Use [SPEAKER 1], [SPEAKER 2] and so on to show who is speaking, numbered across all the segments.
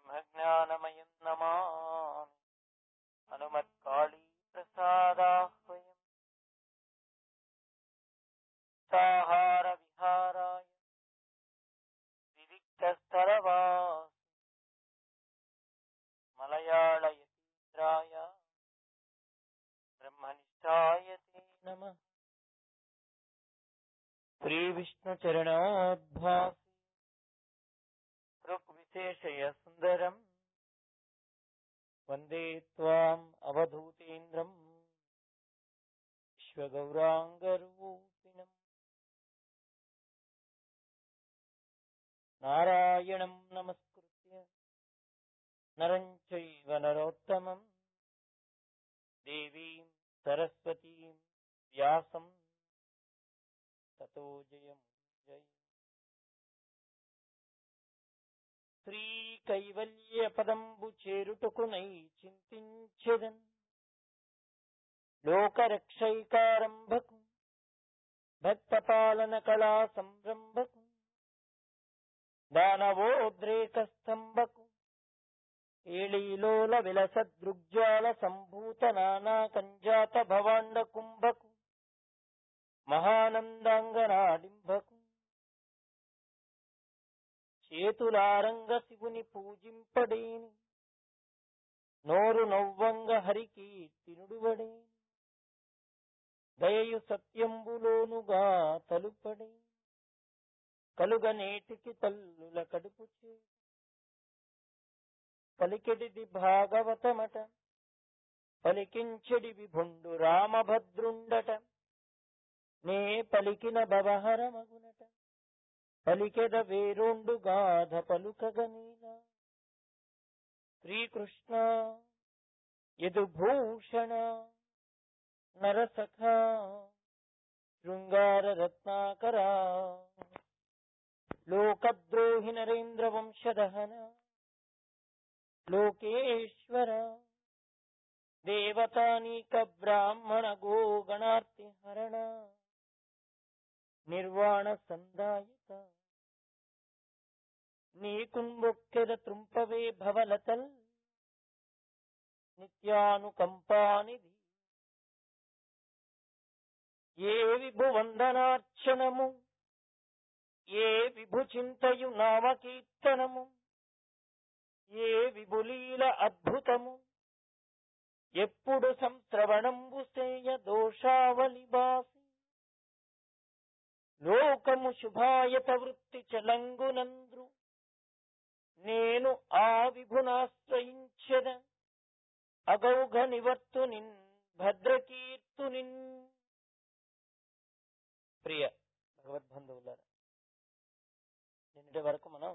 [SPEAKER 1] బ్రహ్మజ్ఞానమయం నమామి హనుమత్కాళీ ప్రసాదాహ్వయం సాహార విహారాయ వివిక్తస్థలవాసి మలయాళయతీంద్రాయ బ్రహ్మనిష్టాయ తే నమ శ్రీవిష్ణుచరణోద్భాసి ఋగ్విశేషయ సుందరం వందే త్వాం అవధూతేంద్రం విశ్వగౌరాంగరూపిణం నారాయణం నమస్కృత్య నరం చైవ నరోత్తమం దేవీం సరస్వతీం వ్యాసం తతో జయముజయ శ్రీ కైవల్య పదంబు చేరుటకునై చింతించెదన్ లోకరక్షైకారంభకు భక్త పాలన కళా సంరంభకు దానవోద్రేక స్తంభకు ఏళీలోల విలసదృగ్జాల సంభూత నానా కంజాత భవాండ కుంభకు మహానందాంగనాడింభకు చేతులారంగ శివుని పూజింపడేని నోరు నవ్వంగ హరికి తినుడువడేని దయయు సత్యంబులోనుగా తలుపడే కలుగ నేటికి తల్లుల కడుపు చే పలికెడిది భాగవతమట పలికించెడి విభుండు రామభద్రుండట నే పలికిన భవహరమగునట పలికెద వేరుండు గాధ పలుకగనీలా శ్రీకృష్ణ యదుభూషణ నరసఖ శృంగార రత్నాకరా లోకద్రోహి నరేంద్ర వంశదహన లోకేశ్వర దేవతానీక బ్రాహ్మణ గోగణార్తి హరణ నిర్వాణ సందాయక నీకుంబొక్కెద త్రుంపవే భవలతల్ నిత్యానుకంపానిధి ఏ విభు వందనార్చనము ఏ విభు చింతయు నామకీర్తనము ఏ విభులీల అద్భుతము ఎప్పుడు సంశ్రవణంబు సేయ దోషావలి బాసి లోకము శుభాయత వృత్తి చలంగునంద్రు నేను ఆ విభునాశ్రయించద అగౌఘ నివర్తు నిన్ భద్రకీర్తు నిన్ ప్రియ భగవద్బంధువులారా నిన్నటి వరకు మనం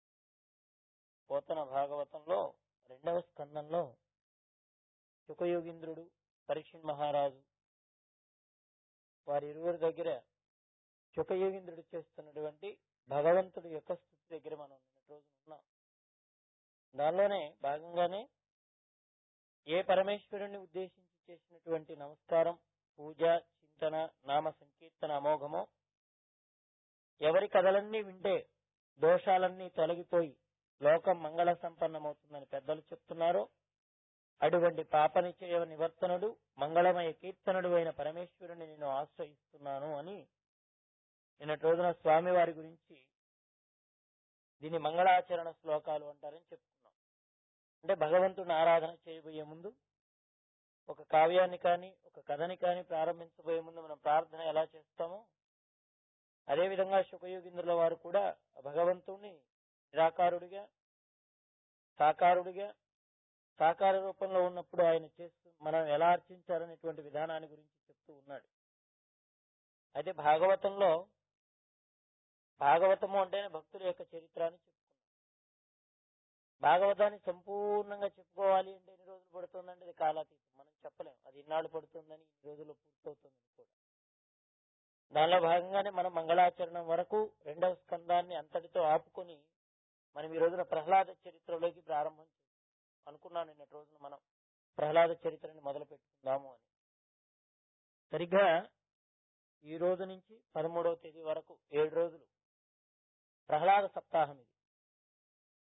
[SPEAKER 1] పోతన భాగవతంలో రెండవ స్కందంలో యుగయోగింద్రుడు పరీక్షణ్ మహారాజు వారి ఇరువురి దగ్గర యుగయోగింద్రుడు చేస్తున్నటువంటి భగవంతుడి యొక్క స్థితి దగ్గర మనం నిన్నటి రోజున ఉన్నాం దానిలోనే భాగంగానే ఏ పరమేశ్వరుణ్ణి ఉద్దేశించి చేసినటువంటి నమస్కారం పూజ చింతన నామ సంకీర్తన అమోఘమో ఎవరి కథలన్నీ వింటే దోషాలన్నీ తొలగిపోయి లోకం మంగళ సంపన్నమవుతుందని పెద్దలు చెప్తున్నారో అటువంటి పాపనిచయ నివర్తనుడు మంగళమయ కీర్తనుడు అయిన పరమేశ్వరుని నేను ఆశ్రయిస్తున్నాను అని నిన్నటి రోజున స్వామి వారి గురించి దీని మంగళాచరణ శ్లోకాలు అంటారని చెప్పుకున్నాం అంటే భగవంతుడిని ఆరాధన చేయబోయే ముందు ఒక కావ్యాన్ని కానీ ఒక కథని కానీ ప్రారంభించబోయే ముందు మనం ప్రార్థన ఎలా చేస్తామో అదేవిధంగా శుకయోగింద్రుల వారు కూడా భగవంతుణ్ణి నిరాకారుడిగా సాకారుడిగా సాకార రూపంలో ఉన్నప్పుడు ఆయన చేస్తూ మనం ఎలా అర్చించాలనేటువంటి విధానాన్ని గురించి చెప్తూ ఉన్నాడు అయితే భాగవతంలో భాగవతము అంటేనే భక్తుల యొక్క చరిత్ర అని చెప్పుకున్నాం భాగవతాన్ని సంపూర్ణంగా చెప్పుకోవాలి అంటే ఎన్ని రోజులు పడుతుందంటే అది కాలాతీతం మనం చెప్పలేం అది ఇన్నాళ్ళు పడుతుందని ఇన్ని రోజుల్లో పూర్తవుతుందని కూడా దానిలో భాగంగానే మనం మంగళాచరణం వరకు రెండవ స్కందాన్ని అంతటితో ఆపుకొని మనం ఈ రోజున ప్రహ్లాద చరిత్రలోకి ప్రారంభం చేస్తాం అనుకున్నాను నిన్నటి రోజున మనం ప్రహ్లాద చరిత్రని మొదలు పెట్టుకుందాము అని సరిగ్గా ఈ రోజు నుంచి పదమూడవ తేదీ వరకు ఏడు రోజులు ప్రహ్లాద సప్తాహం ఇది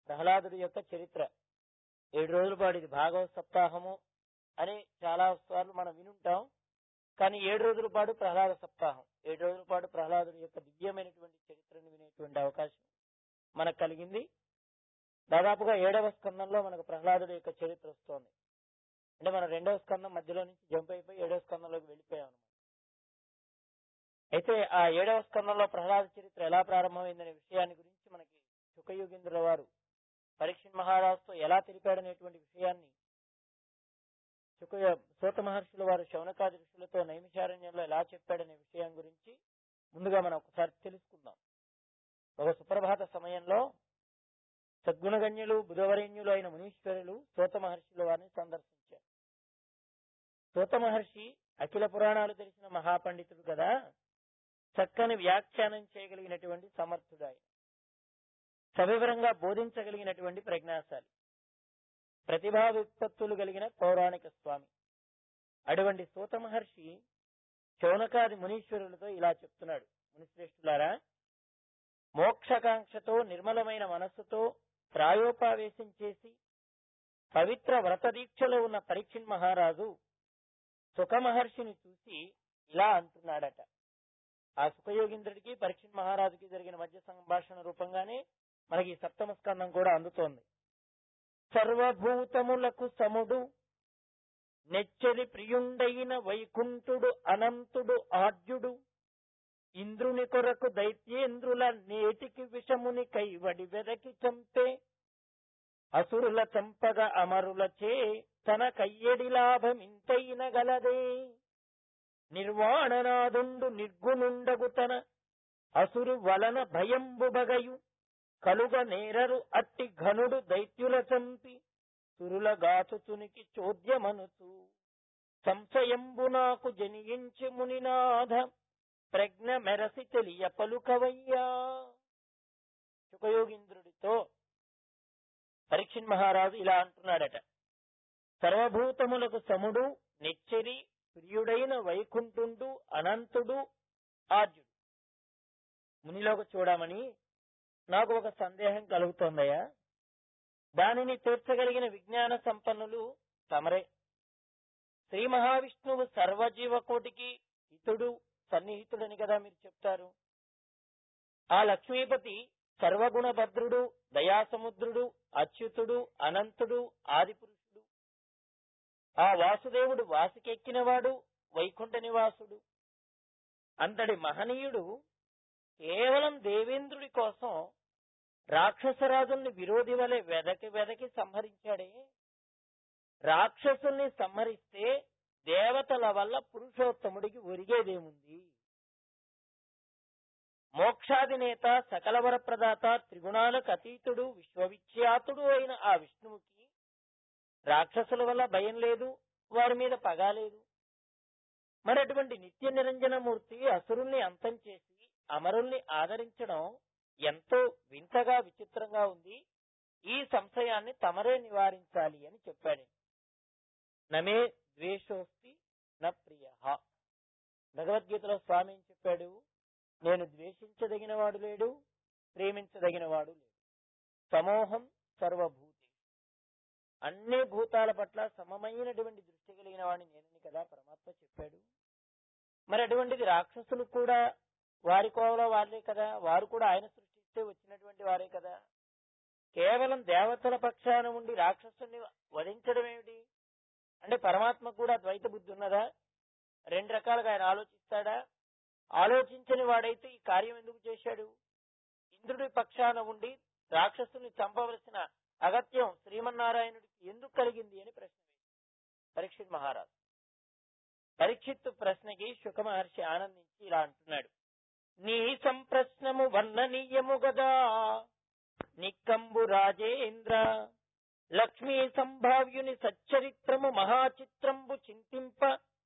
[SPEAKER 1] ప్రహ్లాదుడి యొక్క చరిత్ర ఏడు రోజుల పాటు ఇది భాగవత సప్తాహము అని చాలా సార్లు మనం వినుంటాం కానీ ఏడు రోజుల పాటు ప్రహ్లాద సప్తాహం ఏడు రోజుల పాటు ప్రహ్లాదుడి యొక్క దివ్యమైనటువంటి చరిత్రను వినేటువంటి అవకాశం మనకు కలిగింది దాదాపుగా ఏడవ స్కందంలో మనకు ప్రహ్లాదుడి యొక్క చరిత్ర వస్తోంది అంటే మనం రెండవ స్కందం మధ్యలో నుంచి జంప్ అయిపోయి ఏడవ స్కందంలోకి వెళ్ళిపోయాం అనమాట అయితే ఆ ఏడవ స్కందంలో ప్రహ్లాద చరిత్ర ఎలా ప్రారంభమైందనే విషయాన్ని గురించి మనకి శుకయుగేంద్రుల వారు పరీక్షణ్ మహారాజుతో ఎలా తెలిపాడనేటువంటి విషయాన్ని శుక సూత మహర్షుల వారు శౌనకాది ఋషులతో నైమిషారణ్యంలో ఎలా చెప్పాడనే విషయం గురించి ముందుగా మనం ఒకసారి తెలుసుకుందాం ఒక సుప్రభాత సమయంలో సద్గుణగణ్యులు బుధవరేణ్యులు అయిన మునీశ్వరులు సూత మహర్షుల వారిని సందర్శించారు సూత మహర్షి అఖిల పురాణాలు తెలిసిన మహాపండితుడు కదా చక్కని వ్యాఖ్యానం చేయగలిగినటువంటి సమర్థుడు ఆయన సవివరంగా బోధించగలిగినటువంటి ప్రజ్ఞాశాలి ప్రతిభా విపత్తులు కలిగిన పౌరాణిక స్వామి అటువంటి సూత మహర్షి శౌనకాది మునీశ్వరులతో ఇలా చెప్తున్నాడు మునిశ్రేష్ఠులారా మోక్షకాంక్షతో నిర్మలమైన మనస్సుతో ప్రాయోపావేశం చేసి పవిత్ర వ్రతదీక్షలో ఉన్న పరీక్షణ్ మహారాజు సుఖ మహర్షిని చూసి ఇలా అంటున్నాడట ఆ సుఖయోగీంద్రుడికి పరీక్షణ్ మహారాజుకి జరిగిన మధ్య సంభాషణ రూపంగానే మనకి ఈ సప్తమ స్కందం కూడా అందుతోంది సర్వభూతములకు సముడు నెచ్చలి ప్రియుండైన వైకుంఠుడు అనంతుడు ఆద్యుడు ఇంద్రుని కొరకు దైత్యేంద్రుల నేటికి విషముని కైవడి వెదకి చంపే అసురుల చంపగ అమరులచే తన కయ్యడి లాభమింతైన గలదే నిర్వాణనాదుండు నిర్గుణుండగు తన అసురు వలన భయంబు బగయు కలుగ నేరరు అట్టి ఘనుడు దైత్యుల చంపి సురుల గాచుచునికి చోద్యమనుచు సంశయంబు నాకు జనియించి మునినాథ ప్రజ్ఞ మెరసి తెలియ పలుకవయ్యా శుకయోగీంద్రుడితో పరీక్షణ్ మహారాజు ఇలా అంటున్నాడట సర్వభూతములకు సముడు నెచ్చరి ప్రియుడైన వైకుంఠుండు అనంతుడు ఆర్జుడు మునిలోకి చూడమని నాకు ఒక సందేహం కలుగుతోందయ్యా దానిని తీర్చగలిగిన విజ్ఞాన సంపన్నులు తమరే శ్రీ మహావిష్ణువు సర్వజీవకోటికి హితుడు సన్నిహితుడని కదా మీరు చెప్తారు ఆ లక్ష్మీపతి సర్వగుణభద్రుడు దయాసముద్రుడు అచ్యుతుడు అనంతుడు ఆదిపురుషుడు ఆ వాసుదేవుడు వాసికెక్కినవాడు వైకుంఠ నివాసుడు అంతటి మహనీయుడు కేవలం దేవేంద్రుడి కోసం రాక్షసరాజుల్ని విరోధి వలె వెదకి వెదకి సంహరించాడే రాక్షసుల్ని సంహరిస్తే దేవతల వల్ల పురుషోత్తముడికి ఒరిగేదేముంది మోక్షాధినేత సకలవర ప్రదాత త్రిగుణాలకు అతీతుడు విశ్వవిఖ్యాతుడు అయిన ఆ విష్ణువుకి రాక్షసుల వల్ల భయం లేదు వారి మీద పగ లేదు మరి అటువంటి నిత్య నిరంజనమూర్తి అసురుల్ని అంతం చేసి అమరుల్ని ఆదరించడం ఎంతో వింతగా విచిత్రంగా ఉంది ఈ సంశయాన్ని తమరే నివారించాలి అని చెప్పాడు నమే ద్వేషోస్తి న ప్రియ భగవద్గీతలో స్వామి ఏం చెప్పాడు నేను ద్వేషించదగిన వాడు లేడు ప్రేమించదగిన వాడు లేడు సమోహం సర్వభూతి అన్ని భూతాల పట్ల సమమైనటువంటి దృష్టి కలిగిన వాడిని నేనని కదా పరమాత్మ చెప్పాడు మరి అటువంటిది రాక్షసులు కూడా వారి కోవలో వారే కదా వారు కూడా ఆయన సృష్టిస్తే వచ్చినటువంటి వారే కదా కేవలం దేవతల పక్షాన ఉండి రాక్షసుని వధించడం ఏమిటి అంటే పరమాత్మ కూడా ద్వైత బుద్ధి ఉన్నదా రెండు రకాలుగా ఆయన ఆలోచిస్తాడా ఆలోచించని వాడైతే ఈ కార్యం ఎందుకు చేశాడు ఇంద్రుడి పక్షాన ఉండి రాక్షసుని చంపవలసిన అగత్యం శ్రీమన్నారాయణుడికి ఎందుకు కలిగింది అని ప్రశ్న వేశాడు పరీక్షిత్ మహారాజు పరీక్షిత్తు ప్రశ్నకి శుక మహర్షి ఆనందించి ఇలా అంటున్నాడు నీ సంప్రశ్నము వర్ణనీయము గదా నిక్కంబు రాజేంద్ర లక్ష్మీ సంభావ్యుని సచ్చరిత్రము మహాచిత్రంబు చింతింప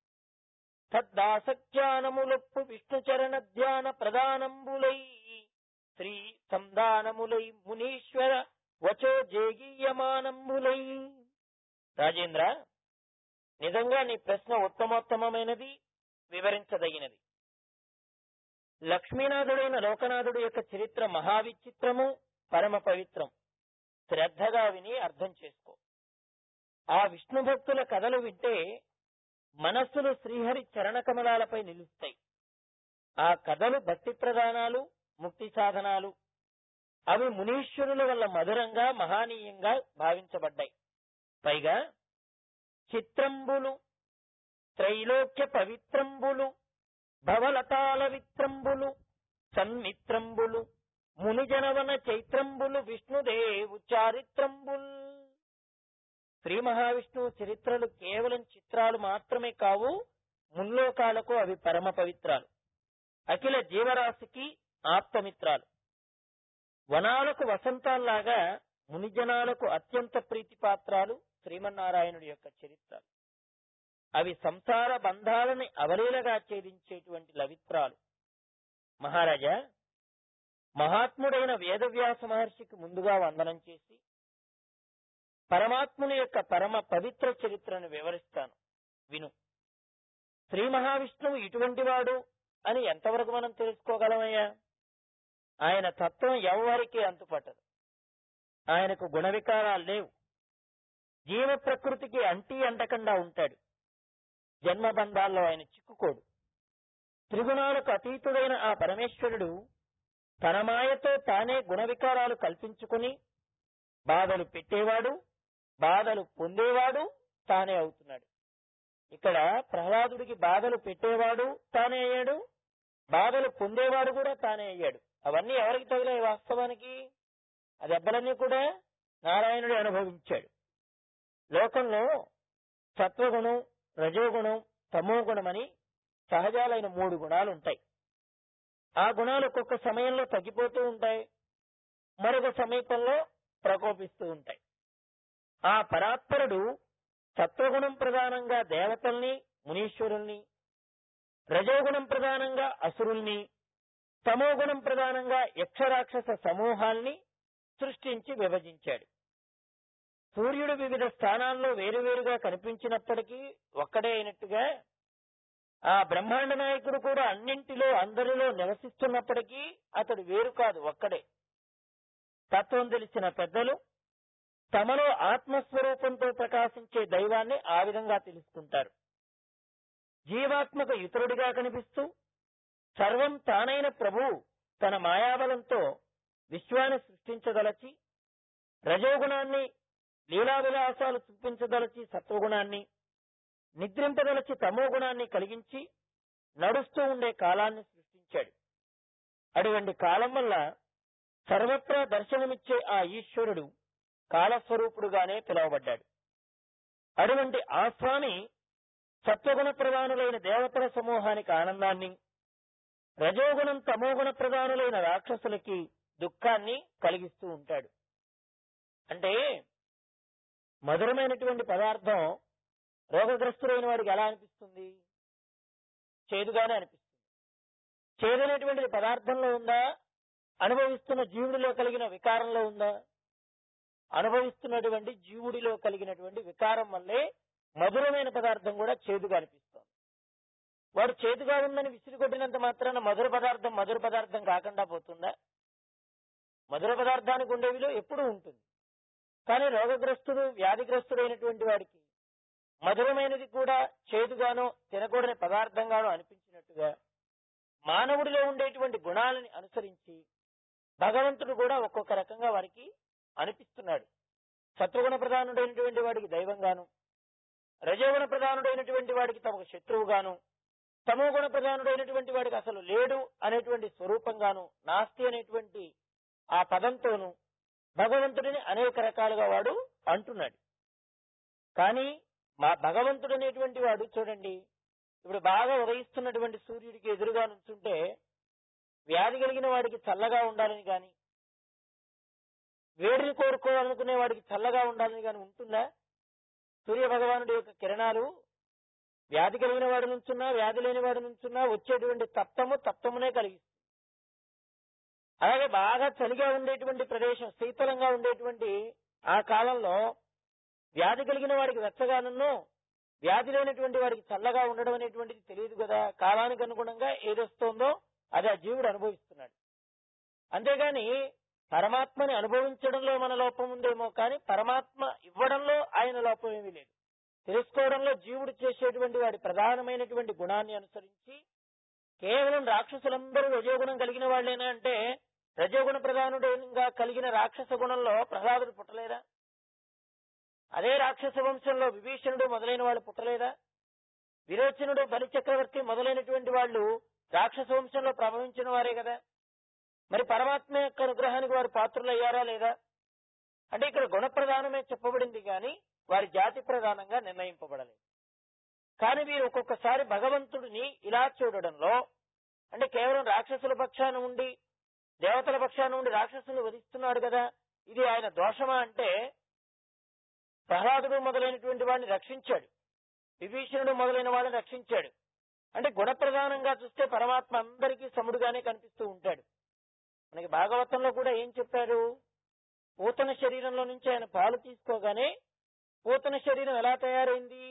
[SPEAKER 1] తద్దాసజ్ఞానములొప్పు విష్ణు చరణ ధ్యాన ప్రధానంబులై శ్రీ సంధానములై మునీశ్వర వచో జేగీయమానంబులై రాజేంద్ర నిజంగా నీ ప్రశ్న ఉత్తమోత్తమమైనది వివరించదగినది లక్ష్మీనాథుడైన లోకనాథుడు యొక్క చరిత్ర మహావిచిత్రము పరమ పవిత్రం శ్రద్ధగా విని అర్థం చేసుకో ఆ విష్ణు భక్తుల కథలు వింటే మనస్సులు శ్రీహరి చరణ కమలాలపై నిలుస్తాయి ఆ కథలు భక్తి ప్రధానాలు ముక్తి సాధనాలు అవి మునీశ్వరుల వల్ల మధురంగా మహానీయంగా భావించబడ్డాయి పైగా చిత్రంబులు త్రైలోక్య పవిత్రంబులు భవలతాల విత్రంబులు సన్మిత్రంబులు మునిజనవన చైత్రంబులు విష్ణుదేవు చారిత్రంబుల్ శ్రీ మహావిష్ణువు చరిత్రలు కేవలం చిత్రాలు మాత్రమే కావు ముల్లోకాలకు అవి పరమ పవిత్రాలు అఖిల జీవరాశికి ఆప్తమిత్రాలు వనాలకు వసంతాల్లాగా మునిజనాలకు అత్యంత ప్రీతిపాత్రాలు శ్రీమన్నారాయణుడి యొక్క చరిత్రలు అవి సంసార బంధాలని అవలీలగా ఛేదించేటువంటి లవిత్రాలు మహారాజా మహాత్ముడైన వేదవ్యాస మహర్షికి ముందుగా వందనం చేసి పరమాత్ముని యొక్క పరమ పవిత్ర చరిత్రను వివరిస్తాను విను శ్రీ మహావిష్ణువు ఇటువంటి వాడు అని ఎంతవరకు మనం తెలుసుకోగలమయ్యా ఆయన తత్వం ఎవరికి అంతుపట్టదు ఆయనకు గుణ వికారాలు లేవు జీవ ప్రకృతికి అంటీ అంటకుండా ఉంటాడు జన్మబంధాల్లో ఆయన చిక్కుకోడు త్రిగుణాలకు అతీతుడైన ఆ పరమేశ్వరుడు తన మాయతో తానే గుణ వికారాలు కల్పించుకుని బాధలు పెట్టేవాడు బాధలు పొందేవాడు తానే అవుతున్నాడు ఇక్కడ ప్రహ్లాదుడికి బాధలు పెట్టేవాడు తానే అయ్యాడు బాధలు పొందేవాడు కూడా తానే అయ్యాడు అవన్నీ ఎవరికి తగిలాయి వాస్తవానికి ఆ దెబ్బలన్నీ కూడా నారాయణుడు అనుభవించాడు లోకంలో సత్వగుణం రజోగుణం తమోగుణం అని సహజాలైన మూడు గుణాలు ఉంటాయి ఆ గుణాలు ఒక్కొక్క సమయంలో తగ్గిపోతూ ఉంటాయి మరొక సమీపంలో ప్రకోపిస్తూ ఉంటాయి ఆ పరాత్పరుడు సత్వగుణం ప్రధానంగా దేవతల్ని మునీశ్వరుల్ని రజోగుణం ప్రధానంగా అసురుల్ని తమోగుణం ప్రధానంగా యక్షరాక్షస సమూహాల్ని సృష్టించి విభజించాడు సూర్యుడు వివిధ స్థానాల్లో వేరువేరుగా కనిపించినప్పటికీ ఒక్కడే అయినట్టుగా ఆ బ్రహ్మాండ నాయకుడు కూడా అన్నింటిలో అందరిలో నివసిస్తున్నప్పటికీ అతడు వేరు కాదు ఒక్కడే తత్వం తెలిసిన పెద్దలు తమలో ఆత్మస్వరూపంతో ప్రకాశించే దైవాన్ని ఆ విధంగా తెలుసుకుంటారు జీవాత్మక ఇతరుడిగా కనిపిస్తూ సర్వం తానైన ప్రభువు తన మాయాబలంతో విశ్వాన్ని సృష్టించదలచి రజోగుణాన్ని లీలా విలాసాలు చూపించదలచి సత్వగుణాన్ని నిద్రింపదలచి తమో గుణాన్ని కలిగించి నడుస్తూ ఉండే కాలాన్ని సృష్టించాడు అటువంటి కాలం వల్ల సర్వత్రా దర్శనమిచ్చే ఆ ఈశ్వరుడు కాలస్వరూపుడుగానే పిలువబడ్డాడు అటువంటి ఆ స్వామి సత్వగుణ ప్రధానులైన దేవతల సమూహానికి ఆనందాన్ని రజోగుణం తమోగుణ ప్రధానులైన రాక్షసులకి దుఃఖాన్ని కలిగిస్తూ ఉంటాడు అంటే మధురమైనటువంటి పదార్థం రోగగ్రస్తుడైన వాడికి ఎలా అనిపిస్తుంది చేదుగానే అనిపిస్తుంది చేదనేటువంటిది పదార్థంలో ఉందా అనుభవిస్తున్న జీవుడిలో కలిగిన వికారంలో ఉందా అనుభవిస్తున్నటువంటి జీవుడిలో కలిగినటువంటి వికారం వల్లే మధురమైన పదార్థం కూడా చేదుగా అనిపిస్తుంది వాడు చేదుగా ఉందని విసిరికొట్టినంత మాత్రాన మధుర పదార్థం మధుర పదార్థం కాకుండా పోతుందా మధుర పదార్థానికి ఉండే విలువ ఎప్పుడూ ఉంటుంది కానీ రోగగ్రస్తుడు వ్యాధిగ్రస్తుడైనటువంటి వాడికి మధురమైనది కూడా చేదుగానో తినకూడని పదార్థంగానో అనిపించినట్టుగా మానవుడిలో ఉండేటువంటి గుణాలని అనుసరించి భగవంతుడు కూడా ఒక్కొక్క రకంగా వారికి అనిపిస్తున్నాడు సత్వగుణ ప్రధానుడైనటువంటి వాడికి దైవంగాను రజోగుణ ప్రధానుడైనటువంటి వాడికి తమకు శత్రువుగాను తమోగుణ ప్రధానుడైనటువంటి వాడికి అసలు లేడు అనేటువంటి స్వరూపంగాను నాస్తి అనేటువంటి ఆ పదంతోనూ భగవంతుడిని అనేక రకాలుగా వాడు అంటున్నాడు కానీ మా భగవంతుడు అనేటువంటి వాడు చూడండి ఇప్పుడు బాగా ఉదయిస్తున్నటువంటి సూర్యుడికి ఎదురుగా నుంచుంటే వ్యాధి కలిగిన వాడికి చల్లగా ఉండాలని గాని వేడిని కోరుకోవాలనుకునే వాడికి చల్లగా ఉండాలని గాని ఉంటుందా సూర్య భగవానుడి యొక్క కిరణాలు వ్యాధి కలిగిన వాడి నుంచున్నా వ్యాధి లేని వాడి నుంచున్నా వచ్చేటువంటి తప్తము తప్తమునే కలిగిస్తుంది అలాగే బాగా చలిగా ఉండేటువంటి ప్రదేశం శీతలంగా ఉండేటువంటి ఆ కాలంలో వ్యాధి కలిగిన వాడికి వెచ్చగానూ వ్యాధి లేనటువంటి వాడికి చల్లగా ఉండడం అనేటువంటిది తెలియదు కదా కాలానికి అనుగుణంగా ఏదొస్తోందో అది ఆ జీవుడు అనుభవిస్తున్నాడు అంతేగాని పరమాత్మని అనుభవించడంలో మన లోపం ఉందేమో కానీ పరమాత్మ ఇవ్వడంలో ఆయన లోపం ఏమీ లేదు తెలుసుకోవడంలో జీవుడు చేసేటువంటి వాడి ప్రధానమైనటువంటి గుణాన్ని అనుసరించి కేవలం రాక్షసులందరూ రజోగుణం కలిగిన వాళ్ళేనా అంటే రజోగుణ ప్రధానుడుగా కలిగిన రాక్షస గుణంలో ప్రహ్లాదుడు పుట్టలేదా అదే రాక్షస వంశంలో విభీషణుడు మొదలైన వాళ్ళు పుట్టలేదా విరోచనుడు బలిచక్రవర్తి మొదలైనటువంటి వాళ్ళు రాక్షస వంశంలో ప్రభవించిన వారే కదా మరి పరమాత్మ యొక్క అనుగ్రహానికి వారు పాత్రులయ్యారా లేదా అంటే ఇక్కడ గుణ ప్రధానమే చెప్పబడింది కానీ వారి జాతి ప్రధానంగా నిర్ణయింపబడలేదు కానీ వీరు ఒక్కొక్కసారి భగవంతుడిని ఇలా చూడడంలో అంటే కేవలం రాక్షసుల పక్షాన ఉండి దేవతల పక్షాన ఉండి రాక్షసులు వధిస్తున్నాడు కదా ఇది ఆయన దోషమా అంటే ప్రహ్లాదుడు మొదలైనటువంటి వాడిని రక్షించాడు విభీషణుడు మొదలైన వాళ్ళని రక్షించాడు అంటే గుణప్రధానంగా చూస్తే పరమాత్మ అందరికీ సముడుగానే కనిపిస్తూ ఉంటాడు మనకి భాగవతంలో కూడా ఏం చెప్పారు పూతన శరీరంలో నుంచి ఆయన పాలు తీసుకోగానే పూతన శరీరం ఎలా తయారైంది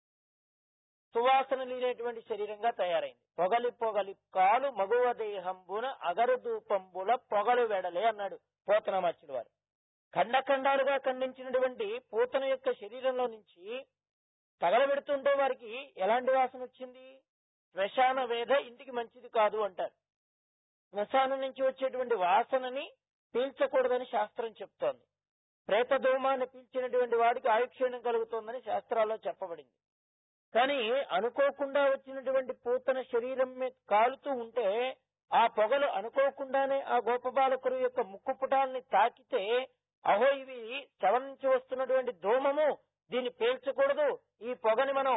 [SPEAKER 1] సువాసన లేనటువంటి శరీరంగా తయారైంది పొగలి పొగలి కాలు మగువ దేహంబున అగరు దూపంబుల పొగలు వెడలే అన్నాడు పోతనమాచుడు వారు ఖండఖండాలుగా ఖండించినటువంటి పూతన యొక్క శరీరంలో నుంచి తగలబెడుతుంటే వారికి ఎలాంటి వాసన వచ్చింది శ్మశాన వేద ఇంటికి మంచిది కాదు అంటారు శ్మశానం నుంచి వచ్చేటువంటి వాసనని పీల్చకూడదని శాస్త్రం చెప్తోంది ప్రేతధూమాన్ని పీల్చినటువంటి వాడికి ఆయుక్షీణం కలుగుతోందని శాస్త్రాల్లో చెప్పబడింది కానీ అనుకోకుండా వచ్చినటువంటి పూతన శరీరం మీద కాలుతూ ఉంటే ఆ పొగలు అనుకోకుండానే ఆ గోపబాలకుడు యొక్క ముక్కు పుటాల్ని తాకితే అహో ఇవి శవ నుంచి వస్తున్నటువంటి ధూమము దీన్ని పేల్చకూడదు ఈ పొగని మనం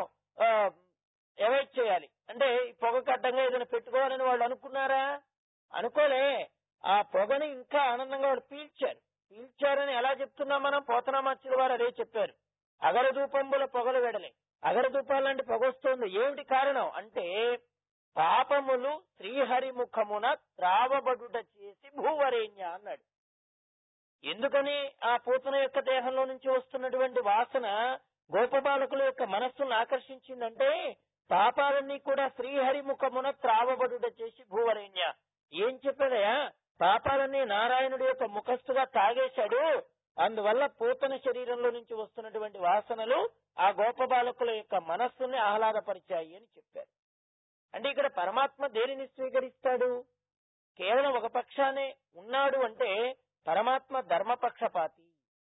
[SPEAKER 1] అవాయిడ్ చేయాలి అంటే ఈ పొగకు అడ్డంగా ఏదైనా పెట్టుకోవాలని వాళ్ళు అనుకున్నారా అనుకోలే ఆ పొగని ఇంకా ఆనందంగా వాళ్ళు పీల్చారు పీల్చారని ఎలా చెప్తున్నాం మనం పోతనామాచుల వారు అదే చెప్పారు అగరధూపంబుల పొగలు వెడలే అగరధూపాలంటే పొగ వస్తుంది ఏమిటి కారణం అంటే పాపములు శ్రీహరి ముఖమున త్రావబడుట చేసి భూవరేణ్య అన్నాడు ఎందుకని ఆ పూతన యొక్క దేహంలో నుంచి వస్తున్నటువంటి వాసన గోపబాలకుల యొక్క మనస్సును ఆకర్షించిందంటే పాపాలన్నీ కూడా శ్రీహరి ముఖమున త్రావబడుట చేసి భూవరేణ్య ఏం చెప్పాడయా పాపాలన్నీ నారాయణుడి యొక్క ముఖస్థుగా తాగేశాడు అందువల్ల పూతన శరీరంలో నుంచి వస్తున్నటువంటి వాసనలు ఆ గోపబాలకుల యొక్క మనస్సుని ఆహ్లాదపరిచాయి అని చెప్పారు అంటే ఇక్కడ పరమాత్మ దేనిని స్వీకరిస్తాడు కేవలం ఒక పక్షానే ఉన్నాడు అంటే పరమాత్మ ధర్మపక్షపాతి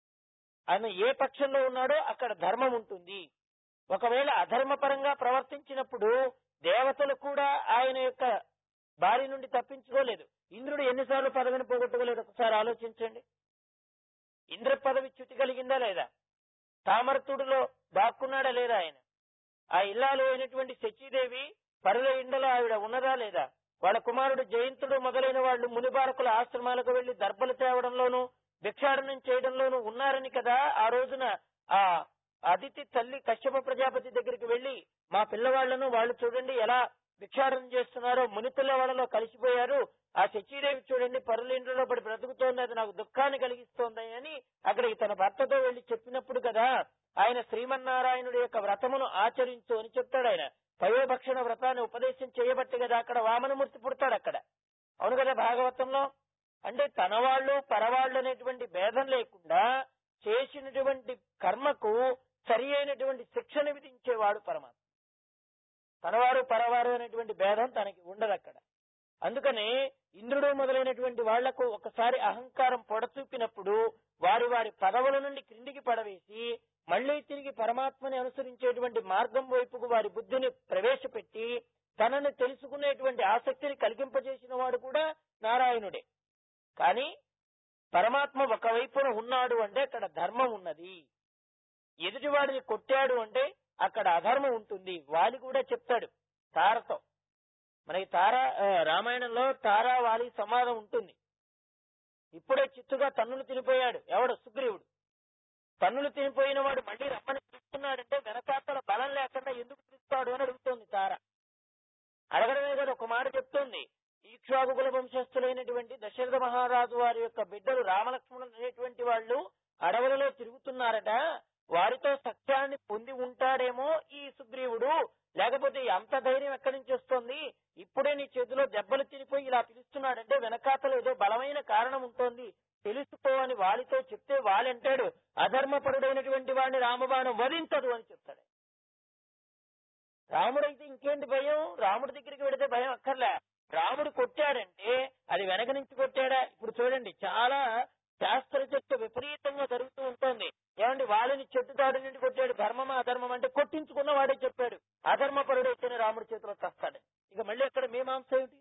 [SPEAKER 1] ఆయన ఏ పక్షంలో ఉన్నాడో అక్కడ ధర్మం ఉంటుంది ఒకవేళ అధర్మపరంగా ప్రవర్తించినప్పుడు దేవతలు కూడా ఆయన యొక్క బారి నుండి తప్పించుకోలేదు ఇంద్రుడు ఎన్నిసార్లు పదవిని పోగొట్టుకోలేదు ఒకసారి ఆలోచించండి ఇంద్ర పదవి చ్యుతి కలిగిందా లేదా తామరతుడిలో దాక్కున్నాడా లేదా ఆయన ఆ ఇల్లాలు అయినటువంటి శచీదేవి పరుల ఇండలో ఆవిడ ఉన్నదా లేదా వాళ్ళ కుమారుడు జయంతుడు మొదలైన వాళ్ళు మునిబారకుల ఆశ్రమాలకు వెళ్లి దర్భలు తేవడంలోనూ భిక్షాటనం చేయడంలోనూ ఉన్నారని కదా ఆ రోజున ఆ అదితి తల్లి కశ్యప ప్రజాపతి దగ్గరికి వెళ్లి మా పిల్లవాళ్లను వాళ్ళు చూడండి ఎలా భిక్షాటనం చేస్తున్నారో ముని పిల్లవాళ్లలో కలిసిపోయారు ఆ శచీదేవి చూడండి పరుల ఇంట్లో పడి బ్రతుకుతోంది అది నాకు దుఃఖాన్ని కలిగిస్తోంది అని అక్కడికి తన భర్తతో వెళ్లి చెప్పినప్పుడు కదా ఆయన శ్రీమన్నారాయణుడి యొక్క వ్రతమును ఆచరించు అని చెప్తాడు ఆయన పయోభక్షణ వ్రతాన్ని ఉపదేశం చేయబట్టి కదా అక్కడ వామనమూర్తి పుడతాడు అక్కడ అవును కదా భాగవతంలో అంటే తన వాళ్ళు పరవాళ్ళు అనేటువంటి భేదం లేకుండా చేసినటువంటి కర్మకు సరి అయినటువంటి శిక్షణ విధించేవాడు పరమాత్మ తనవారు పరవారు అనేటువంటి భేదం తనకి ఉండదు అక్కడ అందుకనే ఇంద్రుడు మొదలైనటువంటి వాళ్లకు ఒకసారి అహంకారం పొడచూపినప్పుడు వారి వారి పదవుల నుండి క్రిందికి పడవేసి మళ్లీ తిరిగి పరమాత్మని అనుసరించేటువంటి మార్గం వైపుకు వారి బుద్ధిని ప్రవేశపెట్టి తనని తెలుసుకునేటువంటి ఆసక్తిని కలిగింపజేసిన వాడు కూడా నారాయణుడే కానీ పరమాత్మ ఒకవైపున ఉన్నాడు అంటే అక్కడ ధర్మం ఉన్నది ఎదుటివాడిని కొట్టాడు అంటే అక్కడ అధర్మం ఉంటుంది వాలి కూడా చెప్తాడు తారతో మనకి తారా ఆ, రామాయణంలో తారా వాలి సంవాదం ఉంటుంది ఇప్పుడే చిత్తుగా తన్నులు తినిపోయాడు ఎవడు సుగ్రీవుడు తన్నులు తినిపోయిన వాడు మళ్ళీ రమ్మని పిలుస్తున్నాడంటే వెనకాతల బలం లేకుండా ఎందుకు పిలుస్తాడు అని అడుగుతోంది తార అడగడమే కదా ఒక మాట చెప్తోంది ఈక్షాగుకుల వంశస్థులైనటువంటి దశరథ మహారాజు వారి యొక్క బిడ్డలు రామలక్ష్మణులు అనేటువంటి వాళ్ళు అడవులలో తిరుగుతున్నారట వారితో సత్యాన్ని పొంది ఉంటాడేమో ఈ సుగ్రీవుడు లేకపోతే ఈ అంత ధైర్యం ఎక్కడి నుంచి వస్తోంది ఇప్పుడే నీ చేతిలో దెబ్బలు తినిపోయి ఇలా పిలుస్తున్నాడంటే వెనకాతలు ఏదో బలమైన కారణం ఉంటోంది తెలుసుకో అని వాలితో చెప్తే వాలంటాడు అధర్మపరుడైనటువంటి వాడిని రామబాణం వధించదు అని చెప్తాడు రాముడైతే ఇంకేంటి భయం రాముడి దగ్గరికి వెడితే భయం అక్కర్లే రాముడు కొట్టాడంటే అది వెనక నుంచి కొట్టాడా ఇప్పుడు చూడండి చాలా శాస్త్ర చర్చ విపరీతంగా జరుగుతూ ఉంటుంది ఏమండి వాళ్ళని చెట్టు తాడు నుండి కొట్టాడు ధర్మమా అధర్మం అంటే కొట్టించుకున్న వాడే చెప్పాడు అధర్మపరుడైతేనే రాముడి చేతిలో చస్తాడు ఇక మళ్ళీ అక్కడ మీమాంస ఏమిటి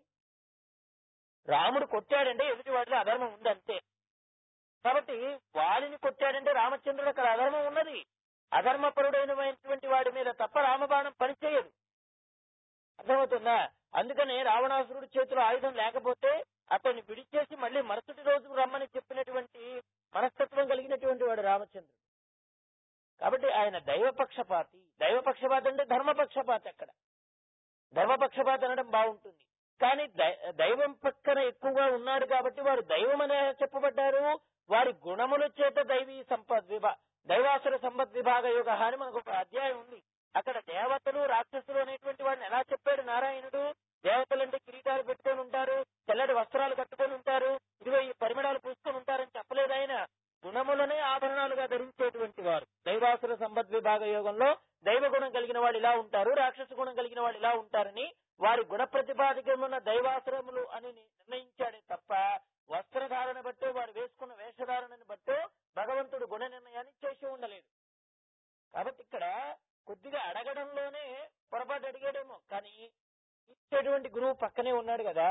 [SPEAKER 1] రాముడు కొట్టాడంటే ఎదుటి వాడిలో అధర్మం ఉంది అంతే కాబట్టి వాలిని కొట్టాడంటే రామచంద్రుడు అక్కడ అధర్మం ఉన్నది అధర్మపరుడైనటువంటి వాడి మీద తప్ప రామబాణం పనిచేయదు అర్థమవుతుందా అందుకనే రావణాసురుడి చేతిలో ఆయుధం లేకపోతే అతన్ని విడిచేసి మళ్ళీ మరుసటి రోజు రమ్మని చెప్పినటువంటి మనస్తత్వం కలిగినటువంటి వాడు రామచంద్రుడు కాబట్టి ఆయన దైవపక్షపాతి దైవపక్షపాతి అంటే ధర్మపక్షపాతి అక్కడ ధర్మపక్షపాతి అనడం బాగుంటుంది కానీ దై- దైవం పక్కన ఎక్కువగా ఉన్నాడు కాబట్టి వారు దైవం అనే చెప్పబడ్డారు వారి గుణముల చేత దైవీ సంపద్ విభా దైవాసుర సంపద్ విభాగ యోగ అని మనకు ఒక అధ్యాయం ఉంది అక్కడ దేవతలు రాక్షసులు అనేటువంటి వాడిని ఎలా చెప్పాడు నారాయణుడు దేవతలు అంటే కిరీటాలు పెట్టుకొని ఉంటారు తెల్లటి వస్త్రాలు కట్టుకొని ఉంటారు ఇరవై పరిమళాలు పూసుకొని ఉంటారని చెప్పలేదు ఆయన గుణములనే ఆభరణాలుగా ధరించేటువంటి వారు దైవాసుర సంపద్ విభాగ యోగంలో దైవ గుణం కలిగిన వాళ్ళు ఇలా ఉంటారు రాక్షస గుణం కలిగిన వాళ్ళు ఇలా ఉంటారని వారి గుణ ప్రతిపాదికమున్న దైవాసురములు అని నిర్ణయించాడే తప్ప వస్త్రధారణ బట్టో వారు వేసుకున్న వేషధారణను బట్టో భగవంతుడు గుణ నిర్ణయాన్ని చేసి ఉండలేదు కాబట్టి ఇక్కడ కొద్దిగా అడగడంలోనే పొరపాటు అడిగాడేమో కానీ ఇచ్చేటువంటి గురువు పక్కనే ఉన్నాడు కదా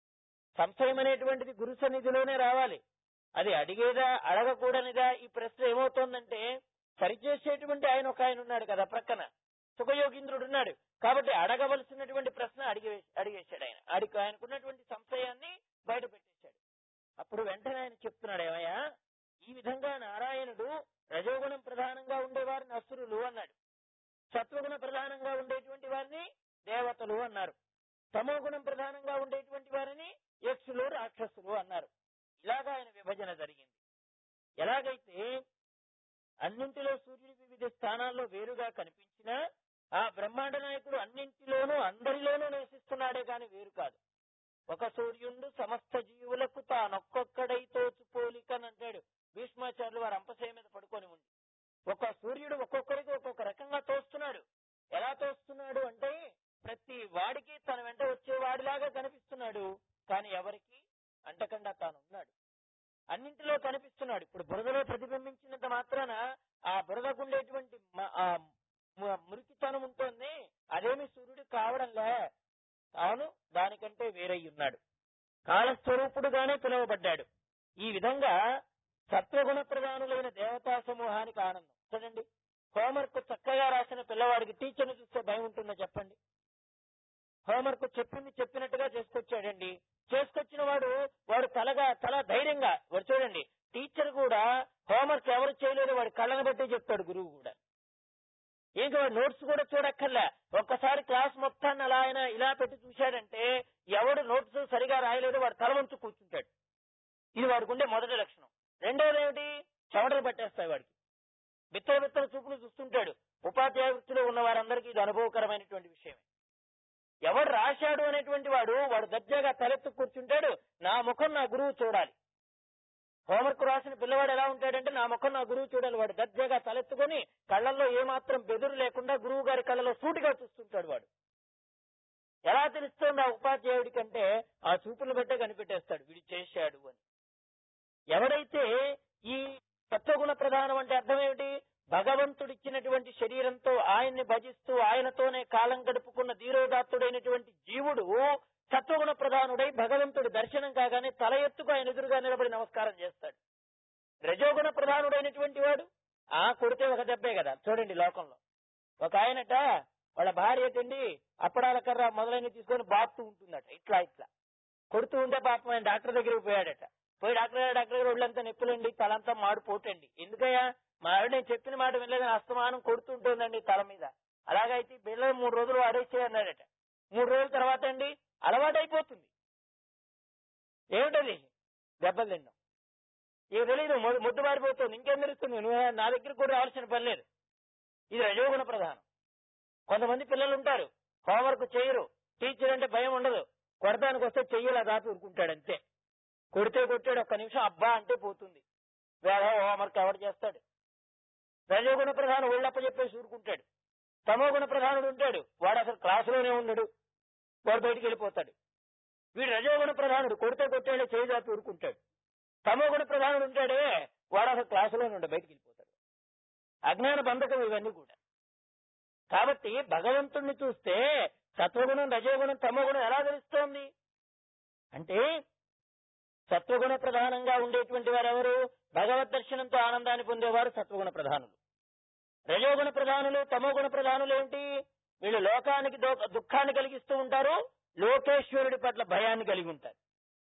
[SPEAKER 1] సంశయం అనేటువంటిది గురు సన్నిధిలోనే రావాలి అది అడిగేదా అడగకూడనిదా ఈ ప్రశ్న ఏమవుతోందంటే సరిచేసేటువంటి ఆయన ఒక ఆయన ఉన్నాడు కదా ప్రక్కన సుఖయోగీంద్రుడు ఉన్నాడు కాబట్టి అడగవలసినటువంటి ప్రశ్న అడిగే అడిగేశాడు ఆయన అడిగి ఆయనకున్నటువంటి సంశయాన్ని బయట పెట్టేశాడు అప్పుడు వెంటనే ఆయన చెప్తున్నాడు ఏమయ్యా ఈ విధంగా నారాయణుడు రజోగుణం ప్రధానంగా ఉండేవారిని అసురులు అన్నాడు సత్వగుణ ప్రధానంగా ఉండేటువంటి వారిని దేవతలు అన్నారు తమోగుణం ప్రధానంగా ఉండేటువంటి వారిని యక్షులు రాక్షసులు అన్నారు ఇలాగా ఆయన విభజన జరిగింది ఎలాగైతే అన్నింటిలో సూర్యుడి వివిధ స్థానాల్లో వేరుగా కనిపించినా ఆ బ్రహ్మాండ నాయకుడు అన్నింటిలోనూ అందరిలోనూ నివసిస్తున్నాడే గాని వేరు కాదు ఒక సూర్యుండు సమస్త జీవులకు తానొక్కొక్కడై తోచు పోలికని అంటాడు భీష్మాచార్యులు వారు అంపశయ మీద పడుకొని ఉండి ఒక సూర్యుడు ఒక్కొక్కరికి ఒక్కొక్క రకంగా తోస్తున్నాడు ఎలా తోస్తున్నాడు అంటే ప్రతి వాడికి తన వెంట వచ్చే వాడిలాగా కనిపిస్తున్నాడు కానీ ఎవరికి అంటకుండా తాను ఉన్నాడు అన్నింటిలో కనిపిస్తున్నాడు ఇప్పుడు బురదలో ప్రతిబింబించినంత మాత్రాన ఆ బురదకు ఉండేటువంటి మ- ఆ ము- మురికితనం ఉంటుంది అదేమి సూర్యుడు కావడంలే తాను దానికంటే వేరై ఉన్నాడు కాలస్వరూపుడుగానే పిలువబడ్డాడు ఈ విధంగా సత్వగుణ ప్రధానులైన దేవతా సమూహానికి ఆనందం చూడండి హోంవర్క్ చక్కగా రాసిన పిల్లవాడికి టీచర్ని చూస్తే భయం ఉంటుందో చెప్పండి హోంవర్క్ చెప్పింది చెప్పినట్టుగా చేసుకొచ్చాడండి చేసుకొచ్చిన వాడు వాడు తలగా తల ధైర్యంగా వాడు చూడండి టీచర్ కూడా హోంవర్క్ ఎవరు చేయలేదు వాడి కళ్ళని బట్టి చెప్తాడు గురువు కూడా ఇంకా వాడు నోట్స్ కూడా చూడక్కర్లే ఒక్కసారి క్లాస్ మొత్తాన్ని అలా ఆయన ఇలా పెట్టి చూశాడంటే ఎవడు నోట్స్ సరిగా రాయలేదు వాడు తల వంచు కూర్చుంటాడు ఇది వాడికి ఉండే మొదటి లక్షణం రెండోది ఏమిటి చెమటలు పట్టేస్తాయి వాడికి బిత్తర బిత్తర చూపులు చూస్తుంటాడు ఉపాధ్యాయ వృత్తిలో ఉన్న వారందరికీ ఇది అనుభవకరమైనటువంటి విషయమే ఎవడు రాశాడు అనేటువంటి వాడు వాడు దర్జాగా తలెత్తు కూర్చుంటాడు నా ముఖం నా గురువు చూడాలి హోంవర్క్ రాసిన పిల్లవాడు ఎలా ఉంటాడంటే నా ముఖం నా గురువు చూడాలి వాడు దర్జాగా తలెత్తుకొని కళ్ళల్లో ఏమాత్రం బెదురు లేకుండా గురువు గారి కళ్ళలో సూటిగా చూస్తుంటాడు వాడు ఎలా తెలుస్తోంది ఆ ఉపాధ్యాయుడి కంటే ఆ చూపులు బట్టే కనిపెట్టేస్తాడు వీడు చేశాడు అని ఎవడైతే ఈ సత్వగుణ ప్రధానం అంటే అర్థం ఏమిటి భగవంతుడిచ్చినటువంటి శరీరంతో ఆయన్ని భజిస్తూ ఆయనతోనే కాలం గడుపుకున్న ధీరోదాత్తుడైనటువంటి జీవుడు సత్వగుణ ప్రధానుడై భగవంతుడి దర్శనం కాగానే తల ఎత్తుకు ఆయన ఎదురుగా నిలబడి నమస్కారం చేస్తాడు రజోగుణ ప్రధానుడైనటువంటి వాడు ఆ కొడితే ఒక దెబ్బే కదా చూడండి లోకంలో ఒక ఆయనట వాళ్ళ భార్య తిండి అప్పడాల కర్ర మొదలైనవి తీసుకొని బాపుతూ ఉంటుందట ఇట్లా ఇట్లా కొడుతూ ఉంటే పాపం ఆయన డాక్టర్ దగ్గరికి పోయాడట పోయి డాక్టర్ గారు డాక్టర్ గారు ఒళ్ళంతా నొప్పులండి తలంతా మాడు పోటండి ఎందుకయ్యా మా ఆవిడ నేను చెప్పిన మాట వినలేదని అస్తమానం కొడుతుంటుందండి తల మీద అలాగైతే పిల్లలు మూడు రోజులు వాడేసే అన్నాడట మూడు రోజుల తర్వాత అండి అలవాటైపోతుంది ఏమిటది దెబ్బలు తిన్నాం ఇక తెలియదు మొ- మొద్దు మారిపోతుంది ఇంకేం తెలుస్తుంది నువ్వు నా దగ్గర కూడా రావాల్సిన పని లేదు ఇది రజోగుణ ప్రధానం కొంతమంది పిల్లలు ఉంటారు హోంవర్క్ చేయరు టీచర్ అంటే భయం ఉండదు కొడతానికి వస్తే చెయ్యలా దాపి ఊరుకుంటాడు అంతే కొడితే కొట్టాడు ఒక్క నిమిషం అబ్బా అంటే పోతుంది వేళ హోంవర్క్ ఎవరు చేస్తాడు రజోగుణ ప్రధానం ఒళ్ళప్ప చెప్పేసి ఊరుకుంటాడు తమో గుణ ప్రధానుడు ఉంటాడు వాడు అసలు క్లాసులోనే ఉండడు వాడు బయటికి వెళ్ళిపోతాడు వీడు రజోగుణ ప్రధానుడు కొడితే కొట్టాడే చేజాతి ఊరుకుంటాడు తమో గుణ ప్రధానుడు ఉంటాడే వాడు అసలు క్లాసులోనే ఉండ బయటికి వెళ్ళిపోతాడు అజ్ఞాన బంధకం ఇవన్నీ కూడా కాబట్టి భగవంతుణ్ణి చూస్తే సత్వగుణం రజోగుణం తమోగుణం ఎలా తెలుస్తోంది అంటే సత్వగుణ ప్రధానంగా ఉండేటువంటి వారు ఎవరు భగవద్ దర్శనంతో ఆనందాన్ని పొందేవారు సత్వగుణ ప్రధానులు రజోగుణ ప్రధానులు తమోగుణ ప్రధానులు ఏంటి వీళ్ళు లోకానికి దో- దుఃఖాన్ని కలిగిస్తూ ఉంటారు లోకేశ్వరుడి పట్ల భయాన్ని కలిగి ఉంటారు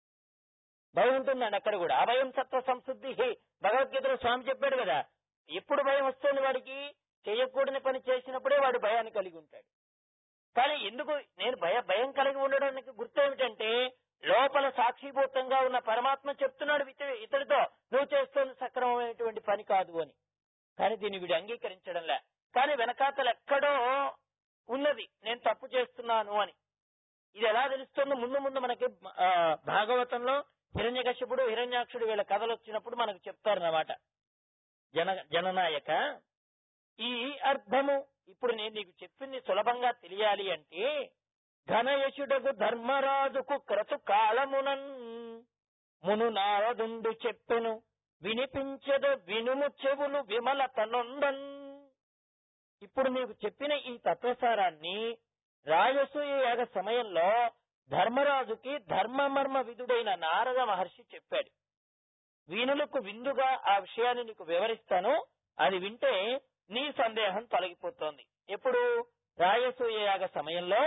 [SPEAKER 1] భయం ఉంటుందండి అక్కడ కూడా అభయం సత్వ సంశుద్ధి భగవద్గీతలో స్వామి చెప్పాడు కదా ఎప్పుడు భయం వస్తుంది వాడికి చేయకూడని పని చేసినప్పుడే వాడు భయాన్ని కలిగి ఉంటాడు కానీ ఎందుకు నేను భయ భయం కలిగి ఉండడానికి గుర్తు ఏమిటంటే లోపల సాక్షిభూతంగా ఉన్న పరమాత్మ చెప్తున్నాడు ఇత- ఇతడితో నువ్వు చేస్తున్న సక్రమమైనటువంటి పని కాదు అని కానీ దీన్ని వీడు అంగీకరించడంలే కానీ వెనకాతలు ఎక్కడో ఉన్నది నేను తప్పు చేస్తున్నాను అని ఇది ఎలా తెలుస్తుందో ముందు ముందు మనకి ఆ, భాగవతంలో హిరణ్యకశ్యపుడు హిరణ్యాక్షుడు వీళ్ళ కథలు వచ్చినప్పుడు మనకు చెప్తారన్నమాట జన జననాయక ఈ అర్థము ఇప్పుడు నేను నీకు చెప్పింది సులభంగా తెలియాలి అంటే ఘనయశుడకు ధర్మరాజుకు క్రతు కాలమునన్ మును నారదుండు చెప్పెను వినిపించదు వినుము చెవులు విమల తనొందన్ ఇప్పుడు నీకు చెప్పిన ఈ తత్వసారాన్ని రాజసూయ యాగ సమయంలో ధర్మరాజుకి ధర్మమర్మ విధుడైన నారద మహర్షి చెప్పాడు వీణులకు విందుగా ఆ విషయాన్ని నీకు వివరిస్తాను అది వింటే నీ సందేహం తొలగిపోతోంది ఎప్పుడు రాయసూయ యాగ సమయంలో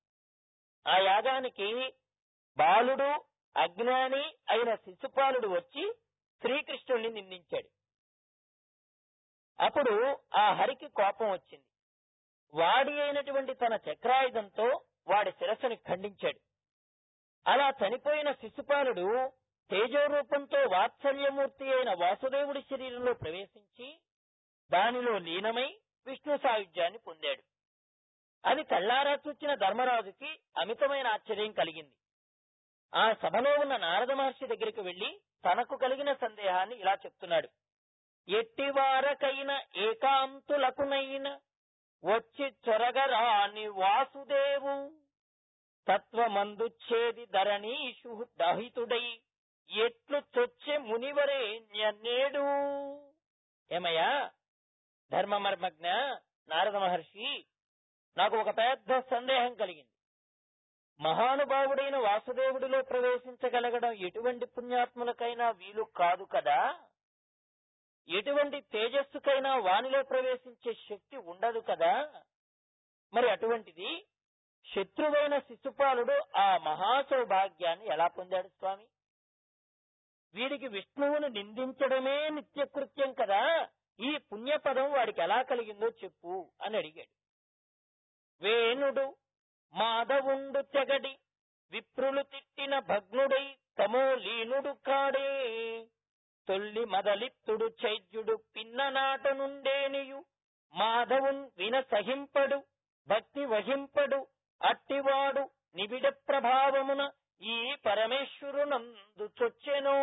[SPEAKER 1] ఆ యాగానికి బాలుడు అజ్ఞాని అయిన శిశుపాలుడు వచ్చి శ్రీకృష్ణుడిని నిందించాడు అప్పుడు ఆ హరికి కోపం వచ్చింది వాడి అయినటువంటి తన చక్రాయుధంతో వాడి శిరస్సుని ఖండించాడు అలా చనిపోయిన శిశుపాలుడు తేజోరూపంతో వాత్సల్యమూర్తి అయిన వాసుదేవుడి శరీరంలో ప్రవేశించి దానిలో లీనమై విష్ణు సాయుధ్యాన్ని పొందాడు అది కళ్ళారా చూచిన ధర్మరాజుకి అమితమైన ఆశ్చర్యం కలిగింది ఆ సభలో ఉన్న నారద మహర్షి దగ్గరికి వెళ్లి తనకు కలిగిన సందేహాన్ని ఇలా చెప్తున్నాడు ఎట్టివారకైన ఏకాంతులకునైన వచ్చి చొరగరాని వాసుదేవు తత్వమందుచ్చేది ధరణీషు దహితుడై ఎట్లు చొచ్చే మునివరే నేడు ఏమయ్యా ధర్మమర్మజ్ఞ నారద మహర్షి నాకు ఒక పెద్ద సందేహం కలిగింది మహానుభావుడైన వాసుదేవుడిలో ప్రవేశించగలగడం ఎటువంటి పుణ్యాత్ములకైనా వీలు కాదు కదా ఎటువంటి తేజస్సుకైనా వానిలో ప్రవేశించే శక్తి ఉండదు కదా మరి అటువంటిది శత్రువైన శిశుపాలుడు ఆ మహాసౌభాగ్యాన్ని ఎలా పొందాడు స్వామి వీడికి విష్ణువును నిందించడమే నిత్యకృత్యం కదా ఈ పుణ్యపదం వాడికి ఎలా కలిగిందో చెప్పు అని అడిగాడు వేణుడు మాధవుండు తెగడి విప్రులు తిట్టిన భగ్నుడై తమో లీనుడు కాడే తొల్లి మదలిత్తుడు చైద్యుడు పిన్ననాట నుండేనియు మాధవున్ విన సహింపడు భక్తి వహింపడు అట్టివాడు నిబిడ ప్రభావమున ఈ పరమేశ్వరునందు చొచ్చెనో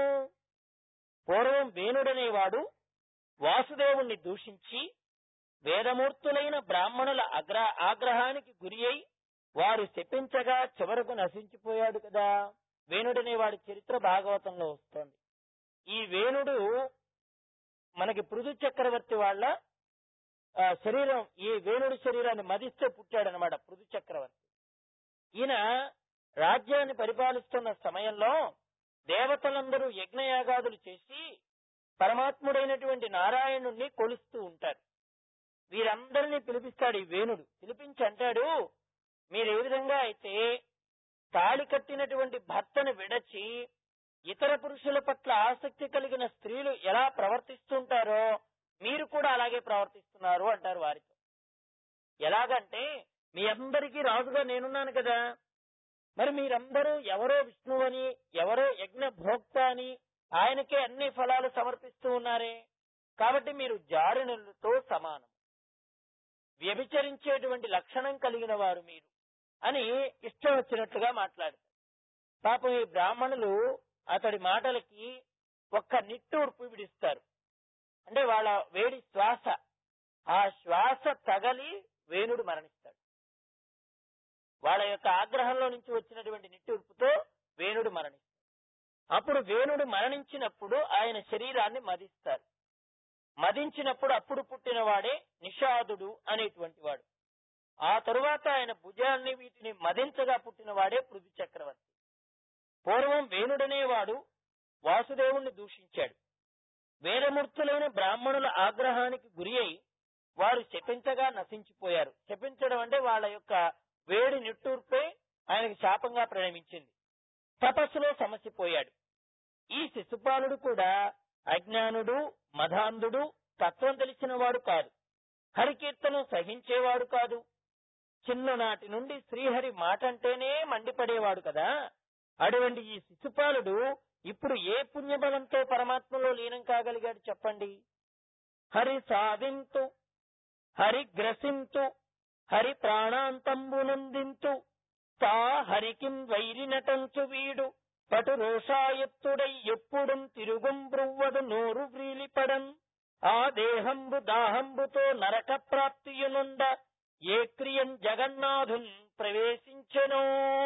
[SPEAKER 1] పూర్వం వేణుడనేవాడు వాసుదేవుణ్ణి దూషించి వేదమూర్తులైన బ్రాహ్మణుల అగ్ర ఆగ్రహానికి గురి అయి వారు శపించగా చివరకు నశించిపోయాడు కదా వేణుడనే వాడి చరిత్ర భాగవతంలో వస్తోంది ఈ వేణుడు మనకి పృథు చక్రవర్తి వాళ్ళ ఆ, శరీరం ఈ వేణుడి శరీరాన్ని మదిస్తే పుట్టాడనమాట పృథు చక్రవర్తి ఈయన రాజ్యాన్ని పరిపాలిస్తున్న సమయంలో దేవతలందరూ యజ్ఞయాగాదులు చేసి పరమాత్ముడైనటువంటి నారాయణుణ్ణి కొలుస్తూ ఉంటారు వీరందరినీ పిలిపిస్తాడు ఈ వేణుడు పిలిపించి అంటాడు మీరు ఏ విధంగా అయితే తాళి కట్టినటువంటి భర్తను విడచి ఇతర పురుషుల పట్ల ఆసక్తి కలిగిన స్త్రీలు ఎలా ప్రవర్తిస్తుంటారో మీరు కూడా అలాగే ప్రవర్తిస్తున్నారు అంటారు వారితో ఎలాగంటే మీ అందరికీ రాజుగా నేనున్నాను కదా మరి మీరందరూ ఎవరో విష్ణువని ఎవరో యజ్ఞ భోక్త అని ఆయనకే అన్ని ఫలాలు సమర్పిస్తూ ఉన్నారే కాబట్టి మీరు జారునులతో సమానం వ్యభిచరించేటువంటి లక్షణం కలిగిన వారు మీరు అని ఇష్టం వచ్చినట్లుగా మాట్లాడతారు పాపం ఈ బ్రాహ్మణులు అతడి మాటలకి ఒక్క నిట్టూర్పు విడిస్తారు అంటే వాళ్ళ వేడి శ్వాస ఆ శ్వాస తగలి వేణుడు మరణిస్తాడు వాళ్ళ యొక్క ఆగ్రహంలో నుంచి వచ్చినటువంటి నిట్టూర్పుతో వేణుడు మరణిస్తాడు అప్పుడు వేణుడు మరణించినప్పుడు ఆయన శరీరాన్ని మదిస్తారు మదించినప్పుడు అప్పుడు పుట్టినవాడే నిషాదుడు అనేటువంటి వాడు ఆ తరువాత ఆయన భుజాన్ని వీటిని మదించగా పుట్టినవాడే పృథు చక్రవర్తి పూర్వం వేణుడనేవాడు వాసుదేవుణ్ణి దూషించాడు వేదమూర్తులైన బ్రాహ్మణుల ఆగ్రహానికి గురి అయి వారు శపించగా నశించిపోయారు శపించడం అంటే వాళ్ళ యొక్క వేడి నిట్టూర్పే ఆయనకు శాపంగా ప్రణమించింది తపస్సులో సమసిపోయాడు ఈ శిశుపాలుడు కూడా అజ్ఞానుడు మధాంధుడు తత్వం తెలిసిన వాడు కాదు హరికీర్తనం సహించేవాడు కాదు చిన్ననాటి నుండి శ్రీహరి మాట అంటేనే మండిపడేవాడు కదా అటువంటి ఈ శిశుపాలుడు ఇప్పుడు ఏ పుణ్యబలంతో పరమాత్మలో లీనం కాగలిగాడు చెప్పండి హరి సాధింతు హరి గ్రసింతు హరి ప్రాణాంతంబునందింతు తా హరికిం వైరినటంచు వీడు పటు రోషాయత్తుడై ఎప్పుడుం తిరుగుం బ్రువ్వడు నోరు వ్రీలిపడం ఆ దేహంబు దాహంబుతో నరక ప్రాప్తియునుండ ఏ క్రియం జగన్నాథున్ ప్రవేశించెనో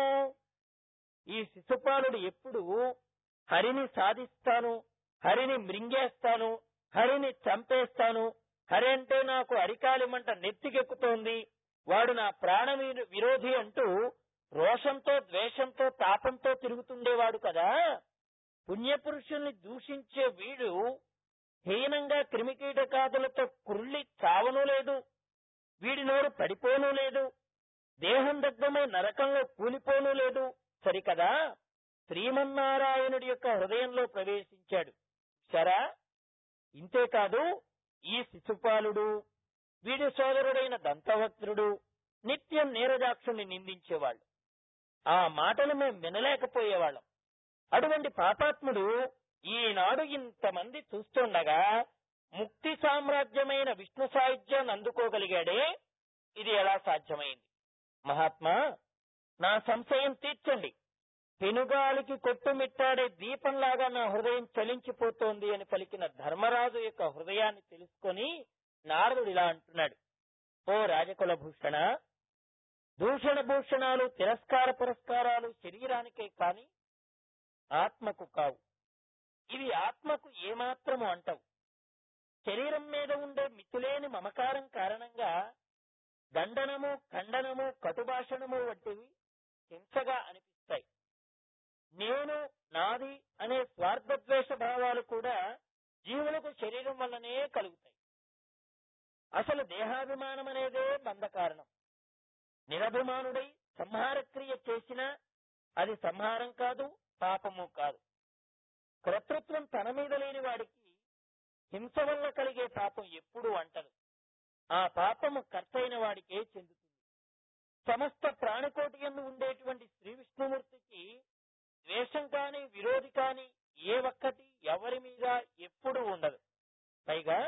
[SPEAKER 1] ఈ శిశుపాలుడు ఎప్పుడు హరిని సాధిస్తాను హరిని మృంగేస్తాను హరిని చంపేస్తాను హరి అంటే నాకు అరికాలిమంట నెత్తికెక్కుతోంది వాడు నా ప్రాణ విరోధి అంటూ రోషంతో ద్వేషంతో తాపంతో తిరుగుతుండేవాడు కదా పుణ్యపురుషుల్ని దూషించే వీడు హీనంగా క్రిమికీటకాదులతో కుళ్ళి చావను లేదు వీడి నోరు పడిపోను లేదు దేహం దగ్ధమై నరకంలో కూలిపోను లేదు సరికదా శ్రీమన్నారాయణుడి యొక్క హృదయంలో ప్రవేశించాడు సరా ఇంతేకాదు ఈ శిశుపాలుడు వీడి సోదరుడైన దంతవక్త్రుడు నిత్యం నీరజాక్షుణ్ణి నిందించేవాళ్ళు ఆ మాటలు మేము వినలేకపోయేవాళ్ళం అటువంటి పాపాత్ముడు ఈనాడు ఇంతమంది చూస్తుండగా ముక్తి సామ్రాజ్యమైన విష్ణు సాహిత్యాన్ని అందుకోగలిగాడే ఇది ఎలా సాధ్యమైంది మహాత్మా నా సంశయం తీర్చండి పెనుగాలికి కొట్టుమిట్టాడే దీపంలాగా నా హృదయం చలించిపోతోంది అని పలికిన ధర్మరాజు యొక్క హృదయాన్ని తెలుసుకొని నారదుడు ఇలా అంటున్నాడు ఓ రాజకుల భూషణ దూషణ భూషణాలు తిరస్కార పురస్కారాలు శరీరానికే కాని ఆత్మకు కావు ఇవి ఆత్మకు ఏమాత్రము అంటవు శరీరం మీద ఉండే మితులేని మమకారం కారణంగా దండనము ఖండనము కటుభాషణము వంటివి హింసగా అనిపిస్తాయి నేను నాది అనే స్వార్థద్వేష భావాలు కూడా జీవులకు శరీరం వల్లనే కలుగుతాయి అసలు దేహాభిమానం అనేదే బంధ కారణం నిరభిమానుడై సంహారక్రియ చేసినా అది సంహారం కాదు పాపము కాదు కర్తృత్వం తన మీద లేని వాడికి హింస వల్ల కలిగే పాపం ఎప్పుడూ అంటదు ఆ పాపము కర్తైన వాడికే చెందుతుంది సమస్త ప్రాణకోటి ఎందు ఉండేటువంటి శ్రీ విష్ణుమూర్తికి ద్వేషం కాని విరోధి కాని ఏ ఒక్కటి ఎవరి మీద ఎప్పుడూ ఉండదు పైగా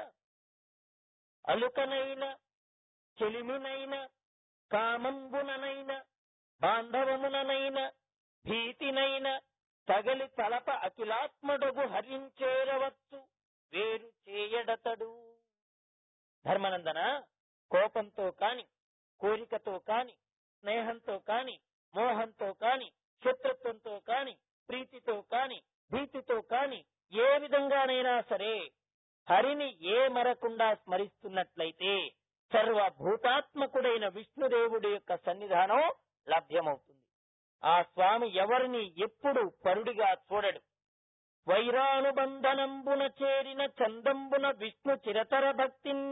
[SPEAKER 1] అలుకనైన చెలిమినైన కామంబుననైన బాంధవముననైన భీతినైన తగలి తలప అఖిలాత్మడగు హరించేరవచ్చు వేరు చేయడతడు ధర్మనందన కోపంతో కాని కోరికతో కాని స్నేహంతో కాని మోహంతో కాని శత్రుత్వంతో కాని ప్రీతితో కాని భీతితో కాని ఏ విధంగానైనా సరే హరిని ఏ మరకుండా స్మరిస్తున్నట్లయితే సర్వభూతాత్మకుడైన విష్ణుదేవుడి యొక్క సన్నిధానం లభ్యమవుతుంది ఆ స్వామి ఎవరిని ఎప్పుడు పరుడిగా చూడడు వైరానుబంధనంబున చేరిన చందంబున విష్ణు చిరతర భక్తిన్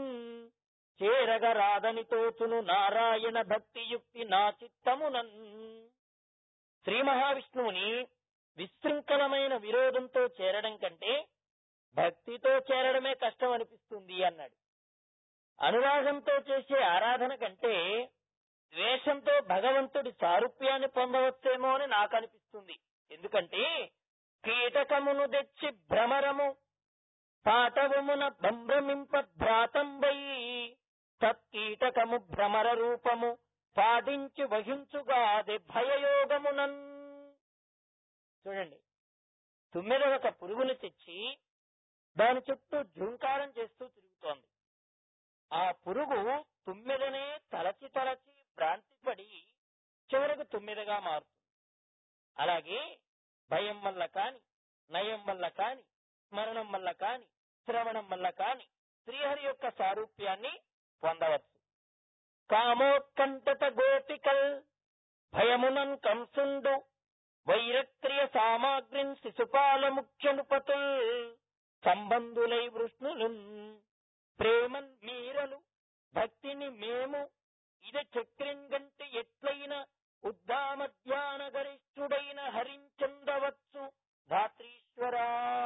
[SPEAKER 1] చేరగరాదని తోచును నారాయణ భక్తియుక్తి నా చిత్తమునన్ శ్రీ మహావిష్ణువుని విశృంఖలమైన విరోధంతో చేరడం కంటే భక్తితో చేరడమే కష్టం అనిపిస్తుంది అన్నాడు అనురాగంతో చేసే ఆరాధన కంటే ద్వేషంతో భగవంతుడి సారూప్యాన్ని పొందవచ్చేమో అని నాకు అనిపిస్తుంది ఎందుకంటే కీటకమును తెచ్చి భ్రమరము పాటవమున భ్రమింప భ్రాతంబై తత్కీటకము భ్రమర రూపము పాటించి వహించుగాది భయయోగమునన్ చూడండి తుమ్మెద ఒక పురుగును తెచ్చి దాని చుట్టూ జుంకారం చేస్తూ తిరుగుతోంది ఆ పురుగు తుమ్మెదనే తలచి తలచి భ్రాంతి పడి చివరకు తుమ్మెదగా మారుతుంది అలాగే భయం వల్ల కాని నయం వల్ల కాని స్మరణం వల్ల కాని శ్రవణం వల్ల కాని శ్రీహరి యొక్క సారూప్యాన్ని పొందవచ్చు కామోత్కంఠత గోపికల్ భయమునన్ కంసుండు వైరక్రియ సామాగ్రిన్ శిశుపాల ముఖ్యనుపతుల్ సంబంధులై వృష్ణులు ప్రేమన్ మీరలు భక్తిని మేము ఇది చక్రిన్ గంటి ఎట్లయిన ఉద్దామధ్యాన గరిష్ఠుడైన హరించందవచ్చు ధాత్రీశ్వరా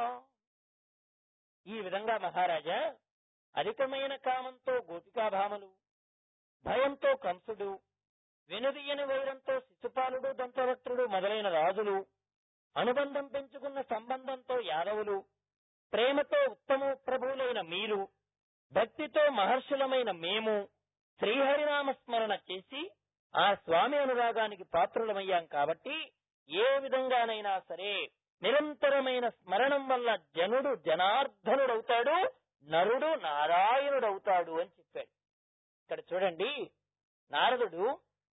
[SPEAKER 1] ఈ విధంగా మహారాజా అధికమైన కామంతో గోపికాభామలు భయంతో కంసుడు వెనుదీయని వైరంతో శిశుపాలుడు దంతవక్త్రుడు మొదలైన రాజులు అనుబంధం పెంచుకున్న సంబంధంతో యాదవులు ప్రేమతో ఉత్తమ ప్రభువులైన మీరు భక్తితో మహర్షులమైన మేము శ్రీహరినామ స్మరణ చేసి ఆ స్వామి అనురాగానికి పాత్రులమయ్యాం కాబట్టి ఏ విధంగానైనా సరే నిరంతరమైన స్మరణం వల్ల జనుడు జనార్దనుడవుతాడు నరుడు నారాయణుడవుతాడు అని చెప్పాడు ఇక్కడ చూడండి నారదుడు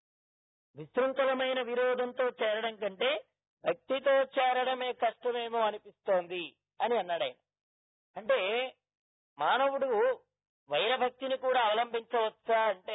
[SPEAKER 1] విశృంఖలమైన విరోధంతో చేరడం కంటే భక్తితో చేరడమే కష్టమేమో అనిపిస్తోంది అని అన్నాడు ఆయన అంటే మానవుడు వైరభక్తిని కూడా అవలంబించవచ్చా అంటే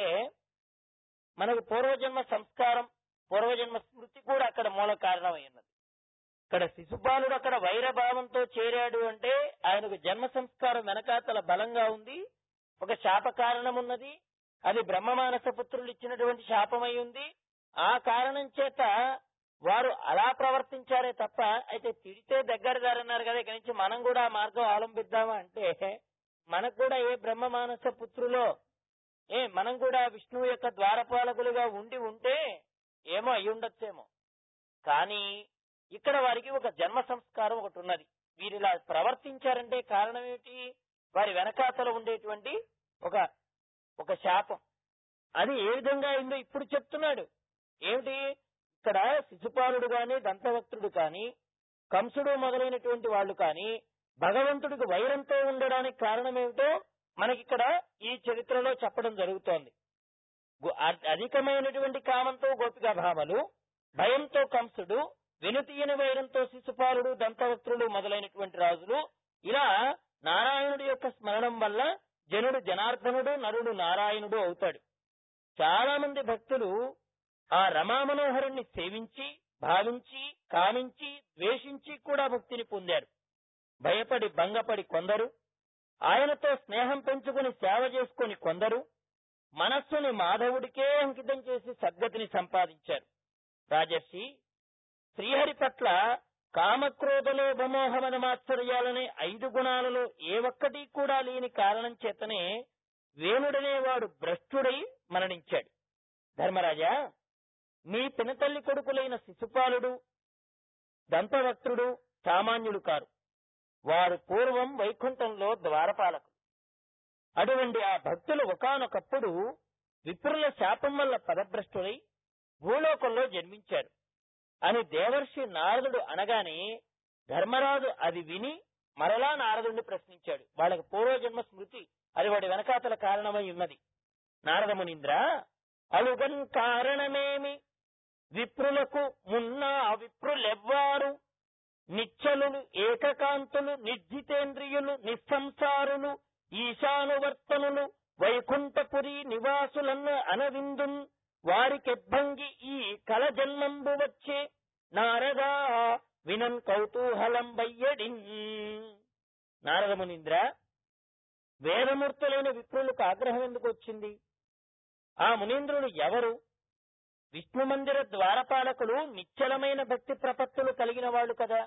[SPEAKER 1] మనకు పూర్వజన్మ సంస్కారం పూర్వజన్మ స్మృతి కూడా అక్కడ మూల కారణమై ఉన్నది ఇక్కడ శిశుపాలుడు అక్కడ వైరభావంతో చేరాడు అంటే ఆయనకు జన్మ సంస్కారం వెనకాతల బలంగా ఉంది ఒక శాప కారణం ఉన్నది అది బ్రహ్మమానస పుత్రులు ఇచ్చినటువంటి శాపమై ఉంది ఆ కారణం చేత వారు అలా ప్రవర్తించారే తప్ప అయితే తిడితే దగ్గరదారన్నారు కదా ఇక నుంచి మనం కూడా ఆ మార్గం అవలంబిద్దామా అంటే మనకు కూడా ఏ బ్రహ్మమానస పుత్రులో ఏ మనం కూడా విష్ణువు యొక్క ద్వారపాలకులుగా ఉండి ఉంటే ఏమో అయి ఉండొచ్చేమో కానీ ఇక్కడ వారికి ఒక జన్మ సంస్కారం ఒకటి ఉన్నది వీరిలా ప్రవర్తించారంటే కారణం ఏమిటి వారి వెనకాతల ఉండేటువంటి ఒక ఒక శాపం అది ఏ విధంగా అయిందో ఇప్పుడు చెప్తున్నాడు ఏమిటి ఇక్కడ శిశుపాలుడు గాని దంతవక్తుడు కాని కంసుడు మొదలైనటువంటి వాళ్ళు కాని భగవంతుడికి వైరంతో ఉండడానికి కారణం ఏమిటో మనకిక్కడ ఈ చరిత్రలో చెప్పడం జరుగుతోంది గు- అ- అధికమైనటువంటి కామంతో గోపికా భామలు భయంతో కంసుడు వినుతీయని వైరంతో శిశుపాలుడు దంతవక్తులు మొదలైనటువంటి రాజులు ఇలా నారాయణుడి యొక్క స్మరణం వల్ల జనుడు జనార్దనుడు నరుడు నారాయణుడు అవుతాడు చాలా మంది భక్తులు ఆ రమామనోహరుణ్ణి సేవించి భావించి కామించి ద్వేషించి కూడా ముక్తిని పొందారు భయపడి భంగపడి కొందరు ఆయనతో స్నేహం పెంచుకుని సేవ చేసుకుని కొందరు మనస్సుని మాధవుడికే అంకితం చేసి సద్గతిని సంపాదించారు రాజర్షి శ్రీహరి పట్ల కామక్రోధలోభమోహమన మాత్సర్యాలనే ఐదు గుణాలలో ఏ ఒక్కటి కూడా లేని కారణం చేతనే వేణుడనేవాడు భ్రష్టుడై మరణించాడు ధర్మరాజా మీ పినతల్లి కొడుకులైన శిశుపాలుడు దంతవక్త్రుడు సామాన్యుడు కారు వారు పూర్వం వైకుంఠంలో ద్వారపాలకులు అటువంటి ఆ భక్తులు ఒకానొకప్పుడు విప్రుల శాపం వల్ల పదభ్రష్టులై భూలోకంలో జన్మించారు అని దేవర్షి నారదుడు అనగానే ధర్మరాజు అది విని మరలా నారదుడిని ప్రశ్నించాడు వాళ్ళకి పూర్వజన్మ స్మృతి అది వాడి వెనకాతల కారణమై ఉన్నది నారదమునింద్ర అలుగన్ కారణమేమి విప్రులకు మున్న విప్రులెవ్వారు నిచ్చలులు ఏకకాంతులు నిర్జితేంద్రియులు నిస్సంసారులు ఈశానువర్తనులు వైకుంఠపురి నివాసులన్న అనవిందున్ వారికెబ్బంగి ఈ కల జన్మంబు వచ్చే నారదా వినన్ కౌతూహలం బయ్యడిన్ నారదమునింద్ర వేదమూర్తులైన విప్రులకు ఆగ్రహం ఎందుకు వచ్చింది ఆ మునీంద్రుడు ఎవరు విష్ణు మందిర ద్వారపాలకులు నిశ్చలమైన భక్తి ప్రపత్తులు కలిగిన వాళ్ళు కదా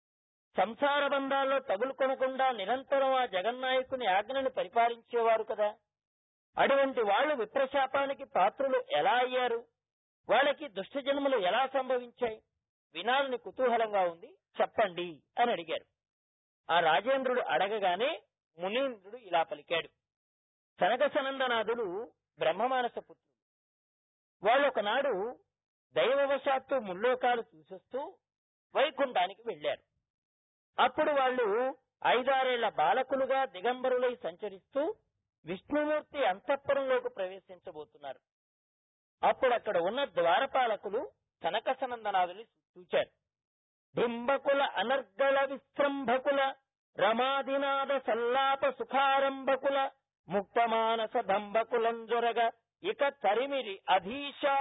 [SPEAKER 1] సంసార బంధాల్లో తగులుకొనకుండా నిరంతరం ఆ జగన్నాయకుని ఆజ్ఞను పరిపాలించేవారు కదా అటువంటి వాళ్ళు విప్రశాపానికి పాత్రులు ఎలా అయ్యారు వాళ్ళకి దుష్ట జన్మలు ఎలా సంభవించాయి వినాలని కుతూహలంగా ఉంది చెప్పండి అని అడిగారు ఆ రాజేంద్రుడు అడగగానే మునీంద్రుడు ఇలా పలికాడు సనక సనందనాథులు బ్రహ్మమానస పుత్రులు వాళ్ళు ఒకనాడు దైవవశాత్తు ముల్లోకాలు చూసొస్తూ వైకుంఠానికి వెళ్లారు అప్పుడు వాళ్ళు ఐదారేళ్ల బాలకులుగా దిగంబరులై సంచరిస్తూ విష్ణుమూర్తి అంతఃపురంలోకి ప్రవేశించబోతున్నారు అప్పుడు అక్కడ ఉన్న ద్వారపాలకులు కనకసనందనాథుని చూచారు బింబకుల అనర్గళ విస్త్రంభకుల రమాదినాద సల్లాప సుఖారంభకుల ముక్తమానస దంబకులంజొరగ ఇక తరిమిరి అధీశా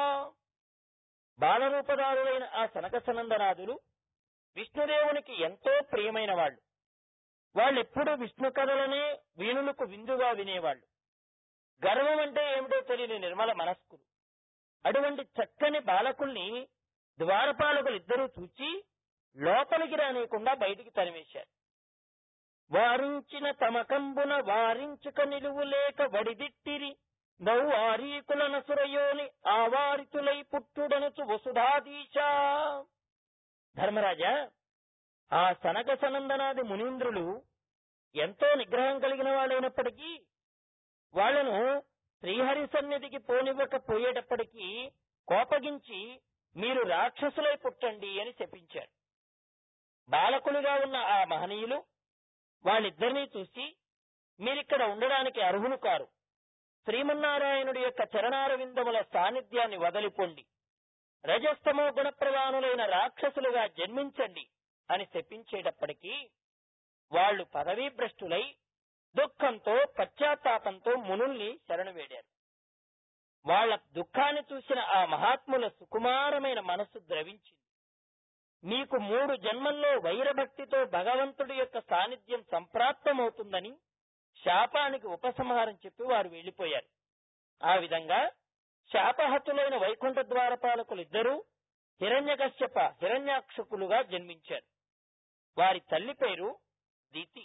[SPEAKER 1] బాలరూపదారులైన ఆ సనకసనందనాథులు విష్ణుదేవునికి ఎంతో ప్రియమైన వాళ్ళు వాళ్ళెప్పుడూ విష్ణు కథలనే వీణులకు విందుగా వినేవాళ్ళు గర్వం అంటే ఏమిటో తెలియని నిర్మల మనస్కులు అటువంటి చక్కని బాలకుల్ని ద్వారపాలకులు ఇద్దరూ చూచి లోపలికి రానియకుండా బయటికి తరిమేశారు వారించిన తమకంబున వారించుక నిలువు లేక వడిదిట్టిరి నౌవారీకుల నసురయోని ఆవారితులై పుట్టుడనుచు వసుధాదీశా ధర్మరాజా ఆ సనక సనందనాది మునీంద్రులు ఎంతో నిగ్రహం కలిగిన వాళ్ళైనప్పటికీ వాళ్లను శ్రీహరి సన్నిధికి పోనివ్వకపోయేటప్పటికీ కోపగించి మీరు రాక్షసులై పుట్టండి అని శపించారు బాలకులుగా ఉన్న ఆ మహనీయులు వాళ్ళిద్దరినీ చూసి మీరిక్కడ ఉండడానికి అర్హులు కారు శ్రీమన్నారాయణుడి యొక్క చరణార విందముల సాన్నిధ్యాన్ని వదలిపోండి రజస్తమో గుణప్రధానులైన రాక్షసులుగా జన్మించండి అని శపించేటప్పటికీ వాళ్ళు పదవీభ్రష్టులై దుఃఖంతో పశ్చాత్తాపంతో మునుల్ని శరణు వేడారు వాళ్ళ దుఃఖాన్ని చూసిన ఆ మహాత్ముల సుకుమారమైన మనస్సు ద్రవించింది మీకు మూడు జన్మల్లో వైరభక్తితో భగవంతుడి యొక్క సాన్నిధ్యం సంప్రాప్తమవుతుందని శాపానికి ఉపసంహారం చెప్పి వారు వెళ్లిపోయారు ఆ విధంగా శాపహతులైన వైకుంఠ ద్వారపాలకులిద్దరూ హిరణ్యకశ్యప హిరణ్యాక్షకులుగా జన్మించారు వారి తల్లి పేరు దితి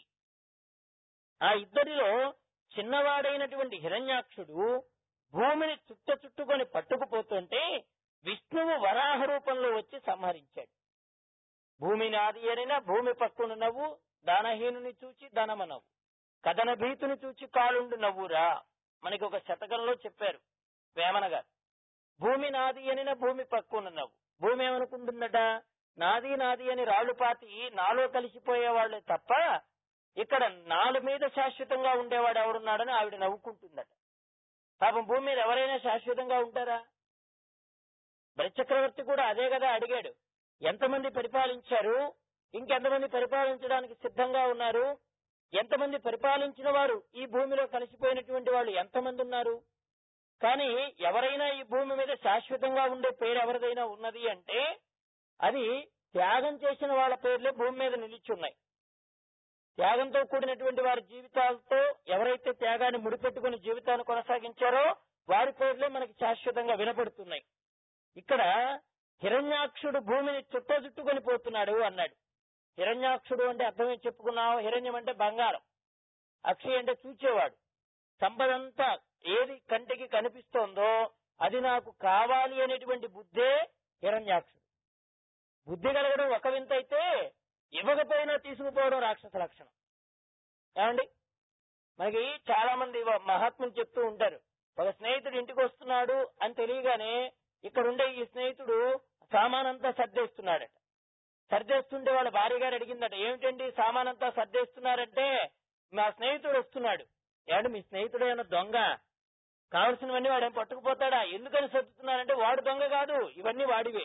[SPEAKER 1] ఆ ఇద్దరిలో చిన్నవాడైనటువంటి హిరణ్యాక్షుడు భూమిని చుట్ట చుట్టుకొని పట్టుకుపోతుంటే విష్ణువు వరాహ రూపంలో వచ్చి సంహరించాడు భూమి నాది అనిన భూమి పక్కున నవ్వు దానహీనుని చూచి ధనమనవు కథన భీతుని చూచి కాలుండు నవ్వురా మనకి ఒక శతకంలో చెప్పారు వేమన గారు భూమి నాది అనిన భూమి పక్కున నవ్వు భూమి ఏమనుకుంటుందట నాది నాది అని రాళ్లు పాతి నాలో కలిసిపోయేవాళ్లే తప్ప ఇక్కడ నాలు మీద శాశ్వతంగా ఉండేవాడు ఎవరున్నాడని ఆవిడ నవ్వుకుంటుందట పాపం భూమి మీద ఎవరైనా శాశ్వతంగా ఉంటారా బలిచక్రవర్తి కూడా అదే కదా అడిగాడు ఎంతమంది పరిపాలించారు ఇంకెంతమంది పరిపాలించడానికి సిద్ధంగా ఉన్నారు ఎంతమంది పరిపాలించిన వారు ఈ భూమిలో కలిసిపోయినటువంటి వాళ్ళు ఎంతమంది ఉన్నారు కానీ ఎవరైనా ఈ భూమి మీద శాశ్వతంగా ఉండే పేరు ఎవరిదైనా ఉన్నది అంటే అది త్యాగం చేసిన వాళ్ళ పేర్లే భూమి మీద నిలిచున్నాయి త్యాగంతో కూడినటువంటి వారి జీవితాలతో ఎవరైతే త్యాగాన్ని ముడిపెట్టుకుని జీవితాన్ని కొనసాగించారో వారి పేర్లే మనకి శాశ్వతంగా వినపడుతున్నాయి ఇక్కడ హిరణ్యాక్షుడు భూమిని చుట్ట చుట్టుకొని పోతున్నాడు అన్నాడు హిరణ్యాక్షుడు అంటే అర్థమే చెప్పుకున్నావు హిరణ్యం అంటే బంగారం అక్షయ్ అంటే చూచేవాడు సంపదంతా ఏది కంటికి కనిపిస్తోందో అది నాకు కావాలి అనేటువంటి బుద్ధే హిరణ్యాక్షుడు బుద్ధి కలగడం ఒక వింత అయితే ఇవ్వకపోయినా తీసుకుపోవడం రాక్షస లక్షణం ఏమండి మనకి చాలా మంది మహాత్ములు చెప్తూ ఉంటారు ఒక స్నేహితుడు ఇంటికి వస్తున్నాడు అని తెలియగానే ఇక్కడ ఉండే ఈ స్నేహితుడు సామానంతా సర్దేస్తున్నాడట సర్దేస్తుంటే వాళ్ళ భార్య గారు అడిగిందట ఏమిటండి సామానంతా సర్దేస్తున్నారంటే మా స్నేహితుడు వస్తున్నాడు ఏమంటే మీ స్నేహితుడు ఏమన్నా దొంగ కావలసినవన్నీ వాడేం పట్టుకుపోతాడా ఎందుకని సర్దుతున్నారంటే వాడు దొంగ కాదు ఇవన్నీ వాడివే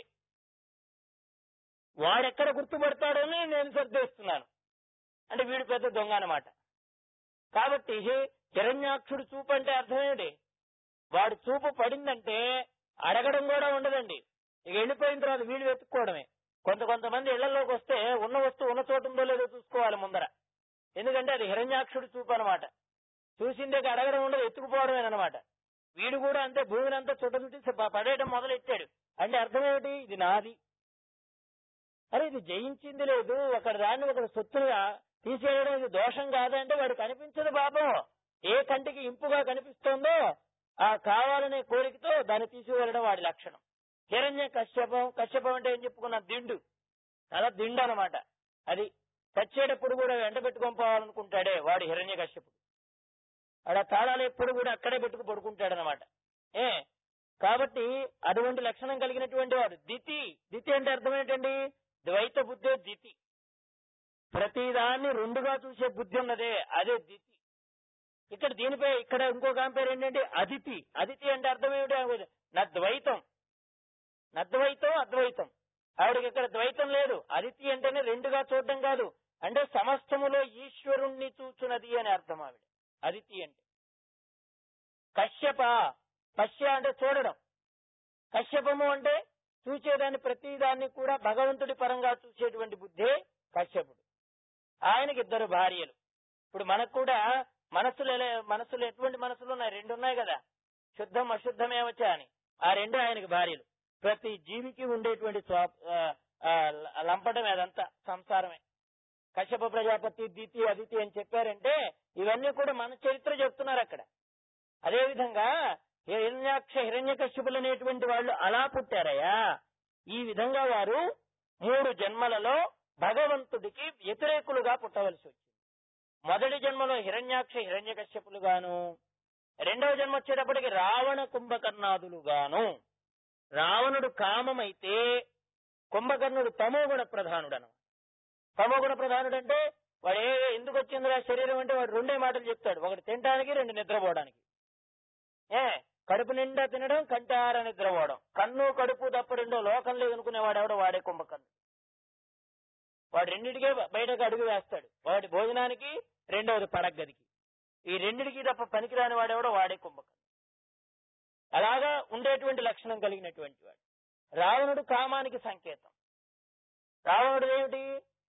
[SPEAKER 1] వాడెక్కడ గుర్తుపడతాడని నేను సర్దేస్తున్నాను అంటే వీడు పెద్ద దొంగ అనమాట కాబట్టి హిరణ్యాక్షుడు చూపు అంటే అర్థమేమిటి వాడు చూపు పడిందంటే అడగడం కూడా ఉండదండి ఇక వెళ్ళిపోయిన తర్వాత వీడు వెతుక్కోవడమే కొంత కొంతమంది ఇళ్లలోకి వస్తే ఉన్న వస్తువు ఉన్న చోటు ఉందో లేదో చూసుకోవాలి ముందర ఎందుకంటే అది హిరణ్యాక్షుడు చూపు అనమాట చూసిందే అడగడం ఉండదు ఎత్తుకుపోవడమేనమాట వీడు కూడా అంతే భూమిని అంతా చుట్ట చుట్టి పడేయడం మొదలెట్టాడు అంటే అర్థమేమిటి ఇది నాది అరే ఇది జయించింది లేదు ఒకటి దాన్ని ఒకటి సొత్తుగా తీసేయడం ఇది దోషం కాదంటే వాడు కనిపించదు పాపం ఏ కంటికి ఇంపుగా కనిపిస్తోందో ఆ కావాలనే కోరికతో దాన్ని తీసుకువెళ్ళడం వాడి లక్షణం హిరణ్య కశ్యపం కశ్యపం అంటే ఏం చెప్పుకున్నా దిండు అలా దిండు అనమాట అది చచ్చేటప్పుడు కూడా వెంట పెట్టుకొని పోవాలనుకుంటాడే వాడు హిరణ్య కశ్యపుడు ఆడ తాళాలు ఎప్పుడు కూడా అక్కడే పెట్టుకు పడుకుంటాడనమాట ఏ కాబట్టి అటువంటి లక్షణం కలిగినటువంటి వాడు దితి దితి అంటే అర్థం ఏంటండి ద్వైత బుద్ధే దితి ప్రతిదాన్ని రెండుగా చూసే బుద్ధి ఉన్నదే అదే దితి ఇక్కడ దీనిపై ఇక్కడ ఇంకొక ఆమె పేరు ఏంటంటే అదితి అదితి అంటే అర్థం ఏమిటి నా ద్వైతం నద్వైతం అద్వైతం ఆవిడకి ఇక్కడ ద్వైతం లేదు అదితి అంటేనే రెండుగా చూడడం కాదు అంటే సమస్తములో ఈశ్వరుణ్ణి చూచున్నది అని అర్థం ఆవిడ అదితి అంటే కశ్యప పశ్య అంటే చూడడం కశ్యపము అంటే చూచేదాన్ని ప్రతిదాన్ని కూడా భగవంతుడి పరంగా చూసేటువంటి బుద్ధే కశ్యపుడు ఆయనకి ఇద్దరు భార్యలు ఇప్పుడు మనకు కూడా మనసులు ఎలా- మనసులు ఎటువంటి మనసులు ఉన్నాయి రెండు ఉన్నాయి కదా శుద్ధం అశుద్ధమేవచ్చ అని ఆ రెండు ఆయనకి భార్యలు ప్రతి జీవికి ఉండేటువంటి స్వా- ఆ, ఆ, లంపటమే అదంతా సంసారమే కశ్యప ప్రజాపతి దితి అదితి అని చెప్పారంటే ఇవన్నీ కూడా మన చరిత్ర చెప్తున్నారు అక్కడ అదే విధంగా హిరణ్యాక్ష హిరణ్య అనేటువంటి వాళ్ళు అలా పుట్టారయ్యా ఈ విధంగా వారు మూడు జన్మలలో భగవంతుడికి వ్యతిరేకులుగా పుట్టవలసి వచ్చింది మొదటి జన్మలో హిరణ్యాక్ష హిరణ్య కశ్యపులుగాను రెండవ జన్మ వచ్చేటప్పటికి రావణ కుంభకర్ణాదులుగాను రావణుడు కామమైతే కుంభకర్ణుడు తమోగుణ ప్రధానుడను తమోగుణ ప్రధానుడు అంటే వాడు ఏ ఎందుకు వచ్చిందిరా శరీరం అంటే వాడు రెండే మాటలు చెప్తాడు ఒకటి తినడానికి రెండు నిద్రపోవడానికి ఏ కడుపు నిండా తినడం కంటార నిద్రపోవడం కన్ను కడుపు తప్ప రెండో లోకం లేదు అనుకునేవాడు ఎవడో వాడే కుంభకర్ణుడు వాడు రెండింటికే బయటకు అడుగు వేస్తాడు వాడి భోజనానికి రెండవది పడగదికి ఈ రెండిటికి తప్ప పనికిరాని వాడెవడో వాడే కుంభకర్ణుడు అలాగా ఉండేటువంటి లక్షణం కలిగినటువంటి వాడు రావణుడు కామానికి సంకేతం రావణుడు ఏమిటి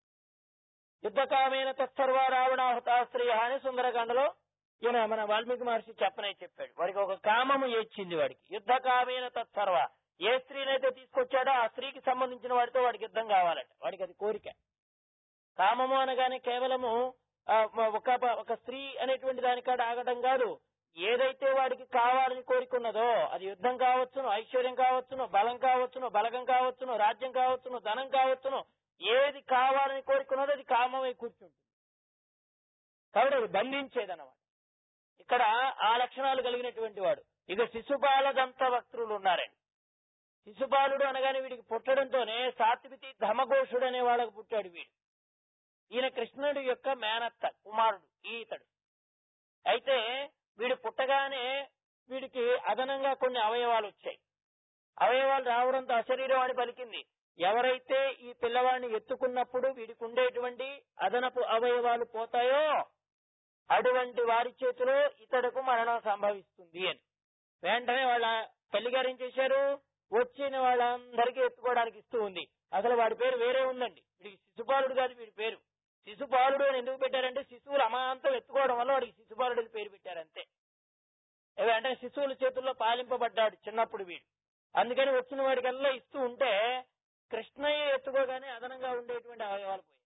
[SPEAKER 1] యుద్ధకామైన తత్సర్వ రావణాహుతాస్త్రీయ అని సుందరకాండలో ఈయన మన వాల్మీకి మహర్షి చెప్పనే చెప్పాడు వాడికి ఒక కామము ఏడ్చింది వాడికి యుద్ధకామైన తత్సర్వ ఏ స్త్రీనైతే తీసుకొచ్చాడో ఆ స్త్రీకి సంబంధించిన వాడితో వాడికి యుద్ధం కావాలట వాడికి అది కోరిక కామము అనగానే కేవలము ఆ, ఒక ఒక స్త్రీ అనేటువంటి దానికాడ ఆగడం కాదు ఏదైతే వాడికి కావాలని కోరికున్నదో అది యుద్ధం కావచ్చును ఐశ్వర్యం కావచ్చును బలం కావచ్చును బలగం కావచ్చును రాజ్యం కావచ్చును ధనం కావచ్చును ఏది కావాలని కోరుకున్నదో అది కామమై కూర్చుంటుంది కాబట్టి అది బంధించేదన్నమాట ఇక్కడ ఆ లక్షణాలు కలిగినటువంటి వాడు ఇక శిశుపాల దంత వక్తులు ఉన్నారండి శిశుపాలుడు అనగానే వీడికి పుట్టడంతోనే సాత్వితి ధమఘోషుడు అనే వాళ్ళకు పుట్టాడు వీడు ఈయన కృష్ణుడి యొక్క మేనత్త కుమారుడు ఈతడు అయితే వీడు పుట్టగానే వీడికి అదనంగా కొన్ని అవయవాలు వచ్చాయి అవయవాలు రావడంతో అశరీరవాణి పలికింది ఎవరైతే ఈ పిల్లవాడిని ఎత్తుకున్నప్పుడు వీడికి ఉండేటువంటి అదనపు అవయవాలు పోతాయో అటువంటి వారి చేతిలో ఇతడుకు మరణం సంభవిస్తుంది అని వెంటనే వాళ్ళ తల్లిగారు ఏం చేశారు వచ్చిన వాళ్ళందరికీ ఎత్తుకోవడానికి ఇస్తూ ఉంది అసలు వాడి పేరు వేరే ఉందండి వీడికి శిశుపాలుడు కాదు వీడి పేరు శిశుపాలుడు అని ఎందుకు పెట్టారంటే శిశువులు అమాంతం ఎత్తుకోవడం వల్ల వాడికి శిశుపాలుడు అని పేరు పెట్టారంతే అంటే శిశువుల చేతుల్లో పాలింపబడ్డాడు చిన్నప్పుడు వీడు అందుకని వచ్చిన వాడికల్లా ఇస్తూ ఉంటే కృష్ణయ్య ఎత్తుకోగానే అదనంగా ఉండేటువంటి అవయవాలు పోయాయి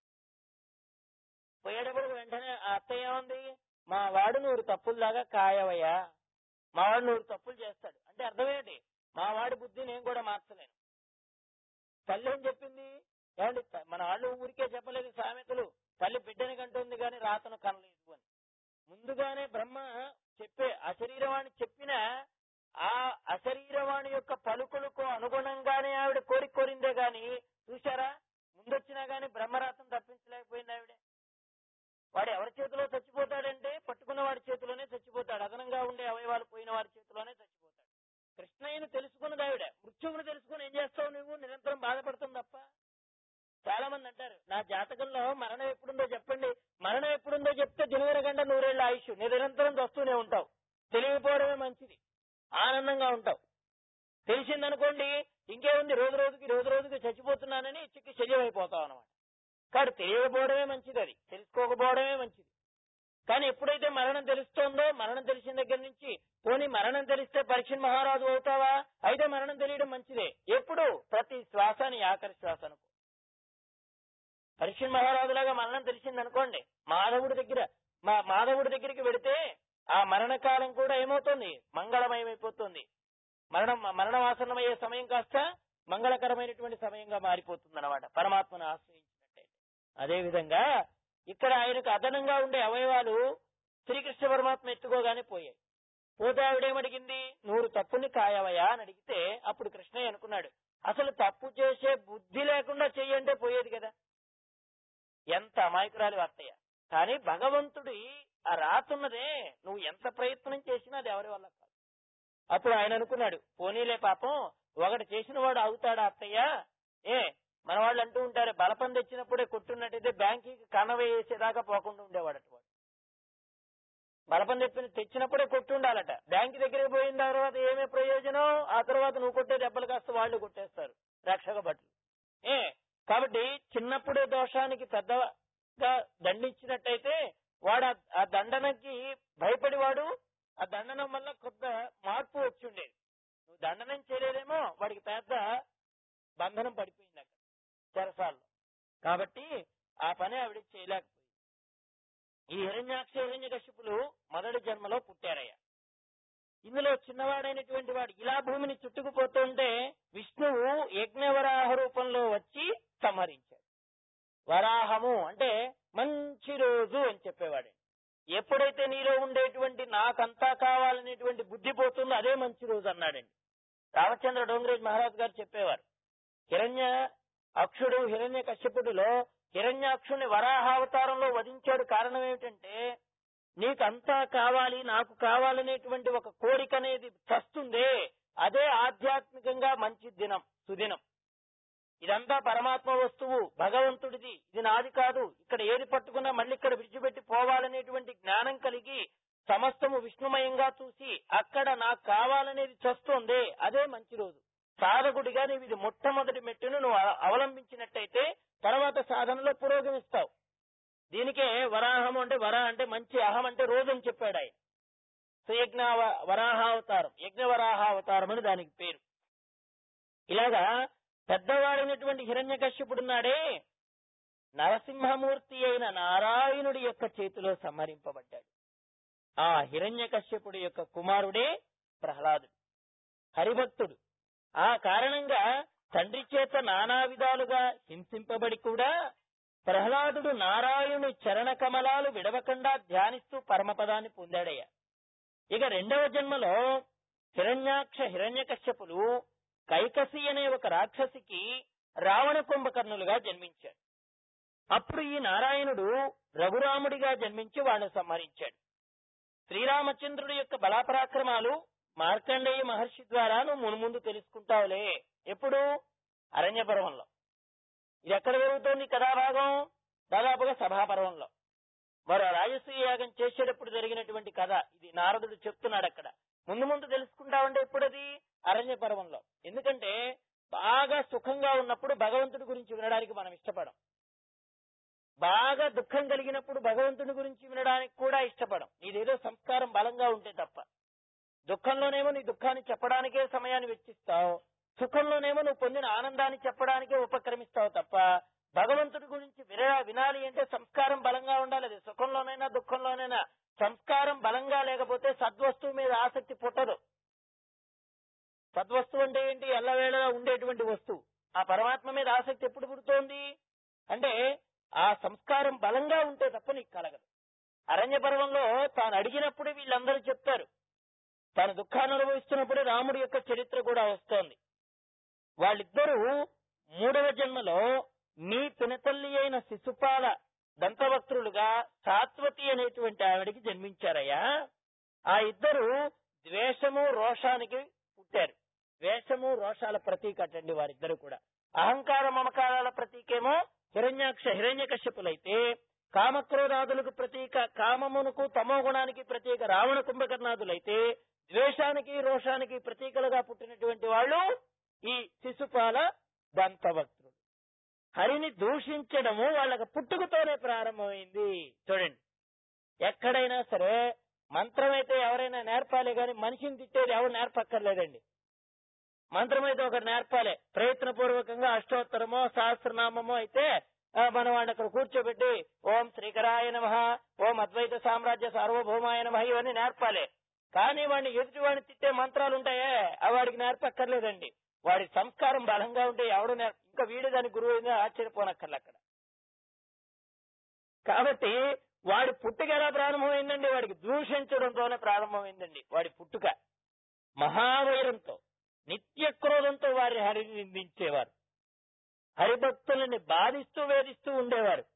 [SPEAKER 1] పోయేటప్పుడు వెంటనే ఆ అత్తయ్య ఏముంది మా వాడు నూరు తప్పుల్లాగా కాయవయ్యా మా వాడు నూరు తప్పులు చేస్తాడు అంటే అర్థం ఏంటి మా వాడి బుద్ధి నేను కూడా మార్చలేను తల్లి ఏం చెప్పింది ఏమండి త- మన వాళ్ళు ఊరికే చెప్పలేదు సామెతలు తల్లి బిడ్డని కంటుంది కానీ రాతను కనలేదు అని ముందుగానే బ్రహ్మ చెప్పే అశరీరవాణి చెప్పిన ఆ అశరీరవాణి యొక్క పలుకులకు అనుగుణంగానే ఆవిడ కోరిక కోరిందే గాని చూశారా ముందొచ్చినా గాని బ్రహ్మరాతం తప్పించలేకపోయింది ఆవిడ వాడు ఎవరి చేతిలో చచ్చిపోతాడంటే పట్టుకున్న వాడి చేతిలోనే చచ్చిపోతాడు అదనంగా ఉండే అవయవాలు పోయిన వారి చేతిలోనే చచ్చిపోతాడు కృష్ణయ్యను తెలుసుకున్నది ఆవిడ మృత్యువును తెలుసుకుని ఏం చేస్తావు నువ్వు నిరంతరం బాధపడుతుంది తప్ప చాలా మంది అంటారు నా జాతకంలో మరణం ఎప్పుడుందో చెప్పండి మరణం ఎప్పుడుందో చెప్తే జనవరి గంట నూరేళ్ల ఆయుష్ నీ నిరంతరం వస్తూనే ఉంటావు తెలియకపోవడమే మంచిది ఆనందంగా ఉంటావు తెలిసిందనుకోండి ఇంకేముంది రోజు రోజుకి రోజు రోజుకి చచ్చిపోతున్నానని చిక్కి శల్యమైపోతావు అనమాట కాబట్టి తెలియకపోవడమే మంచిది అది తెలుసుకోకపోవడమే మంచిది కానీ ఎప్పుడైతే మరణం తెలుస్తోందో మరణం తెలిసిన దగ్గర నుంచి పోనీ మరణం తెలిస్తే పరీక్ష మహారాజు అవుతావా అయితే మరణం తెలియడం మంచిదే ఎప్పుడు ప్రతి శ్వాసని ఆఖరి శ్వాస అనుకో పరీక్ష మహారాజులాగా మరణం తెలిసింది అనుకోండి మాధవుడి దగ్గర మా మాధవుడి దగ్గరికి వెడితే ఆ మరణకాలం కూడా ఏమవుతుంది మంగళమయమైపోతుంది మరణం మరణవాసనమయ్యే సమయం కాస్త మంగళకరమైనటువంటి సమయంగా మారిపోతుంది అనమాట పరమాత్మను ఆశ్రయించినట్టయితే అదే విధంగా ఇక్కడ ఆయనకు అదనంగా ఉండే అవయవాలు శ్రీకృష్ణ పరమాత్మ ఎత్తుకోగానే పోయాయి పోతే ఆవిడేమడిగింది నూరు తప్పుని కాయవయా అని అడిగితే అప్పుడు కృష్ణయ్య అనుకున్నాడు అసలు తప్పు చేసే బుద్ధి లేకుండా చెయ్యంటే పోయేది కదా ఎంత అమాయకురాలి అత్తయ్య కానీ భగవంతుడి ఆ రాతున్నదే నువ్వు ఎంత ప్రయత్నం చేసినా అది ఎవరి వల్ల కాదు అప్పుడు ఆయన అనుకున్నాడు పోనీలే పాపం ఒకటి చేసిన వాడు అవుతాడా అత్తయ్య ఏ మన వాళ్ళు అంటూ ఉంటారు బలపం తెచ్చినప్పుడే కొట్టున్నట్టయితే బ్యాంకీకి కనవేసేదాకా పోకుండా ఉండేవాడు అటు వాడు బలపం తెప్పిన తెచ్చినప్పుడే కొట్టుండాలట బ్యాంక్ దగ్గరికి పోయిన తర్వాత ఏమే ప్రయోజనం ఆ తర్వాత నువ్వు కొట్టే దెబ్బలు కాస్త వాళ్ళు కొట్టేస్తారు రక్షక భటులు ఏ కాబట్టి చిన్నప్పుడే దోషానికి పెద్దగా దండించినట్టయితే వాడు ఆ- ఆ దండనకి భయపడి వాడు ఆ దండనం వల్ల కొంత మార్పు వచ్చి ఉండేది నువ్వు దండనం చేయలేదేమో వాడికి పెద్ద బంధనం పడిపోయింది అక్కడ చెరసాల్లో కాబట్టి ఆ పని ఆవిడ చేయలేకపోయింది ఈ హిరణ్యాక్ష హిరణ్య కశ్యపులు మొదటి జన్మలో పుట్టారయ్య ఇందులో చిన్నవాడైనటువంటి వాడు ఇలా భూమిని చుట్టుకుపోతుంటే విష్ణువు యజ్ఞవరాహ రూపంలో వచ్చి సంహరించాడు వరాహము అంటే మంచి రోజు అని చెప్పేవాడు ఎప్పుడైతే నీలో ఉండేటువంటి నాకంతా కావాలనేటువంటి బుద్ధి పోతుందో అదే మంచి రోజు అన్నాడండి రామచంద్ర డోంగరేజ్ మహారాజ్ గారు చెప్పేవారు హిరణ్య అక్షుడు హిరణ్య కశ్యపుడిలో హిరణ్యాక్షుని వరాహావతారంలో వధించాడు కారణం ఏమిటంటే నీకంతా కావాలి నాకు కావాలనేటువంటి ఒక కోరిక అనేది చస్తుందే అదే ఆధ్యాత్మికంగా మంచి దినం సుదినం ఇదంతా పరమాత్మ వస్తువు భగవంతుడిది ఇది నాది కాదు ఇక్కడ ఏది పట్టుకున్నా మళ్ళీ ఇక్కడ విడిచిపెట్టి పోవాలనేటువంటి జ్ఞానం కలిగి సమస్తము విష్ణుమయంగా చూసి అక్కడ నాకు కావాలనేది చస్తోంది అదే మంచి రోజు సాధకుడిగా నీవు ఇది మొట్టమొదటి మెట్టును నువ్వు అవ- అవలంబించినట్టయితే తర్వాత సాధనలో పురోగమిస్తావు దీనికే వరాహం అంటే వర అంటే మంచి అహం అంటే రోజు అని చెప్పాడు ఆయన సుయజ్ఞ వరాహావతారం యజ్ఞ వరాహావతారం అని దానికి పేరు ఇలాగా పెద్దవాడైనటువంటి హిరణ్యకశ్యపుడున్నాడే నరసింహమూర్తి అయిన నారాయణుడి యొక్క చేతిలో సంహరింపబడ్డాడు ఆ హిరణ్యకశ్యపుడి యొక్క కుమారుడే ప్రహ్లాదుడు హరిభక్తుడు ఆ కారణంగా తండ్రి చేత నానా విధాలుగా హింసింపబడి కూడా ప్రహ్లాదుడు నారాయణుని చరణ కమలాలు విడవకుండా ధ్యానిస్తూ పరమపదాన్ని పొందాడయ్య ఇక రెండవ జన్మలో హిరణ్యాక్ష హిరణ్యకశ్యపులు కైకసి అనే ఒక రాక్షసికి రావణ కుంభకర్ణులుగా జన్మించాడు అప్పుడు ఈ నారాయణుడు రఘురాముడిగా జన్మించి వాళ్ళని సంహరించాడు శ్రీరామచంద్రుడి యొక్క బలాపరాక్రమాలు మార్కండేయ మహర్షి ద్వారా నువ్వు మునుముందు తెలుసుకుంటావులే ఎప్పుడు అరణ్యపర్వంలో ఇది ఎక్కడ జరుగుతోంది ఈ కథాభాగం దాదాపుగా సభాపర్వంలో మరో రాజసూయ యాగం చేసేటప్పుడు జరిగినటువంటి కథ ఇది నారదుడు చెప్తున్నాడు అక్కడ ముందు ముందు తెలుసుకుంటావంటే ఎప్పుడది అరణ్య పర్వంలో ఎందుకంటే బాగా సుఖంగా ఉన్నప్పుడు భగవంతుడి గురించి వినడానికి మనం ఇష్టపడం బాగా దుఃఖం కలిగినప్పుడు భగవంతుడి గురించి వినడానికి కూడా ఇష్టపడం నీదేదో సంస్కారం బలంగా ఉంటే తప్ప దుఃఖంలోనేమో నీ దుఃఖాన్ని చెప్పడానికే సమయాన్ని వెచ్చిస్తావు సుఖంలోనేమో నువ్వు పొందిన ఆనందాన్ని చెప్పడానికే ఉపక్రమిస్తావు తప్ప భగవంతుడి గురించి విన వినాలి అంటే సంస్కారం బలంగా ఉండాలి అది సుఖంలోనైనా దుఃఖంలోనైనా సంస్కారం బలంగా లేకపోతే సద్వస్తువు మీద ఆసక్తి పుట్టదు సద్వస్తువు అంటే ఏంటి ఎల్లవేళలా ఉండేటువంటి వస్తువు ఆ పరమాత్మ మీద ఆసక్తి ఎప్పుడు పుడుతోంది అంటే ఆ సంస్కారం బలంగా ఉంటే తప్ప నీకు కలగదు అరణ్య పర్వంలో తాను అడిగినప్పుడే వీళ్ళందరూ చెప్తారు తాను దుఃఖాన్ని అనుభవిస్తున్నప్పుడే రాముడి యొక్క చరిత్ర కూడా వస్తోంది వాళ్ళిద్దరూ మూడవ జన్మలో మీ పినతల్లి అయిన శిశుపాల దంతవక్త్రులుగా సాత్వతి అనేటువంటి ఆవిడికి జన్మించారయ్యా ఆ ఇద్దరు ద్వేషము రోషానికి పుట్టారు ద్వేషము రోషాల ప్రతీక అటండి వారిద్దరు కూడా అహంకార మమకారాల ప్రతీకేమో హిరణ్యాక్ష హిరణ్యకశ్యపులైతే కామక్రోధాదులకు ప్రతీక కామమునకు తమో గుణానికి ప్రతీక రావణ కుంభకర్ణాదులైతే ద్వేషానికి రోషానికి ప్రతీకలుగా పుట్టినటువంటి వాళ్ళు ఈ శిశుపాల దంతభక్తులు హరిని దూషించడము వాళ్ళకి పుట్టుకతోనే ప్రారంభమైంది చూడండి ఎక్కడైనా సరే మంత్రం అయితే ఎవరైనా నేర్పాలి గాని మనిషిని తిట్టేది ఎవరు నేర్పక్కర్లేదండి మంత్రం అయితే ఒకటి నేర్పాలి ప్రయత్నపూర్వకంగా అష్టోత్తరమో సహస్రనామమో అయితే ఆ, మనం వాడిని అక్కడ కూర్చోబెట్టి ఓం శ్రీకరాయ నమ ఓం అద్వైత సామ్రాజ్య సార్వభౌమాయ నమ ఇవన్నీ నేర్పాలి కానీ వాడిని ఎదుటి వాడిని తిట్టే మంత్రాలు ఉంటాయే అవి వాడికి నేర్పక్కర్లేదండి వాడి సంస్కారం బలంగా ఉంటే ఎవడు నేర్ప ఇంకా వీడు దాని గురువు అయినా ఆశ్చర్యపోనక్కర్లే అక్కడ కాబట్టి వాడి పుట్టుక ఎలా ప్రారంభమైందండి వాడికి దూషించడంతోనే ప్రారంభమైందండి వాడి పుట్టుక మహావైరంతో నిత్య క్రోధంతో వారి హరిని నిందించేవారు హరిభక్తులని బాధిస్తూ వేధిస్తూ ఉండేవారు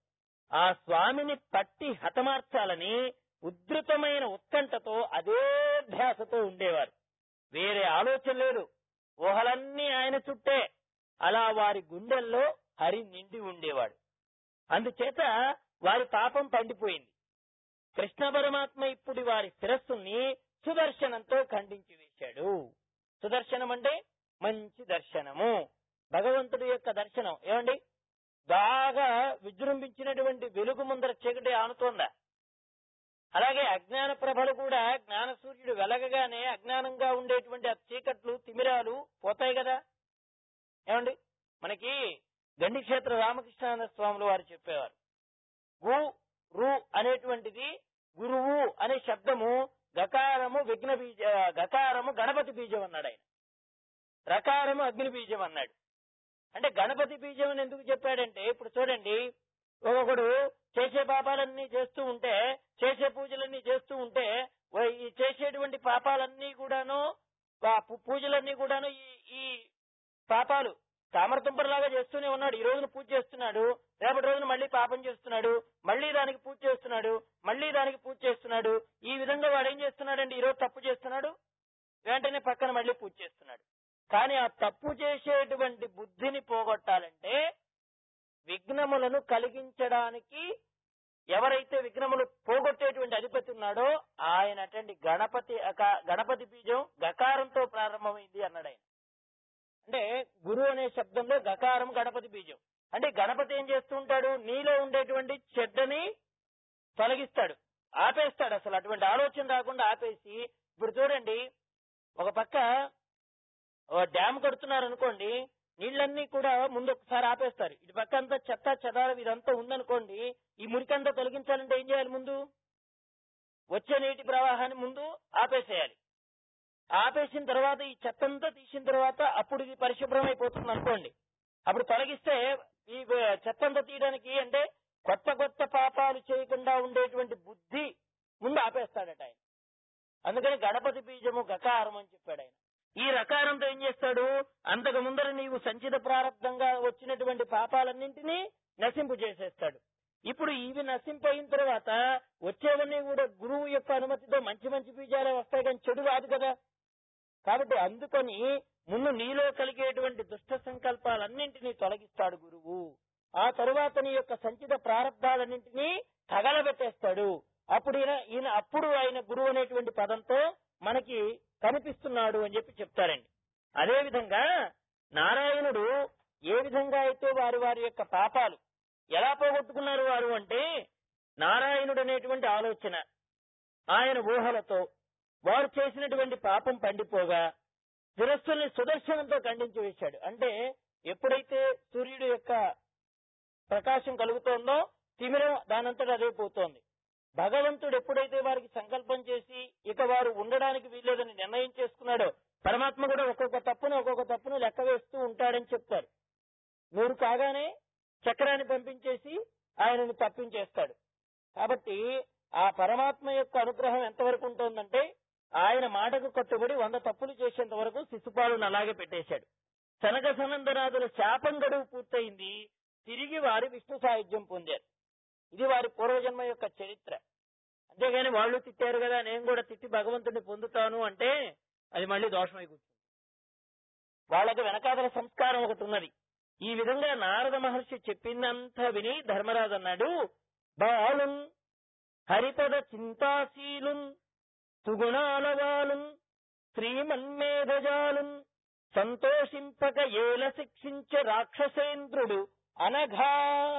[SPEAKER 1] ఆ స్వామిని పట్టి హతమార్చాలని ఉధృతమైన ఉత్కంఠతో అదే ధ్యాసతో ఉండేవారు వేరే ఆలోచన లేదు ఊహలన్నీ ఆయన చుట్టే అలా వారి గుండెల్లో హరి నిండి ఉండేవాడు అందుచేత వారి పాపం పండిపోయింది కృష్ణ పరమాత్మ ఇప్పుడు వారి శిరస్సుని సుదర్శనంతో ఖండించి వేశాడు సుదర్శనం అంటే మంచి దర్శనము భగవంతుడి యొక్క దర్శనం ఏమండి బాగా విజృంభించినటువంటి వెలుగు ముందర చీకటి ఆనుతోందా అలాగే అజ్ఞాన ప్రభలు కూడా జ్ఞాన సూర్యుడు వెలగగానే అజ్ఞానంగా ఉండేటువంటి ఆ చీకట్లు తిమిరాలు పోతాయి కదా ఏమండి మనకి గండి క్షేత్ర రామకృష్ణానంద స్వాములు వారు చెప్పేవారు గు రు అనేటువంటిది గురువు అనే శబ్దము గకారము విఘ్న బీజ గకారము గణపతి బీజం అన్నాడు ఆయన రకారము అగ్ని బీజం అన్నాడు అంటే గణపతి బీజం అని ఎందుకు చెప్పాడంటే ఇప్పుడు చూడండి ఒకడు చేసే పాపాలన్నీ చేస్తూ ఉంటే చేసే పూజలన్నీ చేస్తూ ఉంటే ఓ ఈ చేసేటువంటి పాపాలన్నీ కూడాను ఆ పు- పూజలన్నీ కూడాను ఈ ఈ పాపాలు తామరతుంపరలాగా చేస్తూనే ఉన్నాడు ఈ రోజున పూజ చేస్తున్నాడు రేపటి రోజున మళ్ళీ పాపం చేస్తున్నాడు మళ్ళీ దానికి పూజ చేస్తున్నాడు మళ్ళీ దానికి పూజ చేస్తున్నాడు ఈ విధంగా వాడు ఏం చేస్తున్నాడండి ఈ రోజు తప్పు చేస్తున్నాడు వెంటనే పక్కన మళ్ళీ పూజ చేస్తున్నాడు కానీ ఆ తప్పు చేసేటువంటి బుద్ధిని పోగొట్టాలంటే విఘ్నములను కలిగించడానికి ఎవరైతే విఘ్నములు పోగొట్టేటువంటి అధిపతి ఉన్నాడో ఆయన అటండి గణపతి అక- గణపతి బీజం గకారంతో ప్రారంభమైంది అన్నాడు ఆయన అంటే గురు అనే శబ్దంలో గకారం గణపతి బీజం అంటే గణపతి ఏం చేస్తూ ఉంటాడు నీలో ఉండేటువంటి చెడ్డని తొలగిస్తాడు ఆపేస్తాడు అసలు అటువంటి ఆలోచన రాకుండా ఆపేసి ఇప్పుడు చూడండి ఒక పక్క ఓ డ్యామ్ కడుతున్నారు అనుకోండి నీళ్ళన్నీ కూడా ముందు ఒకసారి ఆపేస్తారు ఇటు పక్క అంతా చెత్త చెదారం ఇదంతా ఉందనుకోండి ఈ మురికంతా తొలగించాలంటే ఏం చేయాలి ముందు వచ్చే నీటి ప్రవాహాన్ని ముందు ఆపేసేయాలి ఆపేసిన తర్వాత ఈ చెత్త అంతా తీసిన తర్వాత అప్పుడు ఇది పరిశుభ్రం అయిపోతుంది అనుకోండి అప్పుడు తొలగిస్తే ఈ చెత్త అంతా తీయడానికి అంటే కొత్త కొత్త పాపాలు చేయకుండా ఉండేటువంటి బుద్ధి ముందు ఆపేస్తాడట ఆయన అందుకని గణపతి బీజము గకారం అని చెప్పాడు ఆయన ఈ రకారంతో ఏం చేస్తాడు అంతకు ముందర నీవు సంచిత ప్రారంభంగా వచ్చినటువంటి పాపాలన్నింటినీ నశింపు చేసేస్తాడు ఇప్పుడు ఇవి నశింపయిన తర్వాత వచ్చేవన్నీ కూడా గురువు యొక్క అనుమతితో మంచి మంచి బీజాలే వస్తాయి కానీ చెడు కాదు కదా కాబట్టి అందుకని ముందు నీలో కలిగేటువంటి దుష్ట సంకల్పాలన్నింటినీ తొలగిస్తాడు గురువు ఆ తరువాత నీ యొక్క సంచిత ప్రారంభాలన్నింటినీ తగలబెట్టేస్తాడు అప్పుడు ఈయన ఈయన అప్పుడు ఆయన గురువు అనేటువంటి పదంతో మనకి కనిపిస్తున్నాడు అని చెప్పి చెప్తారండి అదే విధంగా నారాయణుడు ఏ విధంగా అయితే వారి వారి యొక్క పాపాలు ఎలా పోగొట్టుకున్నారు వారు అంటే నారాయణుడు అనేటువంటి ఆలోచన ఆయన ఊహలతో వారు చేసినటువంటి పాపం పండిపోగా శిరస్సుల్ని సుదర్శనంతో ఖండించి వేశాడు అంటే ఎప్పుడైతే సూర్యుడు యొక్క ప్రకాశం కలుగుతోందో తిమిరం దానంతట అదే పోతోంది భగవంతుడు ఎప్పుడైతే వారికి సంకల్పం చేసి ఇక వారు ఉండడానికి వీల్లేదని నిర్ణయం చేసుకున్నాడో పరమాత్మ కూడా ఒక్కొక్క తప్పును ఒక్కొక్క తప్పును లెక్క వేస్తూ ఉంటాడని చెప్తారు నూరు కాగానే చక్రాన్ని పంపించేసి ఆయనను తప్పించేస్తాడు కాబట్టి ఆ పరమాత్మ యొక్క అనుగ్రహం ఎంతవరకు ఉంటుందంటే ఆయన మాటకు కట్టుబడి వంద తప్పులు చేసేంత వరకు శిశుపాలను అలాగే పెట్టేశాడు సనక సనందనాథుల శాపం గడువు పూర్తయింది తిరిగి వారి విష్ణు సాయుధ్యం పొందారు ఇది వారి పూర్వజన్మ యొక్క చరిత్ర అంతేగాని వాళ్ళు తిట్టారు కదా నేను కూడా తిట్టి భగవంతుడిని పొందుతాను అంటే అది మళ్ళీ దోషమై కూర్చుంది వాళ్ళకి వెనకాదల సంస్కారం ఒకటి ఉన్నది ఈ విధంగా నారద మహర్షి చెప్పిందంతా విని ధర్మరాజు అన్నాడు బాలున్ హరిపద చింతాశీలున్ సుగుణాలవాలున్ శ్రీమన్మేధజాలున్ సంతోషింపక ఏల శిక్షించే రాక్షసేంద్రుడు అనఘా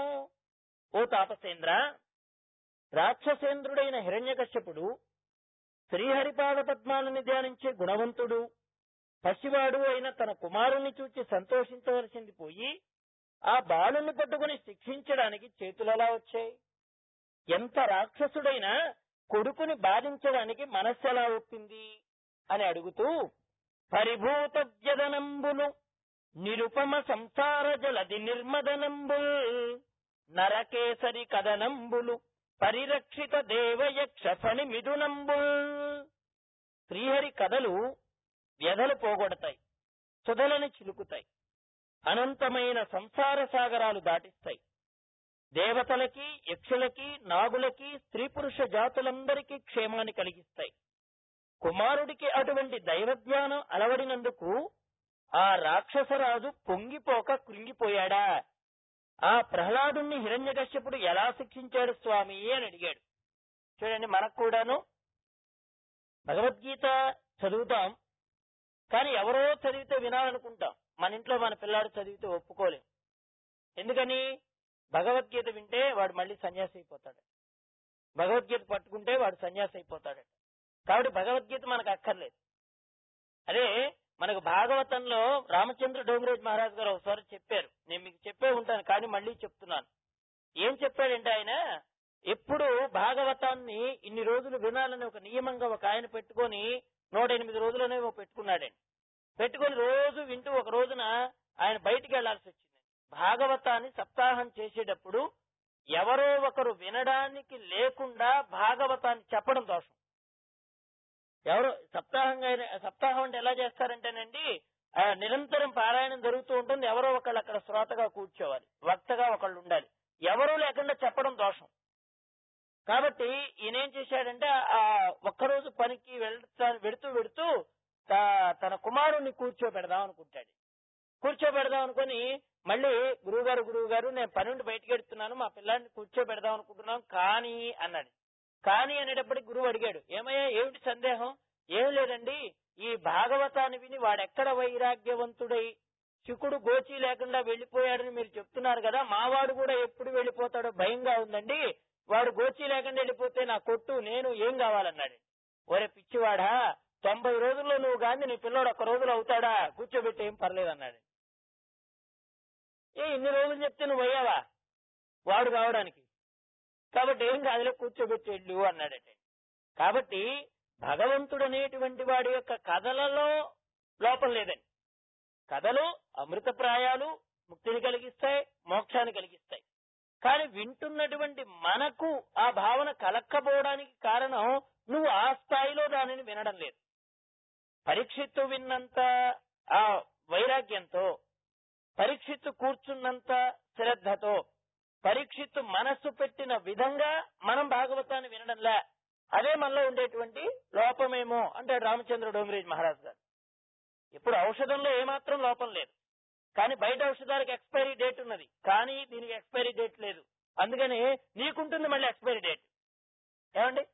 [SPEAKER 1] ఓ తాపసేంద్ర రాక్షసేంద్రుడైన హిరణ్యకశ్యపుడు శ్రీహరిపాద పద్మాలను ధ్యానించే గుణవంతుడు పసివాడు అయిన తన కుమారుణ్ణి చూచి సంతోషించవలసింది పోయి ఆ బాలుని పట్టుకుని శిక్షించడానికి చేతులలా వచ్చాయి ఎంత రాక్షసుడైనా కొడుకుని బాధించడానికి మనస్సు ఎలా ఒప్పింది అని అడుగుతూ పరిభూత వ్యదనంబులు నిరుపమ సంసార జలది నిర్మదనంబుల్ నరకేసరి కదనంబులు పరిరక్షిత దేవయక్ష ఫణి మిథునంబుల్ శ్రీహరి కథలు వ్యధలు పోగొడతాయి సుధలని చిలుకుతాయి అనంతమైన సంసార సాగరాలు దాటిస్తాయి దేవతలకి యక్షులకి నాగులకి స్త్రీ పురుష జాతులందరికీ క్షేమాన్ని కలిగిస్తాయి కుమారుడికి అటువంటి దైవజ్ఞానం అలవడినందుకు ఆ రాక్షసరాజు పొంగిపోక కృంగిపోయాడా ఆ ప్రహ్లాదుణ్ణి హిరణ్యకశ్యపుడు ఎలా శిక్షించాడు స్వామి అని అడిగాడు చూడండి మనకు కూడాను భగవద్గీత చదువుతాం కానీ ఎవరో చదివితే వినాలనుకుంటాం మన ఇంట్లో మన పిల్లాడు చదివితే ఒప్పుకోలేం ఎందుకని భగవద్గీత వింటే వాడు మళ్ళీ సన్యాసి అయిపోతాడు భగవద్గీత పట్టుకుంటే వాడు సన్యాసి అయిపోతాడట కాబట్టి భగవద్గీత మనకు అక్కర్లేదు అదే మనకు భాగవతంలో రామచంద్ర డోంగరేజ్ మహారాజ్ గారు ఒకసారి చెప్పారు నేను మీకు చెప్పే ఉంటాను కానీ మళ్ళీ చెప్తున్నాను ఏం చెప్పాడంటే ఆయన ఎప్పుడు భాగవతాన్ని ఇన్ని రోజులు వినాలని ఒక నియమంగా ఒక ఆయన పెట్టుకొని నూట ఎనిమిది రోజులనేమో పెట్టుకున్నాడండి పెట్టుకొని రోజు వింటూ ఒక రోజున ఆయన బయటికి వెళ్లాల్సి వచ్చింది భాగవతాన్ని సప్తాహం చేసేటప్పుడు ఎవరో ఒకరు వినడానికి లేకుండా భాగవతాన్ని చెప్పడం దోషం ఎవరు సప్తాహంగా సప్తాహం అంటే ఎలా చేస్తారంటేనండి ఆ, నిరంతరం పారాయణం జరుగుతూ ఉంటుంది ఎవరో ఒకళ్ళు అక్కడ శ్రోతగా కూర్చోవాలి వక్తగా ఒకళ్ళు ఉండాలి ఎవరూ లేకుండా చెప్పడం దోషం కాబట్టి ఈయనేం చేశాడంటే ఆ ఒక్కరోజు పనికి వెళ్తా వెడుతూ వెడుతూ త- తన కుమారుణ్ణి కూర్చోబెడదాం అనుకుంటాడు కూర్చోబెడదాం అనుకుని మళ్ళీ గురువు గారు గురువు గారు నేను పని నుండి బయటకు వెడుతున్నాను మా పిల్లాడిని కూర్చోబెడదాం అనుకుంటున్నాం కానీ అన్నాడు కానీ అనేటప్పటికి గురువు అడిగాడు ఏమయ్యా ఏమిటి సందేహం ఏం లేదండి ఈ భాగవతాన్ని విని వాడెక్కడ వైరాగ్యవంతుడై శుకుడు గోచి లేకుండా వెళ్లిపోయాడని మీరు చెప్తున్నారు కదా మావాడు కూడా ఎప్పుడు వెళ్లిపోతాడో భయంగా ఉందండి వాడు గోచి లేకుండా వెళ్ళిపోతే నా కొట్టు నేను ఏం కావాలన్నాడు ఒరే పిచ్చివాడా తొంభై రోజుల్లో నువ్వు గాంధీ నీ పిల్లోడు ఒక్క రోజులో అవుతాడా కూర్చోబెట్టి ఏం పర్లేదు అన్నాడు ఏ ఇన్ని రోజులు చెప్తే నువ్వు అయ్యావా వాడు కావడానికి కాబట్టి ఏం కాదులే కూర్చోబెట్టి వెళ్ళు అన్నాడట కాబట్టి భగవంతుడు అనేటువంటి వాడి యొక్క కథలలో లోపం లేదండి కథలు అమృతప్రాయాలు ముక్తిని కలిగిస్తాయి మోక్షాన్ని కలిగిస్తాయి కానీ వింటున్నటువంటి మనకు ఆ భావన కలక్కపోవడానికి కారణం నువ్వు ఆ స్థాయిలో దానిని వినడం లేదు పరీక్షిత్తు విన్నంత ఆ వైరాగ్యంతో పరీక్షిత్తు కూర్చున్నంత శ్రద్ధతో పరీక్షిత్తు మనస్సు పెట్టిన విధంగా మనం భాగవతాన్ని వినడంలే అదే మనలో ఉండేటువంటి లోపమేమో అంటాడు రామచంద్ర డోంగరేజ్ మహారాజ్ గారు ఇప్పుడు ఔషధంలో ఏమాత్రం లోపం లేదు కానీ బయట ఔషధాలకు ఎక్స్పైరీ డేట్ ఉన్నది కానీ దీనికి ఎక్స్పైరీ డేట్ లేదు అందుకని నీకుంటుంది మళ్ళీ ఎక్స్పైరీ డేట్ ఏమండి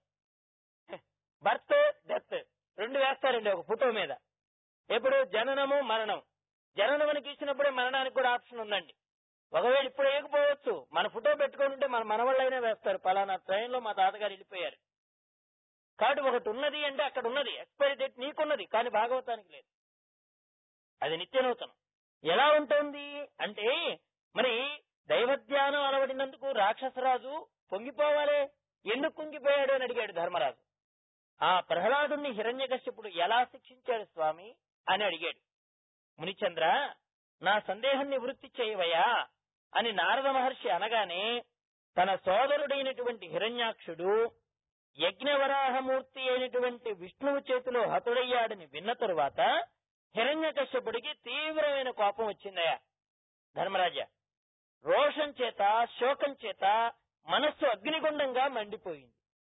[SPEAKER 1] బర్త్ డెత్ రెండు వేస్తారండి ఒక ఫోటో మీద ఎప్పుడు జననము మరణం జననమని గీసినప్పుడే మరణానికి కూడా ఆప్షన్ ఉందండి ఒకవేళ ఇప్పుడు వేయకపోవచ్చు మన ఫోటో పెట్టుకొని ఉంటే మన మనవాళ్ళైనా వేస్తారు పలానా ట్రైన్ లో మా తాతగారు వెళ్ళిపోయారు కాబట్టి ఒకటి ఉన్నది అంటే అక్కడ ఉన్నది ఎక్స్పైరీ డేట్ నీకున్నది కానీ భాగవతానికి లేదు అది నిత్యనూతనం ఎలా ఉంటుంది అంటే మరి దైవజ్ఞానం అలవడినందుకు రాక్షసరాజు పొంగిపోవాలే ఎందుకు కుంగిపోయాడు అని అడిగాడు ధర్మరాజు ఆ ప్రహ్లాదుని హిరణ్యకశ్యపుడు ఎలా శిక్షించాడు స్వామి అని అడిగాడు మునిచంద్ర నా సందేహం నివృత్తి చేయవయ్యా అని నారద మహర్షి అనగానే తన సోదరుడైనటువంటి హిరణ్యాక్షుడు యజ్ఞవరాహమూర్తి అయినటువంటి విష్ణువు చేతిలో హతుడయ్యాడని విన్న తరువాత హిరణ్యకశ్యపుడికి తీవ్రమైన కోపం వచ్చిందయ్యా ధర్మరాజా రోషం చేత శోకం చేత మనస్సు అగ్నిగుండంగా మండిపోయింది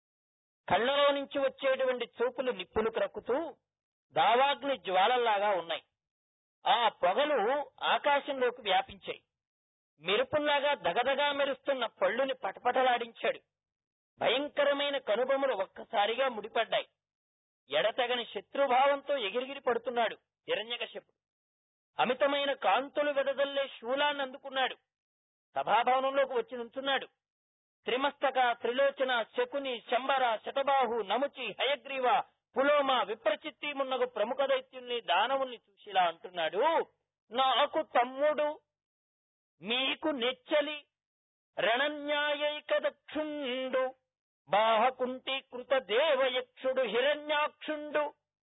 [SPEAKER 1] కళ్ళలో నుంచి వచ్చేటువంటి చూపులు నిప్పులు క్రక్కుతూ దావాగ్ని జ్వాలల్లాగా ఉన్నాయి ఆ పొగలు ఆకాశంలోకి వ్యాపించాయి మెరుపుల్లాగా దగదగా మెరుస్తున్న పళ్ళుని పటపటలాడించాడు భయంకరమైన కనుబొమ్మలు ఒక్కసారిగా ముడిపడ్డాయి ఎడతెగని శత్రుభావంతో ఎగిరిగిరి పడుతున్నాడు హిరణ్యకశ్యపుడు అమితమైన కాంతులు వెదజల్లే శూలాన్ని అందుకున్నాడు సభాభవనంలోకి వచ్చి నుంచున్నాడు త్రిమస్తక త్రిలోచన శకుని శంబర శతబాహు నముచి హయగ్రీవ పులోమ విప్రచిత్తి మున్నగు ప్రముఖ దైత్యుల్ని దానవుల్ని చూసిలా అంటున్నాడు నాకు తమ్ముడు మీకు నెచ్చలి రణన్యాయైక దక్షుండు బాహకుంటి కృత దేవయక్షుడు హిరణ్యాక్షుండు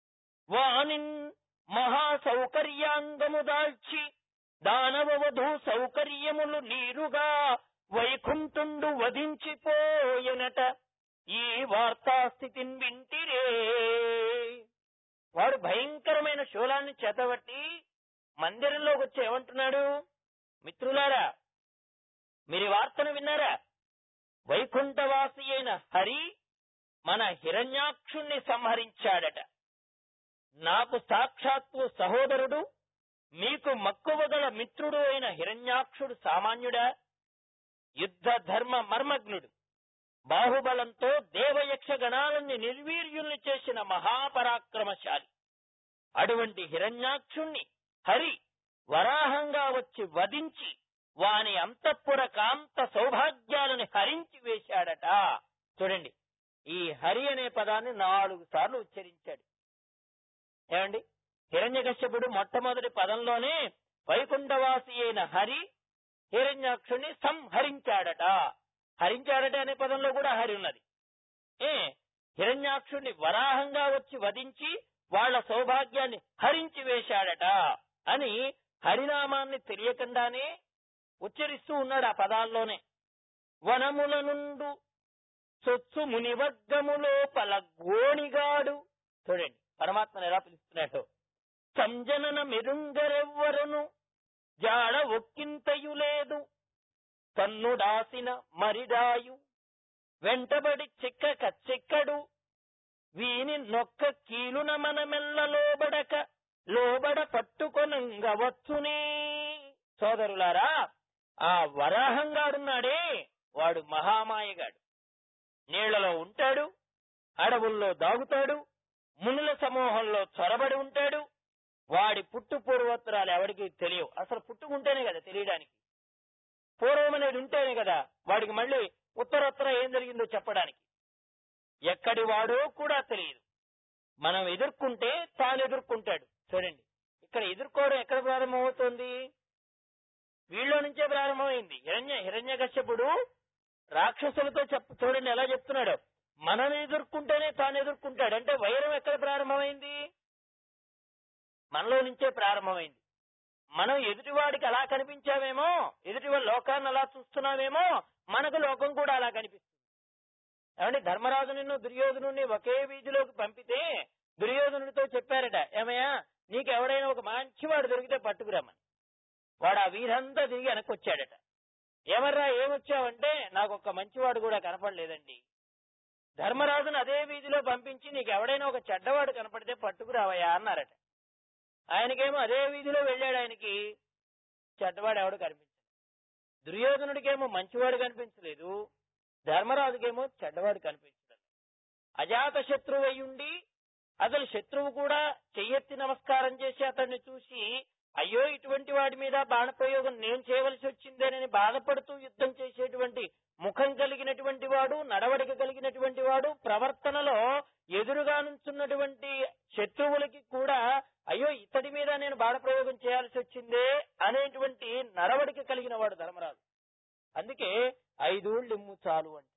[SPEAKER 1] వానిన్ మహా సౌకర్యాంగము దాల్చి దానవ వధూ సౌకర్యములు నీరుగా వైకుంఠుండు వధించిపోయెనట ఈ వార్తాస్థితిని వింటిరే వాడు భయంకరమైన శూలాన్ని చేతబట్టి మందిరంలోకి వచ్చి ఏమంటున్నాడు మిత్రులారా మీరు ఈ వార్తను విన్నారా వైకుంఠవాసి అయిన హరి మన హిరణ్యాక్షుణ్ణి సంహరించాడట నాకు సాక్షాత్తు సహోదరుడు మీకు మక్కువ గల మిత్రుడు అయిన హిరణ్యాక్షుడు సామాన్యుడా యుద్ధ ధర్మ మర్మజ్ఞుడు బాహుబలంతో దేవయక్ష గణాలని నిర్వీర్యుల్ని చేసిన మహాపరాక్రమశాలి అటువంటి హిరణ్యాక్షుణ్ణి హరి వరాహంగా వచ్చి వధించి వాని అంతఃపుర కాంత సౌభాగ్యాలను హరించి వేశాడట చూడండి ఈ హరి అనే పదాన్ని నాలుగు సార్లు ఉచ్చరించాడు ఏమండి హిరణ్యకశ్యపుడు మొట్టమొదటి పదంలోనే వైకుంఠవాసి అయిన హరి హిరణ్యాక్షుని సంహరించాడట హరించాడట అనే పదంలో కూడా హరి ఉన్నది ఏ హిరణ్యాక్షుణ్ణి వరాహంగా వచ్చి వధించి వాళ్ళ సౌభాగ్యాన్ని హరించి వేశాడట అని హరినామాన్ని తెలియకుండానే ఉచ్చరిస్తూ ఉన్నాడు ఆ పదాల్లోనే వనముల నుండు సొత్సు మునివర్గము లోపల గోణిగాడు చూడండి పరమాత్మను ఎలా పిలుస్తున్నాడు సంజనన మెరుంగరెవ్వరును జాడ ఒక్కింతయు లేదు తన్నుడాసిన మరిడాయు వెంటబడి చిక్కక చిక్కడు వీని నొక్క కీలున మనమెల్ల లోబడక లోబడ పట్టుకొనంగ వచ్చునే సోదరులారా ఆ వరాహంగాడున్నాడే వాడు మహామాయగాడు నీళ్లలో ఉంటాడు అడవుల్లో దాగుతాడు మునుల సమూహంలో చొరబడి ఉంటాడు వాడి పుట్టు పూర్వోత్తరాలు ఎవరికి తెలియవు అసలు పుట్టుకుంటేనే కదా తెలియడానికి పూర్వం అనేది ఉంటేనే కదా వాడికి మళ్ళీ ఉత్తరోత్తర ఏం జరిగిందో చెప్పడానికి ఎక్కడి వాడో కూడా తెలియదు మనం ఎదుర్కొంటే తాను ఎదుర్కొంటాడు చూడండి ఇక్కడ ఎదుర్కోవడం ఎక్కడ ప్రారంభమవుతుంది వీళ్ళలో నుంచే ప్రారంభమైంది హిరణ్య హిరణ్యకశ్యపుడు రాక్షసులతో చెప్ప చూడండి ఎలా చెప్తున్నాడు మనం ఎదుర్కొంటేనే తాను ఎదుర్కొంటాడు అంటే వైరం ఎక్కడ ప్రారంభమైంది మనలో నుంచే ప్రారంభమైంది మనం ఎదుటివాడికి అలా కనిపించామేమో ఎదుటి లోకాన్ని అలా చూస్తున్నామేమో మనకు లోకం కూడా అలా కనిపిస్తుంది ఏమంటే ధర్మరాజు నిన్ను దుర్యోధనుడిని ఒకే వీధిలోకి పంపితే దుర్యోధనుడితో చెప్పారట ఏమయ్యా నీకు ఎవడైనా ఒక మంచివాడు దొరికితే పట్టుకురమ్మని వాడు ఆ వీధంతా తిరిగి వెనక్కొచ్చాడట ఎవర్రా ఏమొచ్చావంటే నాకు ఒక మంచివాడు కూడా కనపడలేదండి ధర్మరాజును అదే వీధిలో పంపించి నీకు ఎవడైనా ఒక చెడ్డవాడు కనపడితే పట్టుకురావయ్యా అన్నారట ఆయనకేమో అదే వీధిలో వెళ్ళాడు ఆయనకి చెడ్డవాడు ఎవడు కనిపించలేదు దుర్యోధనుడికేమో మంచివాడు కనిపించలేదు ధర్మరాజుకేమో చెడ్డవాడు కనిపించలేదు అజాత శత్రువు అయ్యుండి అసలు శత్రువు కూడా చెయ్యెత్తి నమస్కారం చేసి అతన్ని చూసి అయ్యో ఇటువంటి వాడి మీద బాణప్రయోగం నేను చేయవలసి వచ్చిందేనని బాధపడుతూ యుద్ధం చేసేటువంటి ముఖం కలిగినటువంటి వాడు నడవడిక కలిగినటువంటి వాడు ప్రవర్తనలో ఎదురుగా నుంచున్నటువంటి శత్రువులకి కూడా అయ్యో ఇతడి మీద నేను బాణప్రయోగం చేయాల్సి వచ్చిందే అనేటువంటి నడవడిక కలిగిన వాడు ధర్మరాజు అందుకే ఐదూళ్ళిమ్ము చాలు అంటే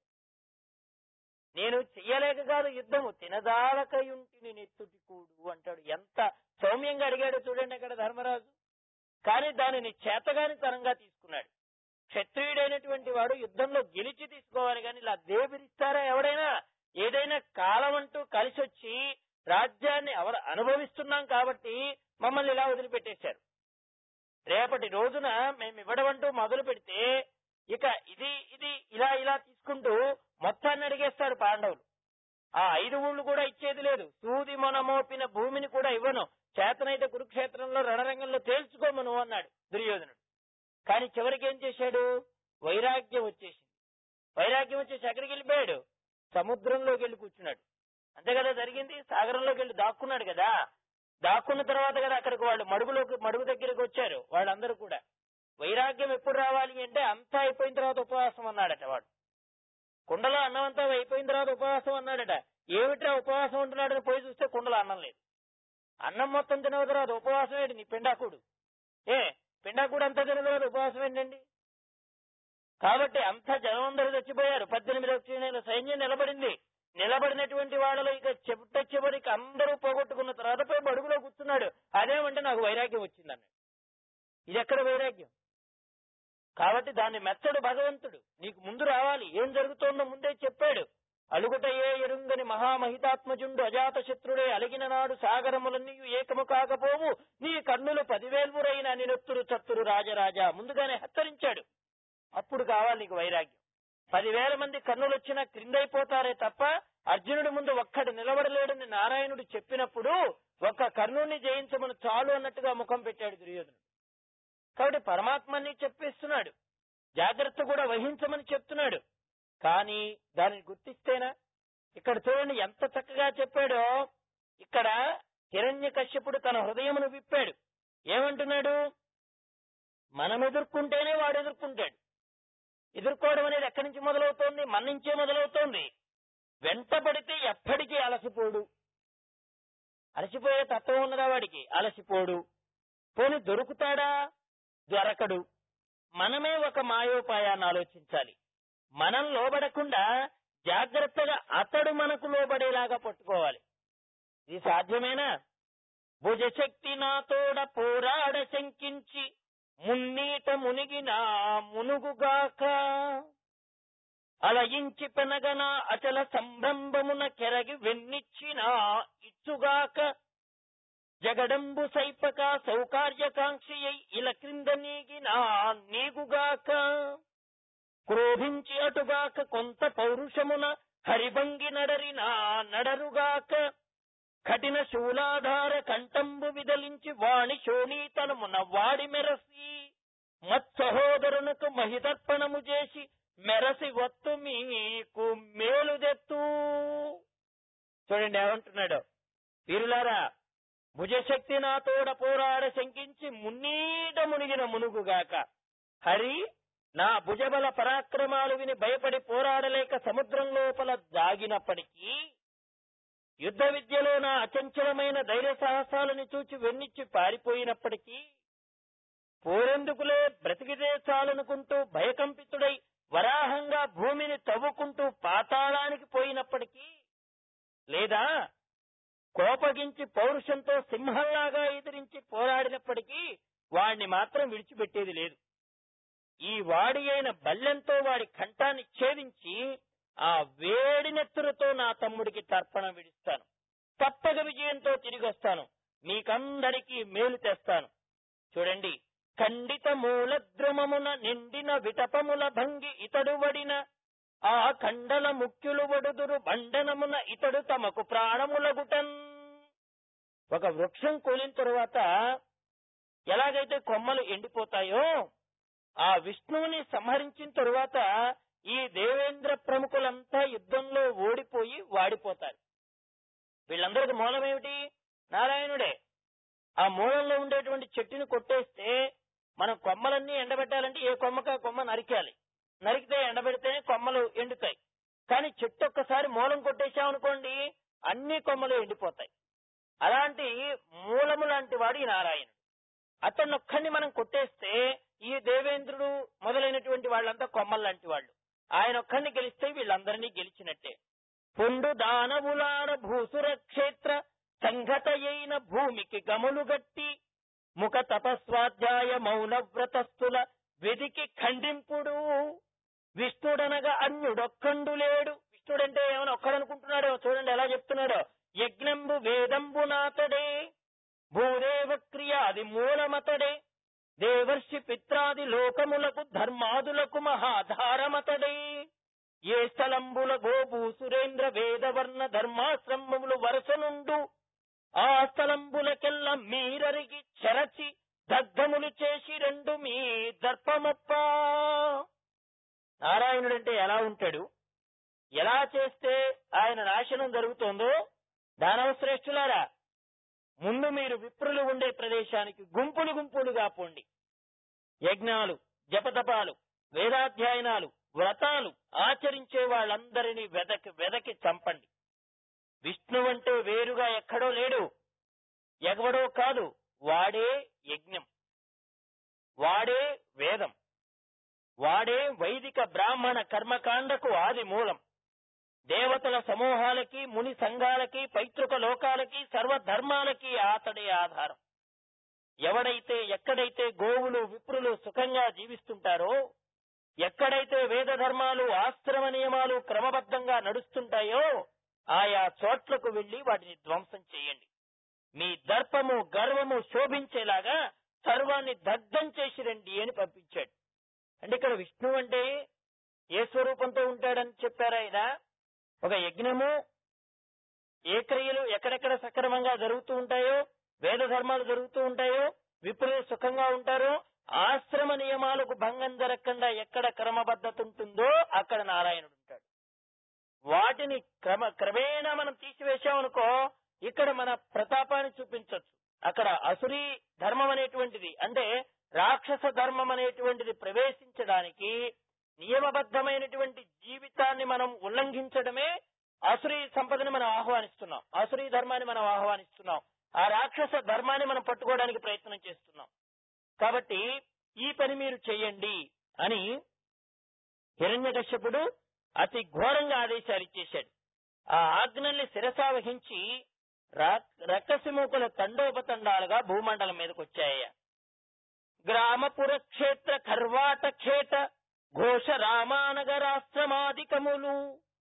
[SPEAKER 1] నేను చెయ్యలేక కాదు యుద్ధము తినదాలకయుంటిని నెత్తుటి కూడు అంటాడు ఎంత సౌమ్యంగా అడిగాడు చూడండి అక్కడ ధర్మరాజు కానీ దానిని చేతగాని తనంగా తీసుకున్నాడు క్షత్రియుడైనటువంటి వాడు యుద్ధంలో గెలిచి తీసుకోవాలి కానీ ఇలా దేవిరిస్తారా ఎవడైనా ఏదైనా కాలం అంటూ కలిసి వచ్చి రాజ్యాన్ని ఎవరు అనుభవిస్తున్నాం కాబట్టి మమ్మల్ని ఇలా వదిలిపెట్టేశారు రేపటి రోజున మేము ఇవ్వడమంటూ మొదలు పెడితే ఇక ఇది ఇది ఇలా ఇలా తీసుకుంటూ మొత్తాన్ని అడిగేస్తారు పాండవులు ఆ ఐదు ఊళ్ళు కూడా ఇచ్చేది లేదు సూది మొనమోపిన భూమిని కూడా ఇవ్వను చేతనైతే కురుక్షేత్రంలో రణరంగంలో తేల్చుకోమను అన్నాడు దుర్యోధనుడు కానీ చివరికి ఏం చేశాడు వైరాగ్యం వచ్చేసింది వైరాగ్యం వచ్చేసి ఎక్కడికి వెళ్ళిపోయాడు సముద్రంలోకి వెళ్ళి కూర్చున్నాడు అంతే కదా జరిగింది సాగరంలోకి వెళ్ళి దాక్కున్నాడు కదా దాక్కున్న తర్వాత కదా అక్కడికి వాళ్ళు మడుగులోకి మడుగు దగ్గరికి వచ్చారు వాళ్ళందరూ కూడా వైరాగ్యం ఎప్పుడు రావాలి అంటే అంతా అయిపోయిన తర్వాత ఉపవాసం అన్నాడట వాడు కుండలో అన్నం అంతా అయిపోయిన తర్వాత ఉపవాసం అన్నాడట ఏమిట్రా ఉపవాసం ఉంటున్నాడని పోయి చూస్తే కుండలో అన్నం లేదు అన్నం మొత్తం తిన తర్వాత ఉపవాసం ఏంటి నీ పిండాకుడు ఏ పిండాకుడు అంతా తిన తర్వాత ఉపవాసం ఏంటండి కాబట్టి అంత జనం అందరూ చచ్చిపోయారు పద్దెనిమిది వచ్చిన సైన్యం నిలబడింది నిలబడినటువంటి వాళ్ళలో ఇక చెట్ట చివరికి అందరూ పోగొట్టుకున్న తర్వాత పోయి బడుగులో కూర్చున్నాడు అదేమంటే నాకు వైరాగ్యం వచ్చిందన్నాడు ఇది ఎక్కడ వైరాగ్యం కాబట్టి దాన్ని మెచ్చడు భగవంతుడు నీకు ముందు రావాలి ఏం జరుగుతోందో ముందే చెప్పాడు అలుగుటయే ఎరుంగని మహామహితాత్మజుండు అజాత శత్రుడే అలిగిన నాడు సాగరములన్నీ ఏకము కాకపోవు నీ కన్నులు పదివేల్వురైన నినొత్తురు చత్తురు రాజరాజా ముందుగానే హెచ్చరించాడు అప్పుడు కావాలి నీకు వైరాగ్యం పదివేల మంది కన్నులు వచ్చినా క్రిందైపోతారే తప్ప అర్జునుడి ముందు ఒక్కడు నిలబడలేడని నారాయణుడు చెప్పినప్పుడు ఒక్క కర్ణుడిని జయించమని చాలు అన్నట్టుగా ముఖం పెట్టాడు దుర్యోధనుడు కాబట్టి పరమాత్మని చెప్పేస్తున్నాడు జాగ్రత్త కూడా వహించమని చెప్తున్నాడు కానీ దానిని గుర్తిస్తేనా ఇక్కడ చూడండి ఎంత చక్కగా చెప్పాడో ఇక్కడ హిరణ్య కశ్యపుడు తన హృదయమును విప్పాడు ఏమంటున్నాడు మనం ఎదుర్కొంటేనే వాడు ఎదుర్కొంటాడు ఎదుర్కోవడం అనేది ఎక్కడి నుంచి మొదలవుతోంది మన నుంచే మొదలవుతోంది వెంటబడితే ఎప్పటికీ అలసిపోడు అలసిపోయే తత్వం ఉన్నదా వాడికి అలసిపోడు పోని దొరుకుతాడా దొరకడు మనమే ఒక మాయోపాయాన్ని ఆలోచించాలి మనం లోబడకుండా జాగ్రత్తగా అతడు మనకు లోబడేలాగా పట్టుకోవాలి ఇది సాధ్యమేనా భుజశక్తి నాతోడ పోరాడ శంకించి మున్నీట మునిగిన మునుగుగాక అలయించి పెనగన అచల సంభ్రంభమున కెరగి వెన్నిచ్చిన ఇచ్చుగాక జగడంబు సైపక సౌకార్యకాంక్షి ఇల క్రింద నీగిన నీగుగాక క్రోధించి అటుగాక కొంత పౌరుషమున హరిభంగి నడరిన నడరుగాక కఠిన శూలాధార కంఠంబు విదలించి వాణి శోణీతనమున వాడి మెరసి మత్సహోదరునకు మహిదర్పణము చేసి మెరసి వత్తు మీకు మేలుదెత్తు చూడండి ఏమంటున్నాడు వీరులారా భుజశక్తి నాతోడ పోరాడ శంకించి మున్నీట మునిగిన మునుగుగాక హరి నా భుజబల పరాక్రమాలు విని భయపడి పోరాడలేక సముద్రం లోపల దాగినప్పటికీ యుద్ధ విద్యలో నా అచంచలమైన ధైర్య సాహసాలను చూచి వెన్నిచ్చి పారిపోయినప్పటికీ పోరెందుకులే బ్రతికితే చాలనుకుంటూ భయకంపితుడై వరాహంగా భూమిని తవ్వుకుంటూ పాతాళానికి పోయినప్పటికీ లేదా కోపగించి పౌరుషంతో సింహంలాగా ఎదిరించి పోరాడినప్పటికీ వాణ్ణి మాత్రం విడిచిపెట్టేది లేదు ఈ వాడి అయిన బల్లెంతో వాడి కంఠాన్ని ఛేదించి ఆ వేడి నెత్తురుతో నా తమ్ముడికి తర్పణ విడిస్తాను తప్పక విజయంతో తిరిగి వస్తాను మీకందరికీ మేలు తెస్తాను చూడండి ఖండిత మూల ద్రుమమున నిండిన విటపముల భంగి ఇతడు వడిన ఆ ఖండల ముఖ్యులు వడుదురు బండనమున ఇతడు తమకు ప్రాణములగుటన్ ఒక వృక్షం కూలిన తరువాత ఎలాగైతే కొమ్మలు ఎండిపోతాయో ఆ విష్ణువుని సంహరించిన తరువాత ఈ దేవేంద్ర ప్రముఖులంతా యుద్ధంలో ఓడిపోయి వాడిపోతారు వీళ్ళందరికి మూలమేమిటి నారాయణుడే ఆ మూలంలో ఉండేటువంటి చెట్టుని కొట్టేస్తే మనం కొమ్మలన్నీ ఎండబెట్టాలంటే ఏ కొమ్మక కొమ్మ నరికాలి నరికితే ఎండబెడితేనే కొమ్మలు ఎండుతాయి కానీ చెట్టు ఒక్కసారి మూలం కొట్టేశామనుకోండి అన్ని కొమ్మలు ఎండిపోతాయి అలాంటి మూలము లాంటి వాడు ఈ నారాయణుడు అతన్ని ఒక్కడిని మనం కొట్టేస్తే ఈ దేవేంద్రుడు మొదలైనటువంటి వాళ్ళంతా కొమ్మలు లాంటి వాళ్ళు ఆయన ఒక్కడిని గెలిస్తే వీళ్ళందరినీ గెలిచినట్టే పుండు దానవులాడ భూసుర క్షేత్ర సంఘటయైన భూమికి గములు గట్టి ముఖ తపస్వాధ్యాయ మౌన వ్రతస్థుల వెదికి ఖండింపుడు విష్ణుడనగా అన్యుడొక్కండు లేడు విష్ణుడంటే ఏమైనా ఒక్కడనుకుంటున్నాడో చూడండి ఎలా చెప్తున్నాడో యజ్ఞంబు వేదంబు నాతడే భూదేవ క్రియాది మూలమతడే దేవర్షి పిత్రాది లోకములకు ధర్మాదులకు మహాధారమతడే ఏ స్థలంబుల గోభూ సురేంద్ర వేదవర్ణ ధర్మాశ్రమములు వరసనుండు ఆ స్థలంబులకెల్ల మీరరిగి చెరచి దగ్ధములు చేసి రెండు మీ దర్పమప్ప నారాయణుడంటే ఎలా ఉంటాడు ఎలా చేస్తే ఆయన నాశనం జరుగుతోందో దానవ శ్రేష్ఠులారా ముందు మీరు విప్రులు ఉండే ప్రదేశానికి గుంపులు గుంపులుగా పోండి యజ్ఞాలు జపతపాలు వేదాధ్యయనాలు వ్రతాలు ఆచరించే వాళ్ళందరినీ వెదకి వెదకి చంపండి విష్ణువంటే వేరుగా ఎక్కడో లేడు ఎగవడో కాదు వాడే యజ్ఞం వాడే వేదం వాడే వైదిక బ్రాహ్మణ కర్మకాండకు ఆది మూలం దేవతల సమూహాలకి ముని సంఘాలకి పైతృక లోకాలకి సర్వధర్మాలకి అతడే ఆధారం ఎవడైతే ఎక్కడైతే గోవులు విప్రులు సుఖంగా జీవిస్తుంటారో ఎక్కడైతే వేద ధర్మాలు ఆశ్రమ నియమాలు క్రమబద్ధంగా నడుస్తుంటాయో ఆయా చోట్లకు వెళ్లి వాటిని ధ్వంసం చేయండి మీ దర్పము గర్వము శోభించేలాగా సర్వాన్ని దగ్ధం చేసి రండి అని పంపించాడు అంటే ఇక్కడ విష్ణువు అంటే ఏ స్వరూపంతో ఉంటాడని చెప్పారు ఆయన ఒక యజ్ఞము ఏ క్రియలు ఎక్కడెక్కడ సక్రమంగా జరుగుతూ ఉంటాయో వేద ధర్మాలు జరుగుతూ ఉంటాయో విప్రులు సుఖంగా ఉంటారో ఆశ్రమ నియమాలకు భంగం జరగకుండా ఎక్కడ క్రమబద్ధత ఉంటుందో అక్కడ నారాయణుడు ఉంటాడు వాటిని క్రమ క్రమేణా మనం తీసివేశామనుకో ఇక్కడ మన ప్రతాపాన్ని చూపించవచ్చు అక్కడ అసురీ ధర్మం అనేటువంటిది అంటే రాక్షస ధర్మం అనేటువంటిది ప్రవేశించడానికి నియమబద్ధమైనటువంటి జీవితాన్ని మనం ఉల్లంఘించడమే అసురీ సంపదని మనం ఆహ్వానిస్తున్నాం అసురీ ధర్మాన్ని మనం ఆహ్వానిస్తున్నాం ఆ రాక్షస ధర్మాన్ని మనం పట్టుకోవడానికి ప్రయత్నం చేస్తున్నాం కాబట్టి ఈ పని మీరు చెయ్యండి అని హిరణ్యకశ్యపుడు అతి ఘోరంగా ఆదేశాలు ఇచ్చేశాడు ఆ ఆజ్ఞల్ని శిరసావహించి రక్కసిమూకుల తండోపతండాలుగా భూమండలం మీదకి వచ్చాయ గ్రామపుర క్షేత్ర కర్వాట ఖేట ఘోష రామానగరాశ్రమాధికములు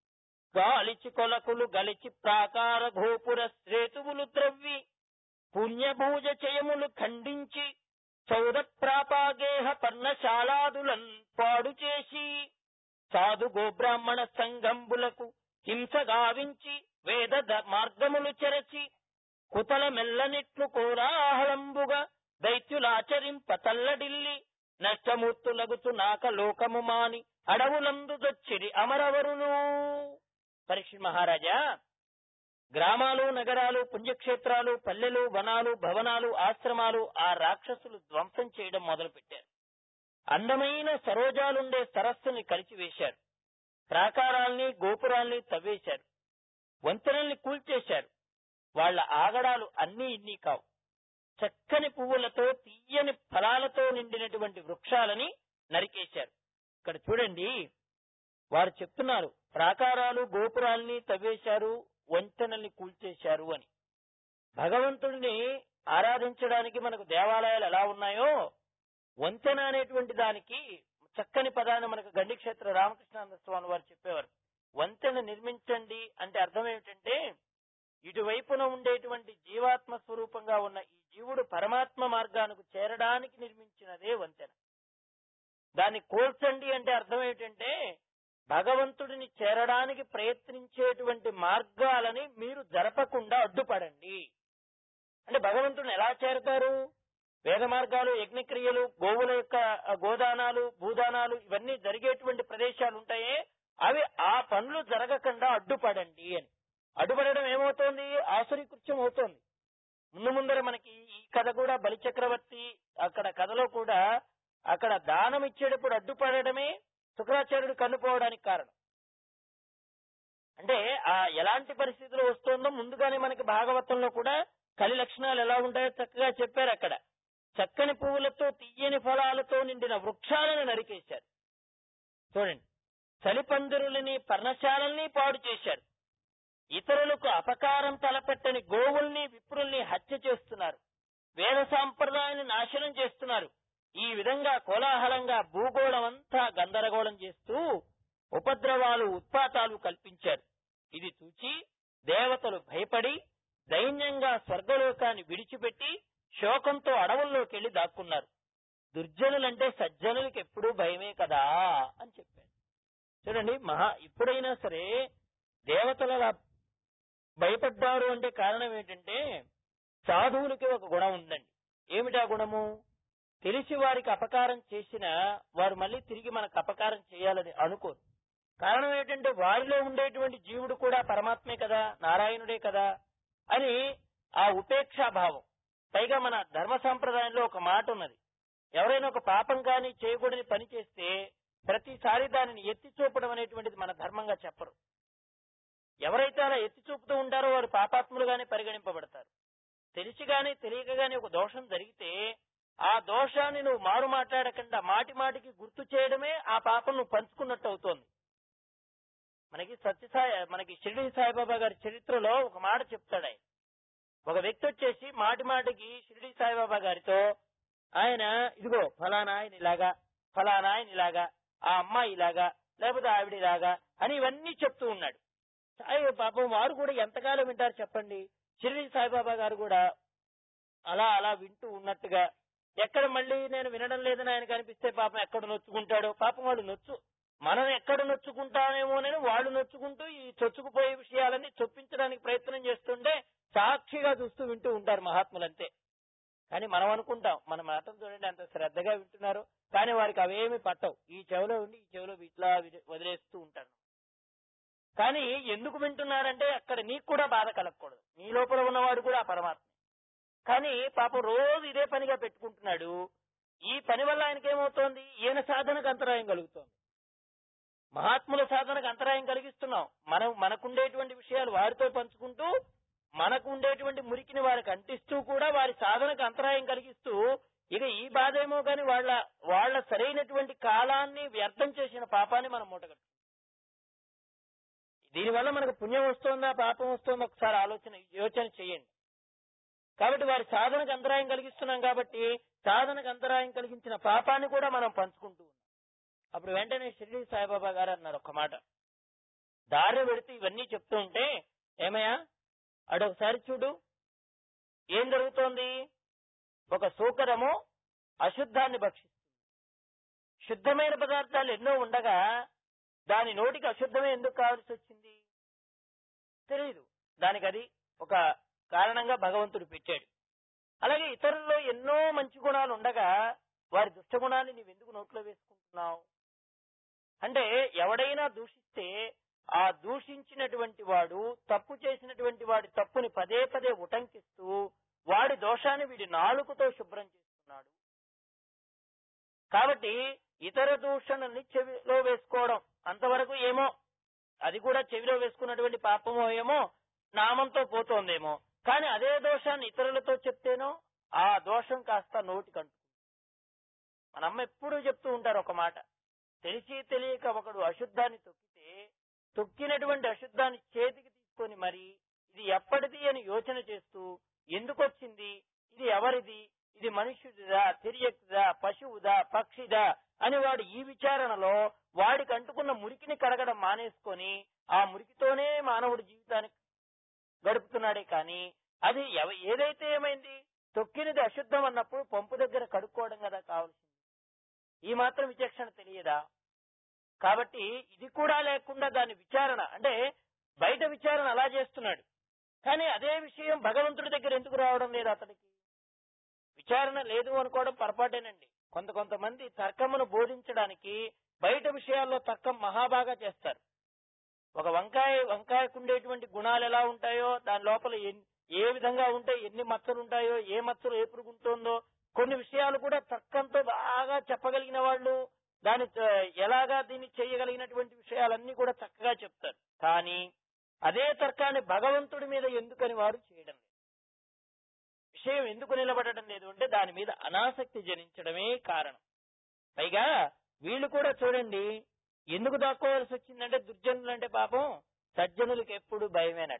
[SPEAKER 1] గాలిచి కొలకులు గలిచి ప్రాకార గోపుర శ్రేతువులు త్రవ్వి పుణ్యభూజ చయములు ఖండించి చౌద ప్రాపాగేహ పర్ణశాలాదులన్ పాడు చేసి సాధు గోబ్రాహ్మణ సంగంబులకు హింస గావించి వేద ద- మార్గములు చెరచి కుతల మెల్లనిట్లు కోలాహలంబుగా దైత్యులాచరింప తల్లడిల్లి నష్టమూర్తులగుచు నాక లోకము మాని అడవులందు దొచ్చిరి అమరవరులు పరీక్ష మహారాజా గ్రామాలు నగరాలు పుణ్యక్షేత్రాలు పల్లెలు వనాలు భవనాలు ఆశ్రమాలు ఆ రాక్షసులు ధ్వంసం చేయడం మొదలుపెట్టారు అందమైన సరోజాలుండే సరస్సుని కలిచివేశారు ప్రాకారాల్ని గోపురాల్ని తవ్వేశారు వంతెనల్ని కూల్చేశారు వాళ్ళ ఆగడాలు అన్నీ ఇన్ని కావు చక్కని పువ్వులతో తీయని ఫలాలతో నిండినటువంటి వృక్షాలని నరికేశారు ఇక్కడ చూడండి వారు చెప్తున్నారు ప్రాకారాలు గోపురాల్ని తవ్వేశారు వంతెనల్ని కూల్చేశారు అని భగవంతుడిని ఆరాధించడానికి మనకు దేవాలయాలు ఎలా ఉన్నాయో వంతెన అనేటువంటి దానికి చక్కని పదాన్ని మనకు గండి క్షేత్ర రామకృష్ణానంద స్వామి వారు చెప్పేవారు వంతెన నిర్మించండి అంటే అర్థం ఏమిటంటే ఇటువైపున ఉండేటువంటి జీవాత్మ స్వరూపంగా ఉన్న ఈ జీవుడు పరమాత్మ మార్గానికి చేరడానికి నిర్మించినదే వంతెన దాన్ని కోల్చండి అంటే అర్థం ఏమిటంటే భగవంతుడిని చేరడానికి ప్రయత్నించేటువంటి మార్గాలని మీరు జరపకుండా అడ్డుపడండి అంటే భగవంతుడిని ఎలా చేరతారు వేద మార్గాలు యజ్ఞక్రియలు గోవుల యొక్క ఆ, గోదానాలు భూదానాలు ఇవన్నీ జరిగేటువంటి ప్రదేశాలు ఉంటాయే అవి ఆ పనులు జరగకుండా అడ్డుపడండి అని అడ్డుపడడం ఏమవుతోంది ఆసురి కృత్యం అవుతోంది ముందు ముందర మనకి ఈ కథ కూడా బలిచక్రవర్తి అక్కడ కథలో కూడా అక్కడ దానం ఇచ్చేటప్పుడు అడ్డుపడడమే శుక్రాచార్యుడు కన్నుపోవడానికి కారణం అంటే ఆ ఎలాంటి పరిస్థితులు వస్తుందో ముందుగానే మనకి భాగవతంలో కూడా కలి లక్షణాలు ఎలా ఉంటాయో చక్కగా చెప్పారు అక్కడ చక్కని పువ్వులతో తీయని ఫలాలతో నిండిన వృక్షాలను నరికేశారు చూడండి చలిపందిరులని పర్ణశాలల్ని పాడు చేశారు ఇతరులకు అపకారం తలపెట్టని గోవుల్ని విప్రుల్ని హత్య చేస్తున్నారు వేద సాంప్రదాయాన్ని నాశనం చేస్తున్నారు ఈ విధంగా కోలాహలంగా భూగోళం అంతా గందరగోళం చేస్తూ ఉపద్రవాలు ఉత్పాతాలు కల్పించారు ఇది చూచి దేవతలు భయపడి దైన్యంగా స్వర్గలోకాన్ని విడిచిపెట్టి శోకంతో అడవుల్లోకి వెళ్లి దాక్కున్నారు దుర్జనులంటే సజ్జనులకి ఎప్పుడూ భయమే కదా అని చెప్పారు చూడండి మహా ఇప్పుడైనా సరే దేవతలు అలా భయపడ్డారు అంటే కారణం ఏంటంటే సాధువులకి ఒక గుణం ఉందండి ఏమిటా గుణము తెలిసి వారికి అపకారం చేసినా వారు మళ్ళీ తిరిగి మనకు అపకారం చేయాలని అనుకోరు కారణం ఏంటంటే వారిలో ఉండేటువంటి జీవుడు కూడా పరమాత్మే కదా నారాయణుడే కదా అని ఆ ఉపేక్షా భావం పైగా మన ధర్మ సాంప్రదాయంలో ఒక మాట ఉన్నది ఎవరైనా ఒక పాపం కానీ చేయకూడని పని చేస్తే ప్రతిసారి దానిని ఎత్తి చూపడం అనేటువంటిది మన ధర్మంగా చెప్పరు ఎవరైతే అలా ఎత్తి చూపుతూ ఉంటారో వారు పాపాత్ములుగానే పరిగణింపబడతారు తెలిసి గాని తెలియక గాని ఒక దోషం జరిగితే ఆ దోషాన్ని నువ్వు మారు మాట్లాడకుండా మాటి మాటికి గుర్తు చేయడమే ఆ పాపం నువ్వు పంచుకున్నట్టు అవుతోంది మనకి సత్యసాయి మనకి షిరిడి సాయిబాబా గారి చరిత్రలో ఒక మాట చెప్తాడు ఆయన ఒక వ్యక్తి వచ్చేసి మాటి మాటికి షిరిడి సాయిబాబా గారితో ఆయన ఇదిగో ఫలానా ఆయన ఇలాగా ఫలానా ఆయన ఇలాగా ఆ అమ్మాయి ఇలాగా లేకపోతే ఆవిడ ఇలాగా అని ఇవన్నీ చెప్తూ ఉన్నాడు సాయి పాపం వారు కూడా ఎంతకాలం వింటారు చెప్పండి షిరిడి సాయిబాబా గారు కూడా అలా అలా వింటూ ఉన్నట్టుగా ఎక్కడ మళ్ళీ నేను వినడం లేదని ఆయన కనిపిస్తే పాపం ఎక్కడ నొచ్చుకుంటాడో పాపం వాడు నొచ్చు మనం ఎక్కడ నొచ్చుకుంటామేమోనని వాళ్ళు నొచ్చుకుంటూ ఈ చొచ్చుకుపోయే విషయాలన్నీ చొప్పించడానికి ప్రయత్నం చేస్తుంటే సాక్షిగా చూస్తూ వింటూ ఉంటారు మహాత్ములంతే కానీ మనం అనుకుంటాం మన మాటలు చూడండి అంత శ్రద్ధగా వింటున్నారు కానీ వారికి అవేమి పట్టవు ఈ చెవిలో ఉండి ఈ చెవిలో ఇట్లా విడి- వదిలేస్తూ ఉంటారు కానీ ఎందుకు వింటున్నారంటే అక్కడ నీకు కూడా బాధ కలగకూడదు నీ లోపల ఉన్నవాడు కూడా ఆ పరమాత్మ కానీ పాపం రోజు ఇదే పనిగా పెట్టుకుంటున్నాడు ఈ పని వల్ల ఆయనకి ఏమవుతోంది ఈయన సాధనకు అంతరాయం కలుగుతోంది మహాత్ముల సాధనకు అంతరాయం కలిగిస్తున్నాం మనం మనకుండేటువంటి విషయాలు వారితో పంచుకుంటూ మనకు ఉండేటువంటి మురికిని వారికి అంటిస్తూ కూడా వారి సాధనకు అంతరాయం కలిగిస్తూ ఇక ఈ బాధ ఏమో కానీ వాళ్ళ వాళ్ళ సరైనటువంటి కాలాన్ని వ్యర్థం చేసిన పాపాన్ని మనం మూటగట్టు దీనివల్ల మనకు పుణ్యం వస్తుందా పాపం వస్తుందా ఒకసారి ఆలోచన యోచన చేయండి కాబట్టి వారి సాధనకు అంతరాయం కలిగిస్తున్నాం కాబట్టి సాధనకు అంతరాయం కలిగించిన పాపాన్ని కూడా మనం పంచుకుంటూ ఉన్నాం అప్పుడు వెంటనే షిరిడి సాయిబాబా గారు అన్నారు ఒక మాట దారి పెడితే ఇవన్నీ చెప్తూ ఉంటే ఏమయ్యా అడొకసారి చూడు ఏం జరుగుతోంది ఒక సూకరము అశుద్ధాన్ని భక్షిస్తుంది శుద్ధమైన పదార్థాలు ఎన్నో ఉండగా దాని నోటికి అశుద్ధమే ఎందుకు కావాల్సి వచ్చింది తెలియదు దానికి అది ఒక కారణంగా భగవంతుడు పెట్టాడు అలాగే ఇతరుల్లో ఎన్నో మంచి గుణాలు ఉండగా వారి దుష్ట గుణాన్ని నీవెందుకు నోట్లో వేసుకుంటున్నావు అంటే ఎవడైనా దూషిస్తే ఆ దూషించినటువంటి వాడు తప్పు చేసినటువంటి వాడి తప్పుని పదే పదే ఉటంకిస్తూ వాడి దోషాన్ని వీడి నాలుకతో శుభ్రం చేస్తున్నాడు కాబట్టి ఇతర దూషణని చెవిలో వేసుకోవడం అంతవరకు ఏమో అది కూడా చెవిలో వేసుకున్నటువంటి పాపమో ఏమో నామంతో పోతోందేమో కానీ అదే దోషాన్ని ఇతరులతో చెప్తేనో ఆ దోషం కాస్త నోటికంటు మన అమ్మ ఎప్పుడూ చెప్తూ ఉంటారు ఒక మాట తెలిసి తెలియక ఒకడు అశుద్ధాన్ని తొక్కితే తొక్కినటువంటి అశుద్ధాన్ని చేతికి తీసుకొని మరి ఇది ఎప్పటిది అని యోచన చేస్తూ ఎందుకు వచ్చింది ఇది ఎవరిది ఇది మనుష్యుడిదా తిరియక్దా పశువుదా పక్షిదా అని వాడు ఈ విచారణలో వాడికి అంటుకున్న మురికిని కడగడం మానేసుకొని ఆ మురికితోనే మానవుడి జీవితాన్ని గడుపుతున్నాడే కానీ అది ఎవ- ఏదైతే ఏమైంది తొక్కినది అశుద్ధం అన్నప్పుడు పంపు దగ్గర కడుక్కోవడం కదా కావాల్సింది ఈ మాత్రం విచక్షణ తెలియదా కాబట్టి ఇది కూడా లేకుండా దాని విచారణ అంటే బయట విచారణ అలా చేస్తున్నాడు కానీ అదే విషయం భగవంతుడి దగ్గర ఎందుకు రావడం లేదు అతనికి విచారణ లేదు అనుకోవడం పొరపాటేనండి కొంత కొంతమంది తర్కమును బోధించడానికి బయట విషయాల్లో తర్కం మహాబాగా చేస్తారు ఒక వంకాయ వంకాయకు ఉండేటువంటి గుణాలు ఎలా ఉంటాయో దాని లోపల ఎన్- ఏ విధంగా ఉంటాయి ఎన్ని మచ్చలు ఉంటాయో ఏ మచ్చలు ఏ పురుగు ఉంటుందో కొన్ని విషయాలు కూడా తర్కంతో బాగా చెప్పగలిగిన వాళ్ళు దాని త- ఎలాగా దీన్ని చేయగలిగినటువంటి విషయాలన్నీ కూడా చక్కగా చెప్తారు కానీ అదే తర్కాన్ని భగవంతుడి మీద ఎందుకని వారు చేయడం లేదు విషయం ఎందుకు నిలబడడం లేదు అంటే దాని మీద అనాసక్తి జనించడమే కారణం పైగా వీళ్ళు కూడా చూడండి ఎందుకు దాక్కోవాల్సి వచ్చిందంటే దుర్జనులు అంటే పాపం సజ్జనులకు ఎప్పుడు భయమేనట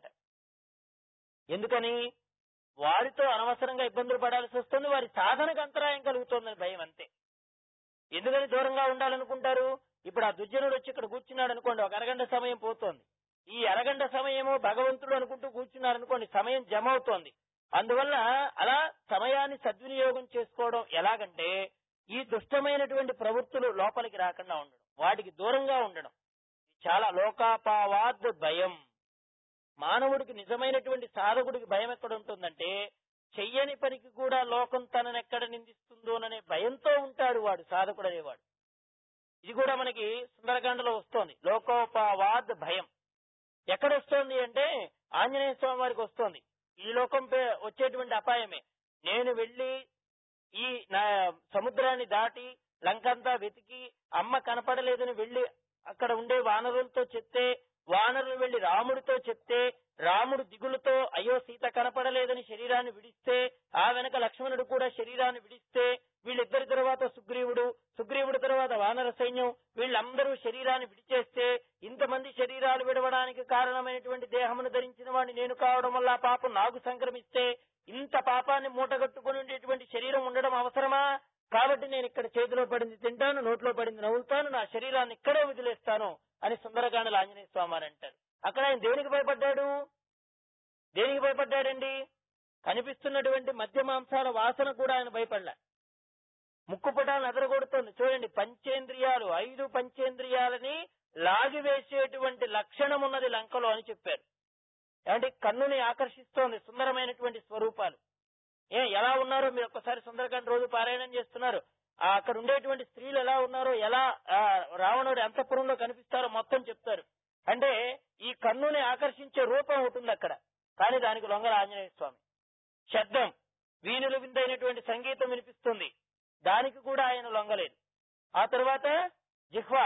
[SPEAKER 1] ఎందుకని వారితో అనవసరంగా ఇబ్బందులు పడాల్సి వస్తుంది వారి సాధనకు అంతరాయం కలుగుతోందని భయం అంతే ఎందుకని దూరంగా ఉండాలనుకుంటారు ఇప్పుడు ఆ దుర్జనుడు వచ్చి ఇక్కడ కూర్చున్నాడు అనుకోండి ఒక అరగంట సమయం పోతోంది ఈ అరగంట సమయము భగవంతుడు అనుకుంటూ కూర్చున్నారు అనుకోండి సమయం జమ అవుతోంది అందువల్ల అలా సమయాన్ని సద్వినియోగం చేసుకోవడం ఎలాగంటే ఈ దుష్టమైనటువంటి ప్రవృత్తులు లోపలికి రాకుండా ఉండడం వాటికి దూరంగా ఉండడం ఇది చాలా లోకాపావాద్ భయం మానవుడికి నిజమైనటువంటి సాధకుడికి భయం ఎక్కడ ఉంటుందంటే చెయ్యని పనికి కూడా లోకం తనని ఎక్కడ నిందిస్తుందోననే భయంతో ఉంటాడు వాడు సాధకుడు అనేవాడు ఇది కూడా మనకి సుందరకాండలో వస్తోంది లోకోపావాద్ భయం ఎక్కడ వస్తోంది అంటే ఆంజనేయ స్వామి వారికి వస్తోంది ఈ లోకం పే- వచ్చేటువంటి అపాయమే నేను వెళ్లి ఈ నా సముద్రాన్ని దాటి లంకంతా వెతికి అమ్మ కనపడలేదని వెళ్లి అక్కడ ఉండే వానరులతో చెప్తే వానరులు వెళ్లి రాముడితో చెప్తే రాముడు దిగులుతో అయ్యో సీత కనపడలేదని శరీరాన్ని విడిస్తే ఆ వెనక లక్ష్మణుడు కూడా శరీరాన్ని విడిస్తే వీళ్ళిద్దరి తర్వాత సుగ్రీవుడు సుగ్రీవుడి తర్వాత వానర సైన్యం వీళ్ళందరూ శరీరాన్ని విడిచేస్తే ఇంతమంది శరీరాలు విడవడానికి కారణమైనటువంటి దేహమును ధరించిన వాడిని నేను కావడం వల్ల ఆ పాపం నాకు సంక్రమిస్తే ఇంత పాపాన్ని మూటగట్టుకుని ఉండేటువంటి శరీరం ఉండడం అవసరమా కాబట్టి నేను ఇక్కడ చేతిలో పడింది తింటాను నోట్లో పడింది నవ్వుతాను నా శరీరాన్ని ఇక్కడే వదిలేస్తాను అని సుందరకాండలు ఆంజనేయ స్వామి వారు అంటారు అక్కడ ఆయన దేనికి భయపడ్డాడు దేనికి భయపడ్డాడండి కనిపిస్తున్నటువంటి మద్య మాంసాల వాసన కూడా ఆయన భయపడలే ముక్కుపుటాలను ఎదరగొడుతోంది చూడండి పంచేంద్రియాలు ఐదు పంచేంద్రియాలని లాగివేసేటువంటి లక్షణం ఉన్నది లంకలో అని చెప్పారు ఏమంటే కన్నుని ఆకర్షిస్తోంది సుందరమైనటువంటి స్వరూపాలు ఏ ఎలా ఉన్నారో మీరు ఒక్కసారి సుందరకాండ రోజు పారాయణం చేస్తున్నారు ఆ అక్కడ ఉండేటువంటి స్త్రీలు ఎలా ఉన్నారో ఎలా ఆ, రావణుడి అంతఃపురంలో కనిపిస్తారో మొత్తం చెప్తారు అంటే ఈ కన్నుని ఆకర్షించే రూపం ఉంటుంది అక్కడ కానీ దానికి లొంగల ఆంజనేయ స్వామి శబ్దం వీణులు విందైనటువంటి సంగీతం వినిపిస్తుంది దానికి కూడా ఆయన లొంగలేదు ఆ తర్వాత జిహ్వ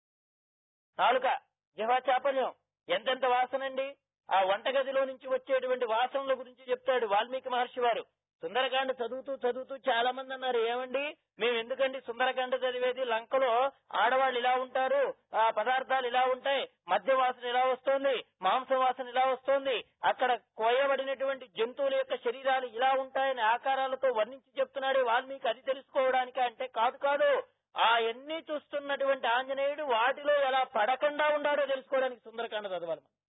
[SPEAKER 1] నాలుక జిహ్వ చాపల్యం ఎంతెంత వాసనండి ఆ వంటగదిలో నుంచి వచ్చేటువంటి వాసనల గురించి చెప్తాడు వాల్మీకి మహర్షి వారు సుందరకాండ చదువుతూ చదువుతూ చాలా మంది అన్నారు ఏమండి మేము ఎందుకండి సుందరకాండ చదివేది లంకలో ఆడవాళ్ళు ఇలా ఉంటారు ఆ పదార్థాలు ఇలా ఉంటాయి మద్య వాసన ఇలా వస్తుంది మాంసం వాసన ఇలా వస్తుంది అక్కడ కోయబడినటువంటి జంతువుల యొక్క శరీరాలు ఇలా ఉంటాయని ఆకారాలతో వర్ణించి చెప్తున్నాడు వాల్మీకి అది తెలుసుకోవడానికి అంటే కాదు కాదు ఆ ఎన్ని చూస్తున్నటువంటి ఆంజనేయుడు వాటిలో ఎలా పడకుండా ఉండాడో తెలుసుకోవడానికి సుందరకాండ చదవాలి మనం.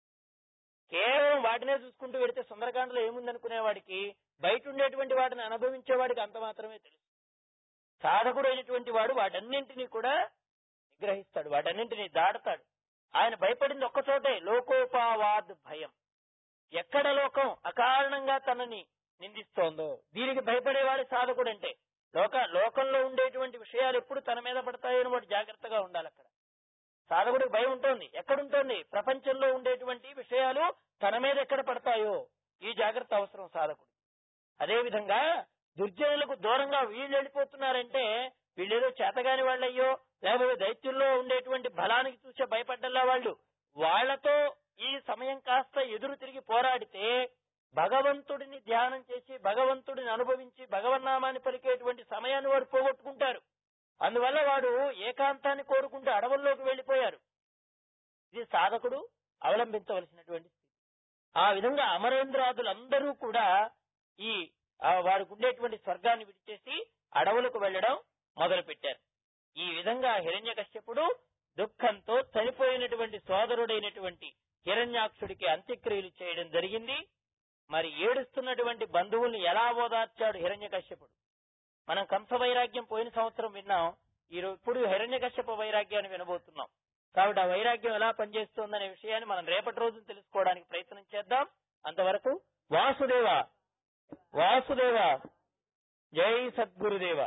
[SPEAKER 1] కేవలం వాటినే చూసుకుంటూ వెడితే సుందరకాండలో ఏముందనుకునేవాడికి బయట ఉండేటువంటి వాటిని అనుభవించేవాడికి అంత మాత్రమే తెలుసు సాధకుడు అయినటువంటి వాడు వాటన్నింటినీ కూడా నిగ్రహిస్తాడు వాటన్నింటినీ దాడతాడు ఆయన భయపడింది ఒక్క చోటే లోకోపావాద్ భయం ఎక్కడ లోకం అకారణంగా తనని నిందిస్తోందో దీనికి భయపడేవాడు సాధకుడు అంటే లోక లోకంలో ఉండేటువంటి విషయాలు ఎప్పుడు తన మీద పడతాయో అని వాడు జాగ్రత్తగా ఉండాలి అక్కడ సాధకుడికి భయం ఉంటుంది ఎక్కడుంటుంది ప్రపంచంలో ఉండేటువంటి విషయాలు తన మీద ఎక్కడ పడతాయో ఈ జాగ్రత్త అవసరం సాధకుడు అదే విధంగా దుర్జనులకు దూరంగా వీళ్ళు వెళ్ళిపోతున్నారంటే వీళ్ళేదో చేతగాని వాళ్ళయ్యో లేకపోతే దైత్యుల్లో ఉండేటువంటి బలానికి చూసే భయపడ్డల్లా వాళ్ళు వాళ్లతో ఈ సమయం కాస్త ఎదురు తిరిగి పోరాడితే భగవంతుడిని ధ్యానం చేసి భగవంతుడిని అనుభవించి భగవన్నామాన్ని పలికేటువంటి సమయాన్ని వాడు పోగొట్టుకుంటారు అందువల్ల వాడు ఏకాంతాన్ని కోరుకుంటూ అడవుల్లోకి వెళ్లిపోయారు ఇది సాధకుడు అవలంబించవలసినటువంటి స్థితి ఆ విధంగా అమరేంద్రాదులందరూ కూడా ఈ ఆ వారికి ఉండేటువంటి స్వర్గాన్ని విడిచేసి అడవులకు వెళ్లడం మొదలు పెట్టారు ఈ విధంగా హిరణ్య కశ్యపుడు దుఃఖంతో చనిపోయినటువంటి సోదరుడైనటువంటి హిరణ్యాక్షుడికి అంత్యక్రియలు చేయడం జరిగింది మరి ఏడుస్తున్నటువంటి బంధువుల్ని ఎలా ఓదార్చాడు హిరణ్య కశ్యపుడు మనం కంస వైరాగ్యం పోయిన సంవత్సరం విన్నాం ఈ రో- ఇప్పుడు హిరణ్య కశ్యప వైరాగ్యాన్ని వినబోతున్నాం కాబట్టి ఆ వైరాగ్యం ఎలా పనిచేస్తుందనే విషయాన్ని మనం రేపటి రోజున తెలుసుకోవడానికి ప్రయత్నం చేద్దాం అంతవరకు వాసుదేవ వాసుదేవ జై సద్గురుదేవ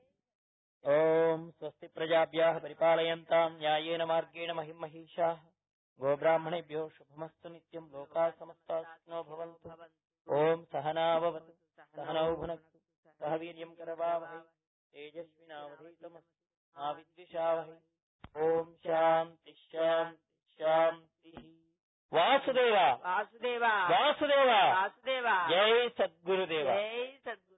[SPEAKER 1] ఓం స్వస్తి ప్రజాభ్యా పరిపాలయంతాం న్యాయేన మార్గేణ మహిమహీషా గోబ్రాహ్మణేభ్యో శుభమస్తు నిత్యం లోకా సమస్తా సుఖినో భవంతు ఓం సహనావవతు సహనౌ భునక్తు సహ వీర్యం కరవావహై తేజస్వినావధీతమస్తు మా విద్విషావహై ఓం శాంతి శాంతి శాంతి వాసుదేవ
[SPEAKER 2] వాసుదేవ
[SPEAKER 1] వాసుదేవ
[SPEAKER 2] వాసుదేవ
[SPEAKER 1] జై సద్గురుదేవ
[SPEAKER 2] జై సద్గురు